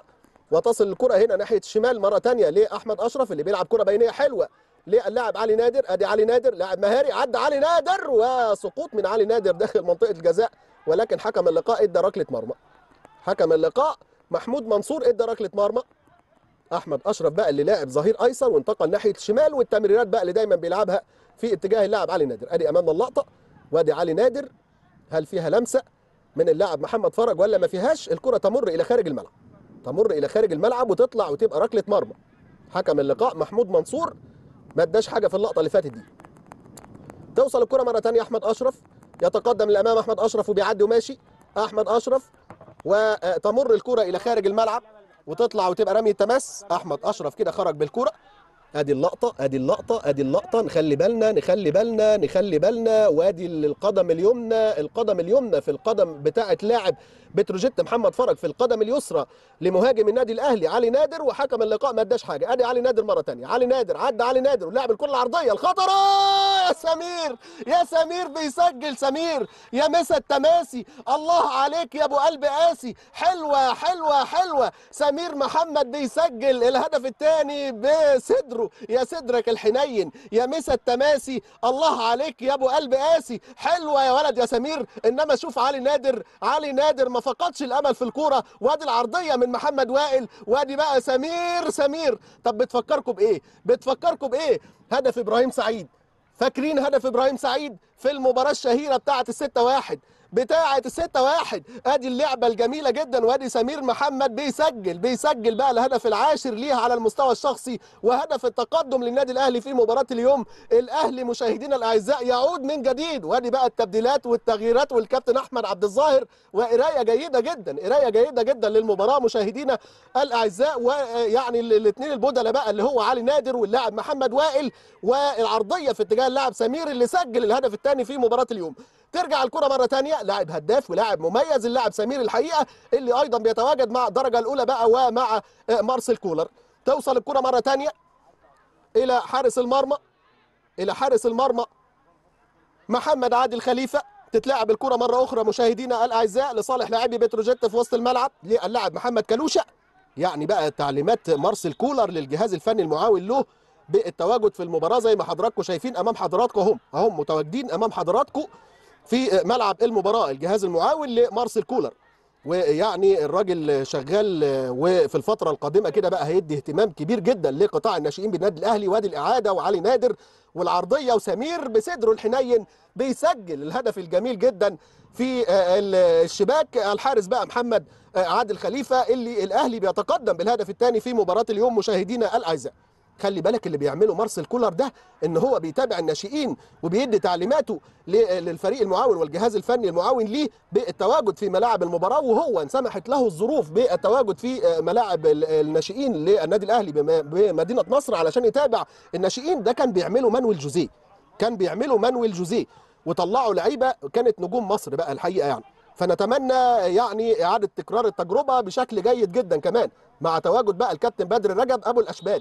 وتصل الكره هنا ناحيه الشمال مره ثانيه لاحمد اشرف اللي بيلعب كره بينيه حلوه للاعب علي نادر ادي علي نادر لاعب مهاري عدى علي نادر وسقوط من علي نادر داخل منطقه الجزاء ولكن حكم اللقاء ادى ركله مرمى حكم اللقاء محمود منصور ادى ركله مرمى احمد اشرف بقى اللي لاعب ظهير ايسر وانتقل ناحيه الشمال والتمريرات بقى اللي دايما بيلعبها في اتجاه اللاعب علي نادر ادي امامنا اللقطه وادي علي نادر هل فيها لمسه من اللاعب محمد فرج ولا ما فيهاش الكره تمر الى خارج الملعب تمر الى خارج الملعب وتطلع وتبقى ركله مرمى حكم اللقاء محمود منصور ما اداش حاجه في اللقطه اللي فاتت دي توصل الكره مره ثانيه احمد اشرف يتقدم للامام احمد اشرف وبيعدي وماشي احمد اشرف وتمر الكره الى خارج الملعب وتطلع وتبقى رمي التماس احمد اشرف كده خرج بالكره ادي اللقطه ادي اللقطه ادي اللقطه نخلي بالنا نخلي بالنا نخلي بالنا وادي القدم اليمنى القدم اليمنى في القدم بتاعه لاعب بتروجيت محمد فرج في القدم اليسرى لمهاجم النادي الاهلي علي نادر وحكم اللقاء ما اداش حاجه ادي علي نادر مره ثانيه علي نادر عدى علي نادر ولعب الكره العرضيه الخطره يا سمير يا سمير بيسجل سمير يا مسا التماسي الله عليك يا ابو قلب قاسي حلوه حلوه حلوه سمير محمد بيسجل الهدف الثاني بصدره يا صدرك الحنين يا مسا التماسي الله عليك يا ابو قلب قاسي حلوه يا ولد يا سمير انما شوف علي نادر علي نادر ما فقدش الامل في الكوره وادي العرضيه من محمد وائل وادي بقى سمير سمير طب بتفكركم بايه بتفكركم بايه هدف ابراهيم سعيد فاكرين هدف ابراهيم سعيد في المباراه الشهيره بتاعه الستة واحد بتاعه الستة واحد ادي اللعبه الجميله جدا وادي سمير محمد بيسجل بيسجل بقى الهدف العاشر ليها على المستوى الشخصي وهدف التقدم للنادي الاهلي في مباراه اليوم الاهلي مشاهدينا الاعزاء يعود من جديد وادي بقى التبديلات والتغييرات والكابتن احمد عبد الظاهر وقرايه جيده جدا قرايه جيده جدا للمباراه مشاهدينا الاعزاء ويعني الاثنين البدلاء بقى اللي هو علي نادر واللاعب محمد وائل والعرضيه في اتجاه اللاعب سمير اللي سجل الهدف الثاني في مباراه اليوم ترجع الكره مره ثانيه لاعب هداف ولاعب مميز اللاعب سمير الحقيقه اللي ايضا بيتواجد مع الدرجه الاولى بقى ومع مارسيل كولر توصل الكره مره ثانيه الى حارس المرمى الى حارس المرمى محمد عادل خليفه تتلعب الكره مره اخرى مشاهدينا الاعزاء لصالح لاعبي بتروجيت في وسط الملعب للاعب محمد كلوشه يعني بقى تعليمات مارسيل كولر للجهاز الفني المعاون له بالتواجد في المباراه زي ما حضراتكم شايفين امام حضراتكم هم هم متواجدين امام حضراتكم في ملعب المباراه الجهاز المعاون لمارسيل كولر ويعني الراجل شغال وفي الفتره القادمه كده بقى هيدي اهتمام كبير جدا لقطاع الناشئين بالنادي الاهلي وادي الاعاده وعلي نادر والعرضيه وسمير بصدره الحنين بيسجل الهدف الجميل جدا في الشباك الحارس بقى محمد عادل خليفه اللي الاهلي بيتقدم بالهدف الثاني في مباراه اليوم مشاهدينا الاعزاء خلي بالك اللي بيعمله مارسيل كولر ده ان هو بيتابع الناشئين وبيدي تعليماته للفريق المعاون والجهاز الفني المعاون ليه بالتواجد في ملاعب المباراه وهو ان سمحت له الظروف بالتواجد في ملاعب الناشئين للنادي الاهلي بمدينه نصر علشان يتابع الناشئين ده كان بيعمله مانويل جوزيه كان بيعمله مانويل جوزيه وطلعوا لعيبه كانت نجوم مصر بقى الحقيقه يعني فنتمنى يعني اعاده تكرار التجربه بشكل جيد جدا كمان مع تواجد بقى الكابتن بدر رجب ابو الاشبال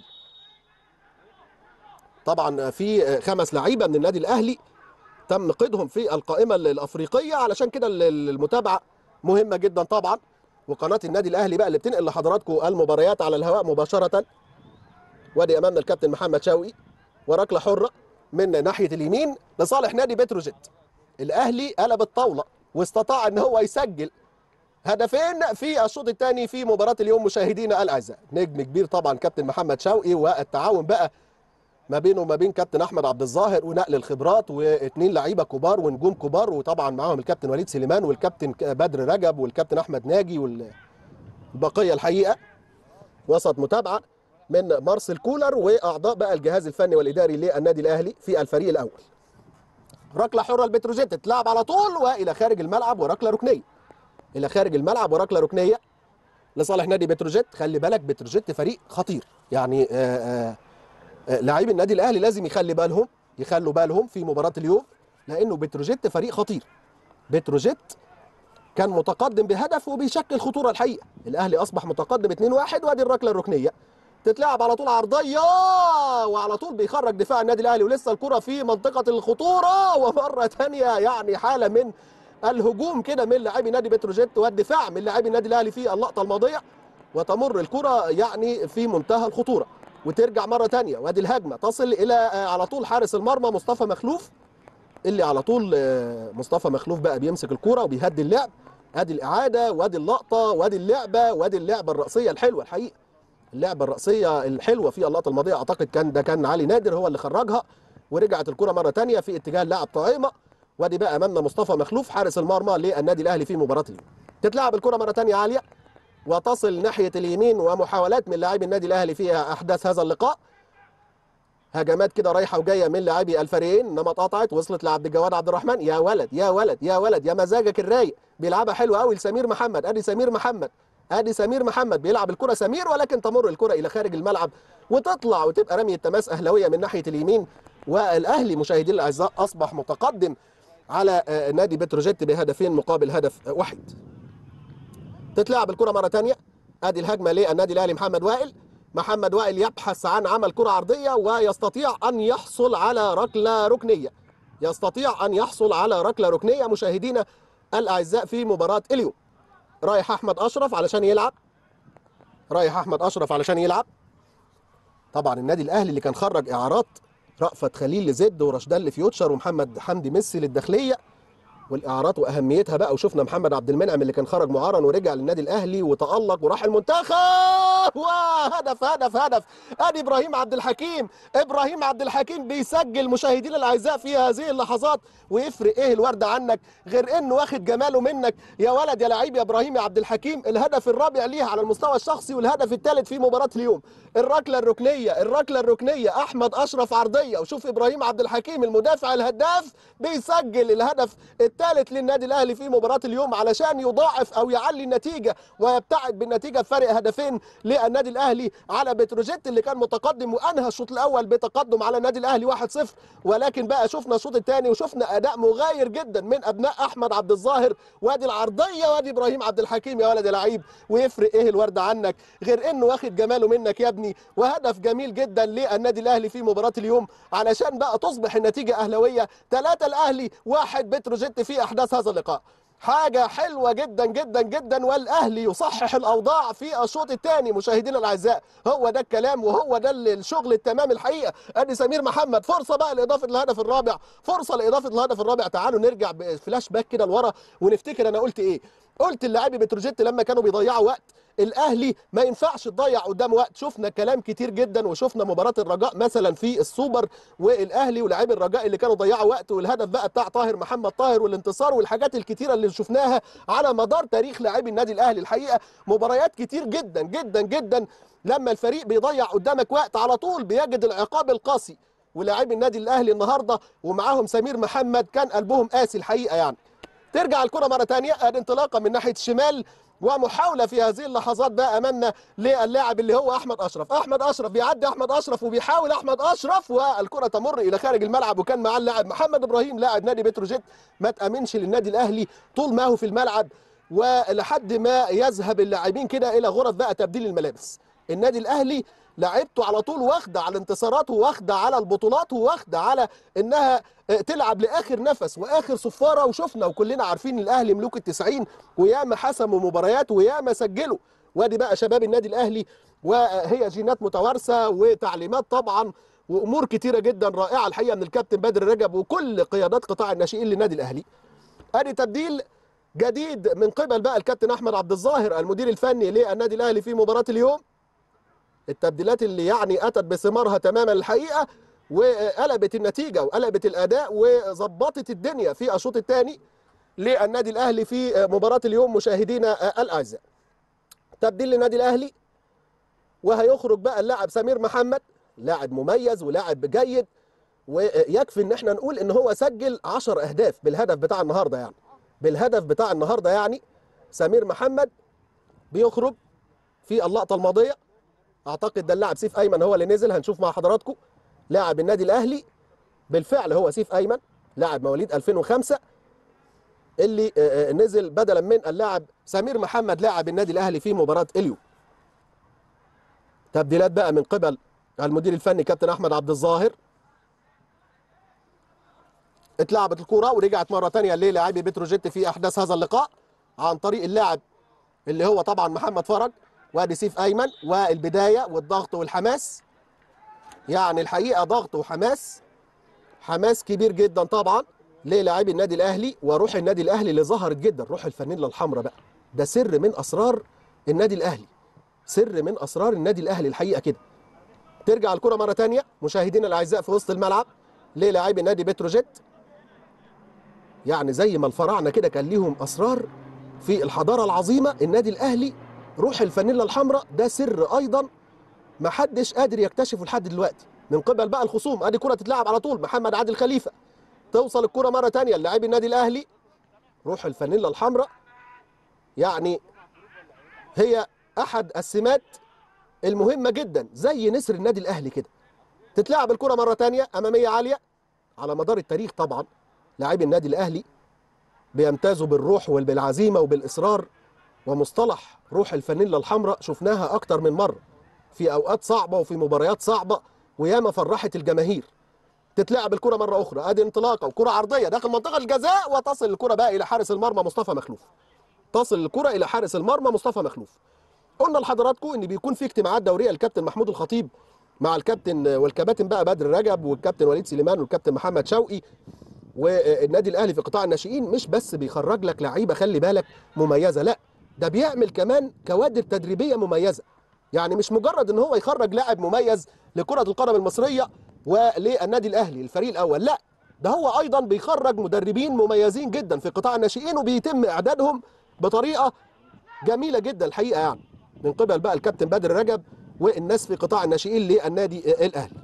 طبعا في خمس لعيبه من النادي الاهلي تم قيدهم في القائمه الافريقيه علشان كده المتابعه مهمه جدا طبعا وقناه النادي الاهلي بقى اللي بتنقل لحضراتكم المباريات على الهواء مباشره وادي امامنا الكابتن محمد شوقي وركله حره من ناحيه اليمين لصالح نادي بتروجيت الاهلي قلب الطاوله واستطاع ان هو يسجل هدفين في الشوط الثاني في مباراه اليوم مشاهدينا الاعزاء نجم كبير طبعا كابتن محمد شوقي والتعاون بقى ما بينه وما بين كابتن احمد عبد الظاهر ونقل الخبرات واثنين لعيبه كبار ونجوم كبار وطبعا معاهم الكابتن وليد سليمان والكابتن بدر رجب والكابتن احمد ناجي والبقيه الحقيقه وسط متابعه من مارسيل كولر واعضاء بقى الجهاز الفني والاداري للنادي الاهلي في الفريق الاول ركله حره البتروجيت تتلعب على طول والى خارج الملعب وركله ركنيه الى خارج الملعب وركله ركنيه لصالح نادي بتروجيت خلي بالك بتروجيت فريق خطير يعني آآ آآ لاعبي النادي الاهلي لازم يخلي بالهم يخلوا بالهم في مباراه اليوم لانه بتروجيت فريق خطير بتروجيت كان متقدم بهدف وبيشكل خطوره الحقيقه الاهلي اصبح متقدم 2-1 وادي الركله الركنيه تتلعب على طول عرضيه وعلى طول بيخرج دفاع النادي الاهلي ولسه الكره في منطقه الخطوره ومره ثانيه يعني حاله من الهجوم كده من لاعبي نادي بتروجيت والدفاع من لاعبي النادي الاهلي في اللقطه الماضيه وتمر الكره يعني في منتهى الخطوره وترجع مره تانية وادي الهجمه تصل الى آه، على طول حارس المرمى مصطفى مخلوف اللي على طول آه، مصطفى مخلوف بقى بيمسك الكرة وبيهدي اللعب ادي الاعاده وادي اللقطه وادي اللعبه وادي اللعبه الرأسيه الحلوه الحقيقه اللعبه الرأسيه الحلوه في اللقطه الماضيه اعتقد كان ده كان علي نادر هو اللي خرجها ورجعت الكرة مره تانية في اتجاه اللاعب طعيمه وادي بقى امامنا مصطفى مخلوف حارس المرمى للنادي الاهلي في مباراه اليوم تتلعب الكرة مره تانية عاليه وتصل ناحيه اليمين ومحاولات من لاعبي النادي الاهلي في احداث هذا اللقاء هجمات كده رايحه وجايه من لاعبي الفريقين انما اتقطعت وصلت لعبد الجواد عبد الرحمن يا ولد يا ولد يا ولد يا مزاجك الرايق بيلعبها حلوه قوي لسمير محمد ادي سمير محمد ادي سمير محمد بيلعب الكره سمير ولكن تمر الكره الى خارج الملعب وتطلع وتبقى رميه تماس اهلاويه من ناحيه اليمين والاهلي مشاهدينا الاعزاء اصبح متقدم على آه، نادي بتروجيت بهدفين مقابل هدف آه، واحد تتلعب الكره مره ثانيه ادي الهجمه للنادي الاهلي محمد وائل محمد وائل يبحث عن عمل كره عرضيه ويستطيع ان يحصل على ركله ركنيه يستطيع ان يحصل على ركله ركنيه مشاهدينا الاعزاء في مباراه اليوم رايح احمد اشرف علشان يلعب رايح احمد اشرف علشان يلعب طبعا النادي الاهلي اللي كان خرج اعارات رأفت خليل لزد ورشدان لفيوتشر ومحمد حمدي ميسي للداخليه والاعارات واهميتها بقى وشفنا محمد عبد المنعم اللي كان خرج معارا ورجع للنادي الاهلي وتالق وراح المنتخب وهدف هدف هدف ادي ابراهيم عبد الحكيم ابراهيم عبد الحكيم بيسجل مشاهدينا الاعزاء في هذه اللحظات ويفرق ايه الورد عنك غير انه واخد جماله منك يا ولد يا لعيب يا ابراهيم يا عبد الحكيم الهدف الرابع ليه على المستوى الشخصي والهدف الثالث في مباراه اليوم الركله الركنيه الركله الركنيه احمد اشرف عرضيه وشوف ابراهيم عبد الحكيم المدافع الهداف بيسجل الهدف الثالث للنادي الاهلي في مباراه اليوم علشان يضاعف او يعلي النتيجه ويبتعد بالنتيجه بفرق هدفين للنادي الاهلي على بتروجيت اللي كان متقدم وانهى الشوط الاول بتقدم على النادي الاهلي 1-0 ولكن بقى شفنا الشوط الثاني وشفنا اداء مغاير جدا من ابناء احمد عبد الظاهر وادي العرضيه وادي ابراهيم عبد الحكيم يا ولد يا لعيب ويفرق ايه الورد عنك غير انه واخد جماله منك يا ابني وهدف جميل جدا للنادي الاهلي في مباراه اليوم علشان بقى تصبح النتيجه اهلاويه ثلاثة الاهلي واحد بتروجيت في احداث هذا اللقاء حاجة حلوة جدا جدا جدا والأهلي يصحح الأوضاع في الشوط الثاني مشاهدينا الأعزاء هو ده الكلام وهو ده الشغل التمام الحقيقة أدي سمير محمد فرصة بقى لإضافة الهدف الرابع فرصة لإضافة الهدف الرابع تعالوا نرجع بفلاش باك كده لورا ونفتكر أنا قلت إيه قلت اللاعبي بتروجيت لما كانوا بيضيعوا وقت الاهلي ما ينفعش تضيع قدام وقت شفنا كلام كتير جدا وشفنا مباراه الرجاء مثلا في السوبر والاهلي ولاعبي الرجاء اللي كانوا ضيعوا وقت والهدف بقى بتاع طاهر محمد طاهر والانتصار والحاجات الكتيره اللي شفناها على مدار تاريخ لاعبي النادي الاهلي الحقيقه مباريات كتير جدا جدا جدا لما الفريق بيضيع قدامك وقت على طول بيجد العقاب القاسي ولاعبي النادي الاهلي النهارده ومعاهم سمير محمد كان قلبهم قاسي الحقيقه يعني ترجع الكره مره ثانيه ادي انطلاقه من ناحيه الشمال ومحاوله في هذه اللحظات بقى امامنا للاعب اللي هو احمد اشرف احمد اشرف بيعدي احمد اشرف وبيحاول احمد اشرف والكره تمر الى خارج الملعب وكان معاه اللاعب محمد ابراهيم لاعب نادي بتروجيت ما تامنش للنادي الاهلي طول ما هو في الملعب ولحد ما يذهب اللاعبين كده الى غرف بقى تبديل الملابس النادي الاهلي لعيبته على طول واخده على الانتصارات واخده على البطولات واخده على انها تلعب لاخر نفس واخر صفاره وشفنا وكلنا عارفين الاهلي ملوك التسعين وياما حسموا مباريات وياما سجلوا وادي بقى شباب النادي الاهلي وهي جينات متوارثه وتعليمات طبعا وامور كتيره جدا رائعه الحقيقه من الكابتن بدر رجب وكل قيادات قطاع الناشئين للنادي الاهلي ادي تبديل جديد من قبل بقى الكابتن احمد عبد الظاهر المدير الفني للنادي الاهلي في مباراه اليوم التبديلات اللي يعني اتت بثمارها تماما الحقيقه وقلبت النتيجه وقلبت الاداء وظبطت الدنيا في الشوط الثاني للنادي الاهلي في مباراه اليوم مشاهدينا الاعزاء تبديل للنادي الاهلي وهيخرج بقى اللاعب سمير محمد لاعب مميز ولاعب جيد ويكفي ان احنا نقول ان هو سجل 10 اهداف بالهدف بتاع النهارده يعني بالهدف بتاع النهارده يعني سمير محمد بيخرج في اللقطه الماضيه اعتقد ده اللاعب سيف ايمن هو اللي نزل هنشوف مع حضراتكم لاعب النادي الاهلي بالفعل هو سيف ايمن لاعب مواليد 2005 اللي نزل بدلا من اللاعب سمير محمد لاعب النادي الاهلي في مباراه اليوم تبديلات بقى من قبل المدير الفني كابتن احمد عبد الظاهر اتلعبت الكره ورجعت مره ثانيه للاعبي بتروجيت في احداث هذا اللقاء عن طريق اللاعب اللي هو طبعا محمد فرج وادي سيف ايمن والبدايه والضغط والحماس يعني الحقيقه ضغط وحماس حماس كبير جدا طبعا للاعبي النادي الاهلي وروح النادي الاهلي اللي ظهرت جدا روح الفانيلا الحمراء بقى ده سر من اسرار النادي الاهلي سر من اسرار النادي الاهلي الحقيقه كده ترجع الكره مره ثانيه مشاهدينا الاعزاء في وسط الملعب للاعبي نادي بتروجيت يعني زي ما الفراعنه كده كان ليهم اسرار في الحضاره العظيمه النادي الاهلي روح الفانيلا الحمراء ده سر ايضا ما حدش قادر يكتشفه لحد دلوقتي من قبل بقى الخصوم ادي كره تتلعب على طول محمد عادل خليفه توصل الكره مره ثانيه للاعبي النادي الاهلي روح الفانيلا الحمراء يعني هي احد السمات المهمه جدا زي نسر النادي الاهلي كده تتلعب الكره مره ثانيه اماميه عاليه على مدار التاريخ طبعا لاعبي النادي الاهلي بيمتازوا بالروح وبالعزيمه وبالاصرار ومصطلح روح الفانيلا الحمراء شفناها اكتر من مره في اوقات صعبه وفي مباريات صعبه وياما فرحت الجماهير تتلعب الكره مره اخرى ادي انطلاقه وكره عرضيه داخل منطقه الجزاء وتصل الكره بقى الى حارس المرمى مصطفى مخلوف تصل الكره الى حارس المرمى مصطفى مخلوف قلنا لحضراتكم ان بيكون في اجتماعات دوريه الكابتن محمود الخطيب مع الكابتن والكباتن بقى بدر رجب والكابتن وليد سليمان والكابتن محمد شوقي والنادي الاهلي في قطاع الناشئين مش بس بيخرج لك لعيبه خلي بالك مميزه لا ده بيعمل كمان كوادر تدريبيه مميزه يعني مش مجرد ان هو يخرج لاعب مميز لكره القدم المصريه وللنادي الاهلي الفريق الاول لا ده هو ايضا بيخرج مدربين مميزين جدا في قطاع الناشئين وبيتم اعدادهم بطريقه جميله جدا الحقيقه يعني من قبل بقى الكابتن بدر رجب والناس في قطاع الناشئين للنادي الاهلي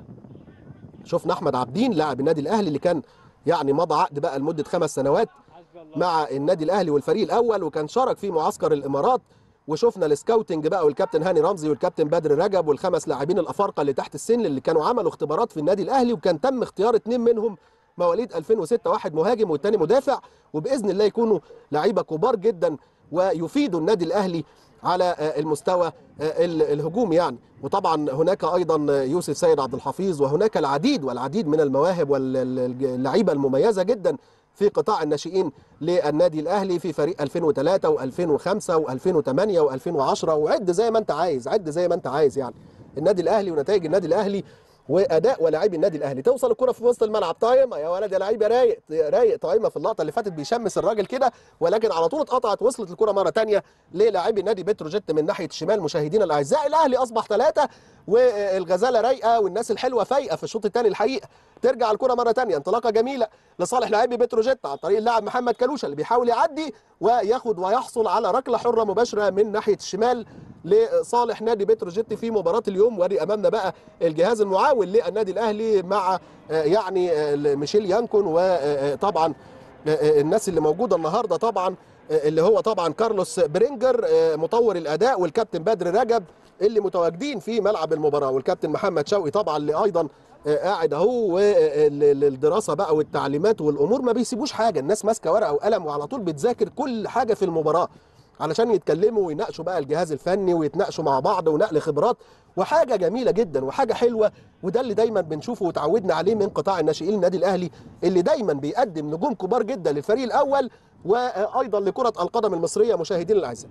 شفنا احمد عابدين لاعب النادي الاهلي اللي كان يعني مضى عقد بقى لمده خمس سنوات مع النادي الاهلي والفريق الاول وكان شارك في معسكر الامارات وشفنا السكاوتنج بقى والكابتن هاني رمزي والكابتن بدر رجب والخمس لاعبين الافارقه اللي تحت السن اللي كانوا عملوا اختبارات في النادي الاهلي وكان تم اختيار اثنين منهم مواليد 2006 واحد مهاجم والتاني مدافع وباذن الله يكونوا لعيبه كبار جدا ويفيدوا النادي الاهلي على المستوى الهجوم يعني وطبعا هناك ايضا يوسف سيد عبد الحفيظ وهناك العديد والعديد من المواهب واللعيبه المميزه جدا في قطاع الناشئين للنادي الاهلي في فريق 2003 و2005 و2008 و2010 وعد زي ما انت عايز عد زي ما انت عايز يعني النادي الاهلي ونتائج النادي الاهلي واداء ولاعبي النادي الاهلي توصل الكره في وسط الملعب تايم يا ولد يا لعيب يا رايق رايق طايمه في اللقطه اللي فاتت بيشمس الراجل كده ولكن على طول اتقطعت وصلت الكره مره ثانيه للاعبي نادي بتروجيت من ناحيه الشمال مشاهدينا الاعزاء الاهلي اصبح ثلاثه والغزاله رايقه والناس الحلوه فايقه في الشوط الثاني الحقيقه ترجع الكره مره ثانيه انطلاقه جميله لصالح لاعبي بتروجيت عن طريق اللاعب محمد كلوشه اللي بيحاول يعدي وياخد ويحصل على ركله حره مباشره من ناحيه الشمال لصالح نادي بتروجيت في مباراه اليوم وادي امامنا بقى الجهاز المعاون للنادي الاهلي مع يعني ميشيل يانكون وطبعا الناس اللي موجوده النهارده طبعا اللي هو طبعا كارلوس برينجر مطور الاداء والكابتن بدر رجب اللي متواجدين في ملعب المباراه والكابتن محمد شوقي طبعا اللي ايضا قاعد اهو والدراسه بقى والتعليمات والامور ما بيسيبوش حاجه الناس ماسكه ورقه وقلم وعلى طول بتذاكر كل حاجه في المباراه علشان يتكلموا ويناقشوا بقى الجهاز الفني ويتناقشوا مع بعض ونقل خبرات وحاجه جميله جدا وحاجه حلوه وده اللي دايما بنشوفه وتعودنا عليه من قطاع الناشئين النادي الاهلي اللي دايما بيقدم نجوم كبار جدا للفريق الاول وايضا لكره القدم المصريه مشاهدينا الاعزاء.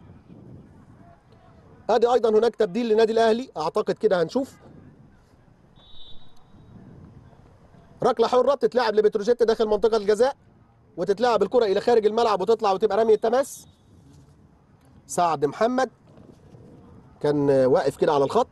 ادي ايضا هناك تبديل للنادي الاهلي اعتقد كده هنشوف ركله حره تتلعب لبتروجيت داخل منطقه الجزاء وتتلعب الكره الى خارج الملعب وتطلع وتبقى رميه تماس سعد محمد كان واقف كده على الخط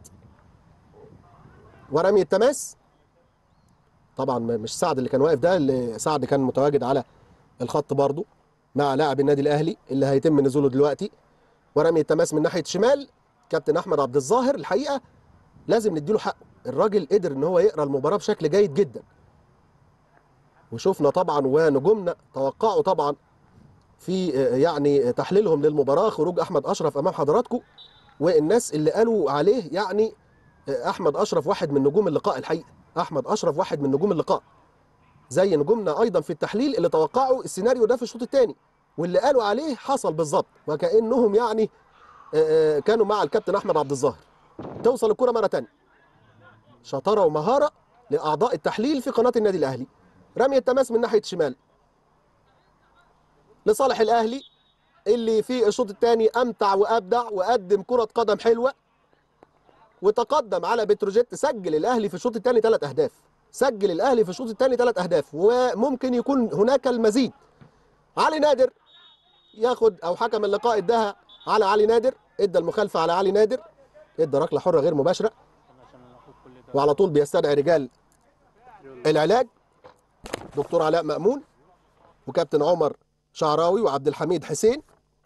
ورمي التماس طبعا مش سعد اللي كان واقف ده اللي سعد كان متواجد على الخط برضه مع لاعب النادي الاهلي اللي هيتم نزوله دلوقتي ورمي التماس من ناحيه شمال كابتن احمد عبد الظاهر الحقيقه لازم نديله حقه الراجل قدر ان هو يقرا المباراه بشكل جيد جدا وشفنا طبعا ونجومنا توقعوا طبعا في يعني تحليلهم للمباراه خروج احمد اشرف امام حضراتكم والناس اللي قالوا عليه يعني احمد اشرف واحد من نجوم اللقاء الحقيقه احمد اشرف واحد من نجوم اللقاء زي نجومنا ايضا في التحليل اللي توقعوا السيناريو ده في الشوط الثاني واللي قالوا عليه حصل بالظبط وكانهم يعني كانوا مع الكابتن احمد عبد الظاهر توصل الكره مره ثانيه شطاره ومهاره لاعضاء التحليل في قناه النادي الاهلي رمي التماس من ناحيه الشمال لصالح الاهلي اللي في الشوط الثاني امتع وابدع وقدم كره قدم حلوه وتقدم على بتروجيت سجل الاهلي في الشوط الثاني ثلاث اهداف سجل الاهلي في الشوط الثاني ثلاث اهداف وممكن يكون هناك المزيد علي نادر ياخد او حكم اللقاء اداها على علي نادر ادى المخالفه على علي نادر ادى ركله حره غير مباشره وعلى طول بيستدعي رجال العلاج دكتور علاء مأمون وكابتن عمر شعراوي وعبد الحميد حسين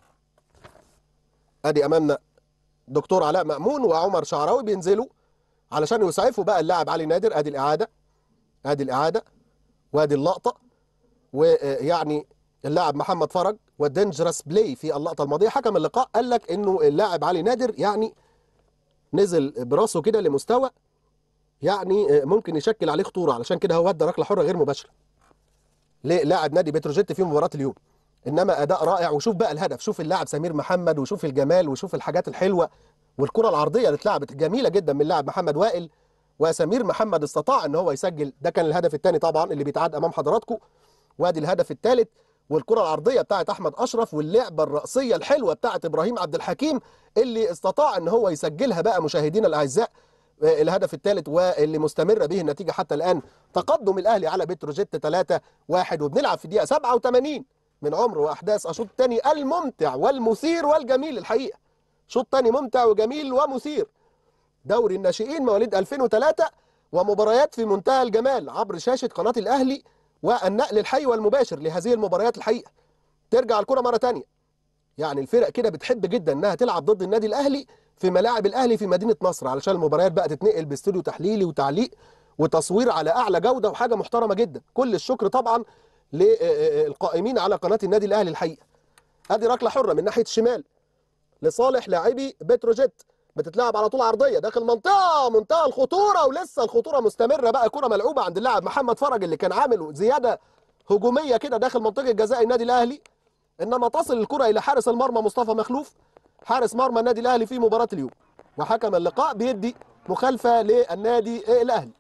ادي امامنا دكتور علاء مأمون وعمر شعراوي بينزلوا علشان يسعفوا بقى اللاعب علي نادر ادي الاعاده ادي الاعاده وادي اللقطه ويعني اللاعب محمد فرج والدينجرس بلاي في اللقطه الماضيه حكم اللقاء قال لك انه اللاعب علي نادر يعني نزل براسه كده لمستوى يعني ممكن يشكل عليه خطوره علشان كده هو ادى ركله حره غير مباشره للاعب نادي بتروجيت في مباراه اليوم انما اداء رائع وشوف بقى الهدف شوف اللاعب سمير محمد وشوف الجمال وشوف الحاجات الحلوه والكره العرضيه اللي اتلعبت جميله جدا من اللاعب محمد وائل وسمير محمد استطاع ان هو يسجل ده كان الهدف الثاني طبعا اللي بيتعاد امام حضراتكم وادي الهدف الثالث والكره العرضيه بتاعت احمد اشرف واللعبه الراسيه الحلوه بتاعت ابراهيم عبد الحكيم اللي استطاع ان هو يسجلها بقى مشاهدينا الاعزاء الهدف الثالث واللي مستمره به النتيجه حتى الان تقدم الاهلي على بتروجيت 3 1 وبنلعب في الدقيقه 87 من عمر واحداث الشوط الثاني الممتع والمثير والجميل الحقيقه شوط ثاني ممتع وجميل ومثير دوري الناشئين مواليد 2003 ومباريات في منتهى الجمال عبر شاشه قناه الاهلي والنقل الحي والمباشر لهذه المباريات الحقيقه ترجع الكره مره ثانيه يعني الفرق كده بتحب جدا انها تلعب ضد النادي الاهلي في ملاعب الاهلي في مدينه نصر علشان المباريات بقى تتنقل باستوديو تحليلي وتعليق وتصوير على اعلى جوده وحاجه محترمه جدا كل الشكر طبعا للقائمين على قناه النادي الاهلي الحقيقه ادي ركله حره من ناحيه الشمال لصالح لاعبي بتروجيت بتتلعب على طول عرضيه داخل منطقه منتهى الخطوره ولسه الخطوره مستمره بقى كره ملعوبه عند اللاعب محمد فرج اللي كان عامل زياده هجوميه كده داخل منطقه جزاء النادي الاهلي انما تصل الكره الى حارس المرمى مصطفى مخلوف حارس مرمى النادي الاهلي في مباراه اليوم وحكم اللقاء بيدي مخالفه للنادي الاهلي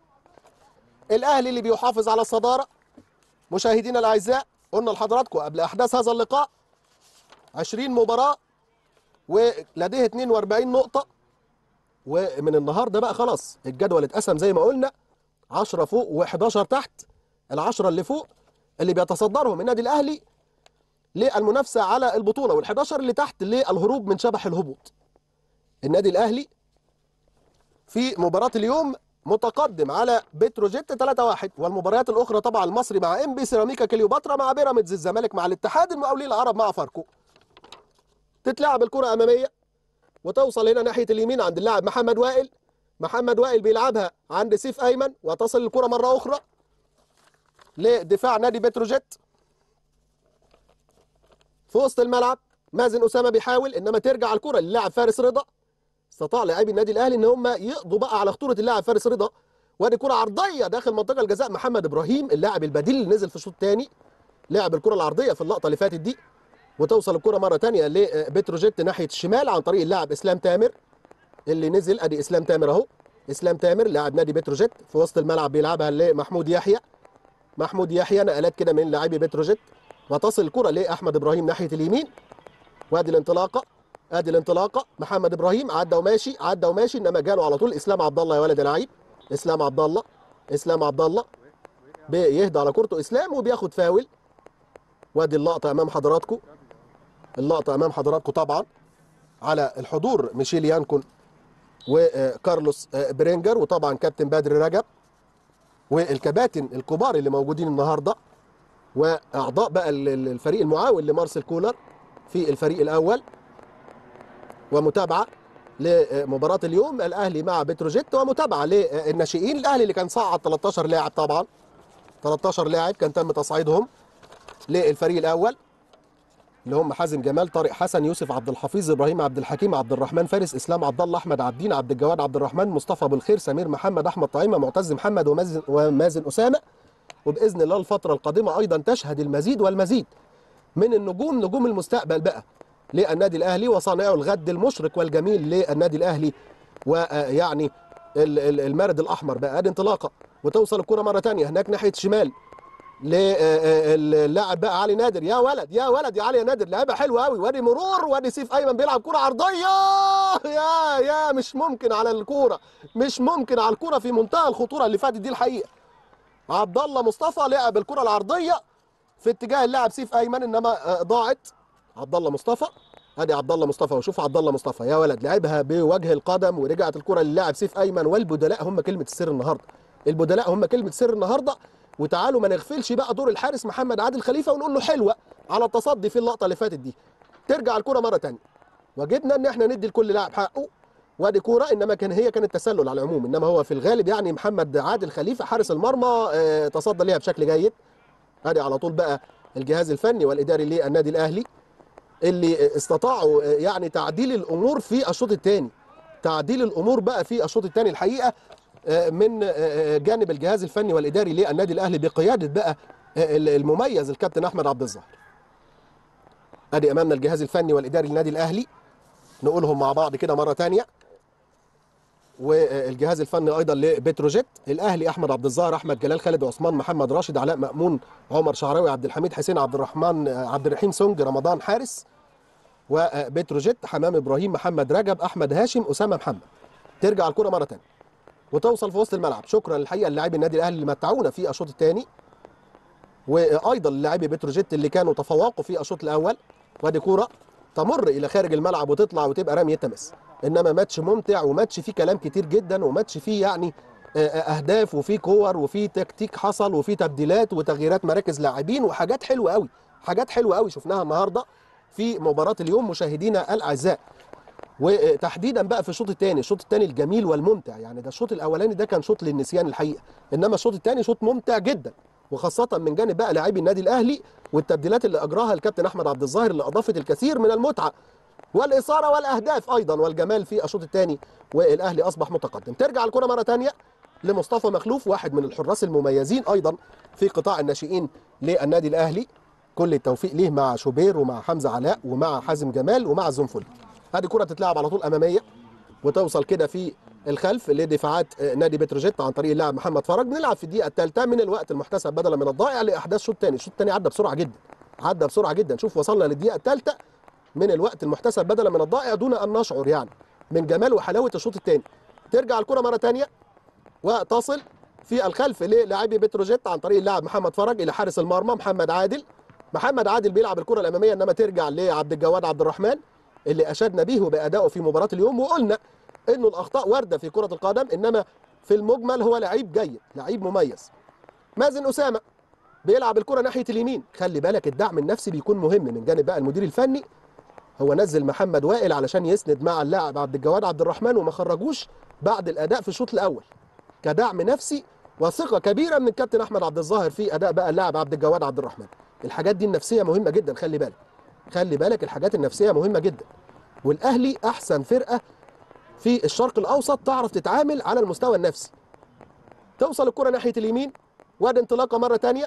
الاهلي اللي بيحافظ على الصداره مشاهدينا الاعزاء قلنا لحضراتكم قبل احداث هذا اللقاء 20 مباراه ولديه 42 نقطه ومن النهارده بقى خلاص الجدول اتقسم زي ما قلنا 10 فوق و11 تحت العشرة اللي فوق اللي بيتصدرهم النادي الاهلي للمنافسه على البطوله وال11 اللي تحت للهروب من شبح الهبوط النادي الاهلي في مباراه اليوم متقدم على بتروجيت 3-1 والمباريات الاخرى طبعا المصري مع ام بي سيراميكا كليوباترا مع بيراميدز الزمالك مع الاتحاد المقاولين العرب مع فاركو تتلعب الكره اماميه وتوصل هنا ناحيه اليمين عند اللاعب محمد وائل محمد وائل بيلعبها عند سيف ايمن وتصل الكره مره اخرى لدفاع نادي بتروجيت في وسط الملعب مازن اسامه بيحاول انما ترجع الكره للاعب فارس رضا استطاع لاعبي النادي الاهلي ان هم يقضوا بقى على خطوره اللاعب فارس رضا وادي كره عرضيه داخل منطقه الجزاء محمد ابراهيم اللاعب البديل اللي نزل في الشوط الثاني لعب الكره العرضيه في اللقطه اللي فاتت دي وتوصل الكره مره ثانيه لبتروجيت ناحيه الشمال عن طريق اللاعب اسلام تامر اللي نزل ادي اسلام تامر اهو اسلام تامر لاعب نادي بتروجيت في وسط الملعب بيلعبها لمحمود يحيى محمود يحيى نقلات كده من لاعبي بتروجيت وتصل الكره لاحمد ابراهيم ناحيه اليمين وادي الانطلاقه ادي الانطلاقه محمد ابراهيم عدى وماشي عدى وماشي انما جاله على طول اسلام عبد الله يا ولد لعيب اسلام عبد الله اسلام عبد الله بيهدى على كورته اسلام وبياخد فاول وادي اللقطه امام حضراتكم اللقطه امام حضراتكم طبعا على الحضور ميشيل يانكون وكارلوس برينجر وطبعا كابتن بدر رجب والكباتن الكبار اللي موجودين النهارده واعضاء بقى الفريق المعاون لمارسيل كولر في الفريق الاول ومتابعه لمباراه اليوم الاهلي مع بتروجيت ومتابعه للناشئين الاهلي اللي كان صعد 13 لاعب طبعا 13 لاعب كان تم تصعيدهم للفريق الاول اللي هم حازم جمال طارق حسن يوسف عبد الحفيظ ابراهيم عبد الحكيم عبد الرحمن فارس اسلام عبد الله احمد عبدين عبد الجواد عبد الرحمن مصطفى بالخير سمير محمد احمد طعيمه معتز محمد ومازن ومازن اسامه وباذن الله الفتره القادمه ايضا تشهد المزيد والمزيد من النجوم نجوم المستقبل بقى للنادي الاهلي وصانعه الغد المشرق والجميل للنادي الاهلي ويعني المارد الاحمر بقى ادي انطلاقه وتوصل الكره مره ثانيه هناك ناحيه الشمال للاعب بقى علي نادر يا ولد يا ولد يا علي يا نادر لعبه حلوه قوي وادي مرور وادي سيف ايمن بيلعب كره عرضيه يا يا مش ممكن على الكوره مش ممكن على الكوره في منتهى الخطوره اللي فاتت دي الحقيقه عبد الله مصطفى لعب الكره العرضيه في اتجاه اللاعب سيف ايمن انما ضاعت عبد الله مصطفى ادي عبد الله مصطفى وشوف عبد الله مصطفى يا ولد لعبها بوجه القدم ورجعت الكره للاعب سيف ايمن والبدلاء هم كلمه السر النهارده البدلاء هم كلمه السر النهارده وتعالوا ما نغفلش بقى دور الحارس محمد عادل خليفه ونقول له حلوه على التصدي في اللقطه اللي فاتت دي ترجع الكره مره ثانيه وجبنا ان احنا ندي لكل لاعب حقه وادي كوره انما كان هي كانت تسلل على العموم انما هو في الغالب يعني محمد عادل خليفه حارس المرمى اه تصدى ليها بشكل جيد ادي على طول بقى الجهاز الفني والاداري للنادي الاهلي اللي استطاعوا يعني تعديل الامور في الشوط الثاني تعديل الامور بقى في الشوط الثاني الحقيقه من جانب الجهاز الفني والاداري للنادي الاهلي بقياده بقى المميز الكابتن احمد عبد الظاهر ادي امامنا الجهاز الفني والاداري للنادي الاهلي نقولهم مع بعض كده مره ثانيه والجهاز الفني ايضا لبتروجيت الاهلي احمد عبد الظاهر احمد جلال خالد عثمان محمد راشد علاء مامون عمر شعراوي عبد الحميد حسين عبد الرحمن عبد الرحيم سونج رمضان حارس وبتروجيت حمام ابراهيم محمد رجب احمد هاشم اسامه محمد ترجع الكره مره ثانيه وتوصل في وسط الملعب شكرا الحقيقه للاعبي النادي الاهلي اللي متعونا في الشوط الثاني وايضا للاعبي بتروجيت اللي كانوا تفوقوا في الشوط الاول وادي كوره تمر الى خارج الملعب وتطلع وتبقى رميه تمس انما ماتش ممتع وماتش فيه كلام كتير جدا وماتش فيه يعني اهداف وفيه كور وفيه تكتيك حصل وفيه تبديلات وتغييرات مراكز لاعبين وحاجات حلوه قوي حاجات حلوه قوي شفناها النهارده في مباراه اليوم مشاهدينا الاعزاء وتحديدا بقى في الشوط الثاني الشوط الثاني الجميل والممتع يعني ده الشوط الاولاني ده كان شوط للنسيان الحقيقه انما الشوط الثاني شوط ممتع جدا وخاصه من جانب بقى لاعبي النادي الاهلي والتبديلات اللي اجراها الكابتن احمد عبد الظاهر اللي اضافت الكثير من المتعه والاثاره والاهداف ايضا والجمال في الشوط الثاني والاهلي اصبح متقدم ترجع الكره مره ثانيه لمصطفى مخلوف واحد من الحراس المميزين ايضا في قطاع الناشئين للنادي الاهلي كل التوفيق ليه مع شوبير ومع حمزه علاء ومع حازم جمال ومع الزنفلي هذه كره تتلعب على طول اماميه وتوصل كده في الخلف لدفاعات نادي بتروجيت عن طريق اللاعب محمد فرج بنلعب في الدقيقه الثالثه من الوقت المحتسب بدلا من الضائع لاحداث شوط ثاني الشوط الثاني عدى بسرعه جدا عدى بسرعه جدا شوف وصلنا للدقيقه الثالثه من الوقت المحتسب بدلا من الضائع دون ان نشعر يعني من جمال وحلاوه الشوط الثاني ترجع الكره مره ثانيه وتصل في الخلف للاعبي بتروجيت عن طريق اللاعب محمد فرج الى حارس المرمى محمد عادل محمد عادل بيلعب الكره الاماميه انما ترجع لعبد الجواد عبد الرحمن اللي اشدنا به بادائه في مباراه اليوم وقلنا انه الاخطاء وارده في كره القدم انما في المجمل هو لعيب جيد لعيب مميز مازن اسامه بيلعب الكره ناحيه اليمين خلي بالك الدعم النفسي بيكون مهم من جانب بقى المدير الفني هو نزل محمد وائل علشان يسند مع اللاعب عبد الجواد عبد الرحمن وما خرجوش بعد الاداء في الشوط الاول كدعم نفسي وثقه كبيره من الكابتن احمد عبد الظاهر في اداء بقى اللاعب عبد الجواد عبد الرحمن الحاجات دي النفسيه مهمه جدا خلي بالك خلي بالك الحاجات النفسيه مهمه جدا والاهلي احسن فرقه في الشرق الاوسط تعرف تتعامل على المستوى النفسي توصل الكره ناحيه اليمين وادي انطلاقه مره ثانيه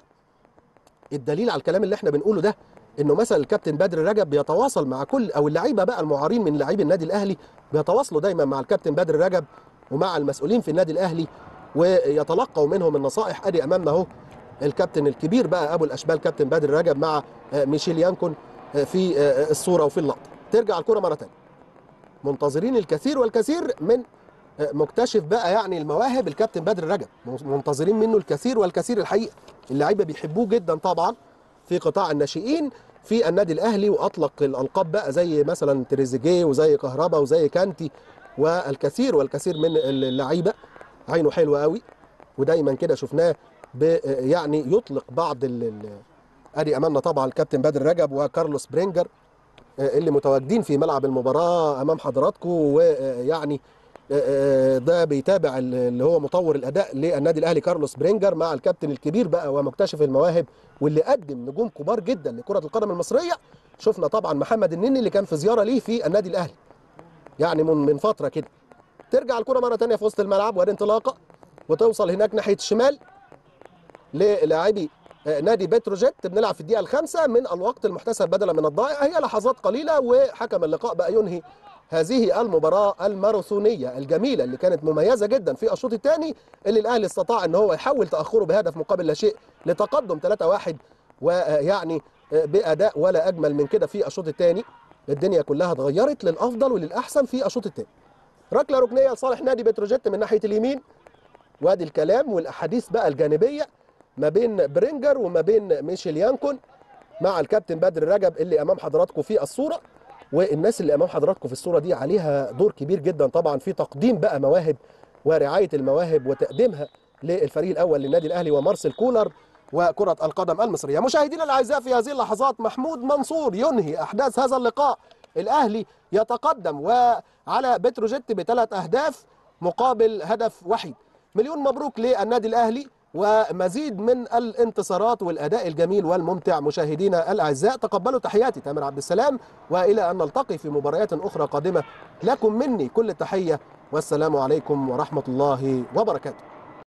الدليل على الكلام اللي احنا بنقوله ده انه مثلا الكابتن بدر رجب بيتواصل مع كل او اللعيبه بقى المعارين من لاعبي النادي الاهلي بيتواصلوا دايما مع الكابتن بدر رجب ومع المسؤولين في النادي الاهلي ويتلقوا منهم النصائح ادي امامنا اهو الكابتن الكبير بقى ابو الاشبال كابتن بدر رجب مع ميشيل يانكون في الصوره وفي اللقطه ترجع الكره مره ثانيه منتظرين الكثير والكثير من مكتشف بقى يعني المواهب الكابتن بدر رجب منتظرين منه الكثير والكثير الحقيقه اللعيبه بيحبوه جدا طبعا في قطاع الناشئين في النادي الاهلي واطلق الالقاب بقى زي مثلا تريزيجيه وزي كهربا وزي كانتي والكثير والكثير من اللعيبه عينه حلوه قوي ودايما كده شفناه يعني يطلق بعض ادي امامنا طبعا الكابتن بدر رجب وكارلوس برينجر اللي متواجدين في ملعب المباراه امام حضراتكم ويعني ده بيتابع اللي هو مطور الاداء للنادي الاهلي كارلوس برينجر مع الكابتن الكبير بقى ومكتشف المواهب واللي قدم نجوم كبار جدا لكره القدم المصريه شفنا طبعا محمد النني اللي كان في زياره ليه في النادي الاهلي يعني من من فتره كده ترجع الكره مره ثانيه في وسط الملعب وادي انطلاقه وتوصل هناك ناحيه الشمال للاعبي نادي بتروجيت بنلعب في الدقيقه الخامسه من الوقت المحتسب بدلا من الضائع هي لحظات قليله وحكم اللقاء بقى ينهي هذه المباراه الماراثونيه الجميله اللي كانت مميزه جدا في الشوط الثاني اللي الاهلي استطاع ان هو يحول تاخره بهدف مقابل لا شيء لتقدم 3-1 ويعني باداء ولا اجمل من كده في الشوط الثاني الدنيا كلها اتغيرت للافضل وللاحسن في الشوط الثاني ركله ركنيه لصالح نادي بتروجيت من ناحيه اليمين وادي الكلام والاحاديث بقى الجانبيه ما بين برينجر وما بين ميشيل يانكون مع الكابتن بدر رجب اللي امام حضراتكم في الصوره والناس اللي امام حضراتكم في الصوره دي عليها دور كبير جدا طبعا في تقديم بقى مواهب ورعايه المواهب وتقديمها للفريق الاول للنادي الاهلي ومارسيل كولر وكرة القدم المصرية مشاهدينا الأعزاء في هذه اللحظات محمود منصور ينهي أحداث هذا اللقاء الأهلي يتقدم وعلى بتروجيت بثلاث أهداف مقابل هدف وحيد مليون مبروك للنادي الأهلي ومزيد من الانتصارات والأداء الجميل والممتع مشاهدينا الأعزاء تقبلوا تحياتي تامر عبد السلام وإلى أن نلتقي في مباريات أخرى قادمة لكم مني كل التحية والسلام عليكم ورحمة الله وبركاته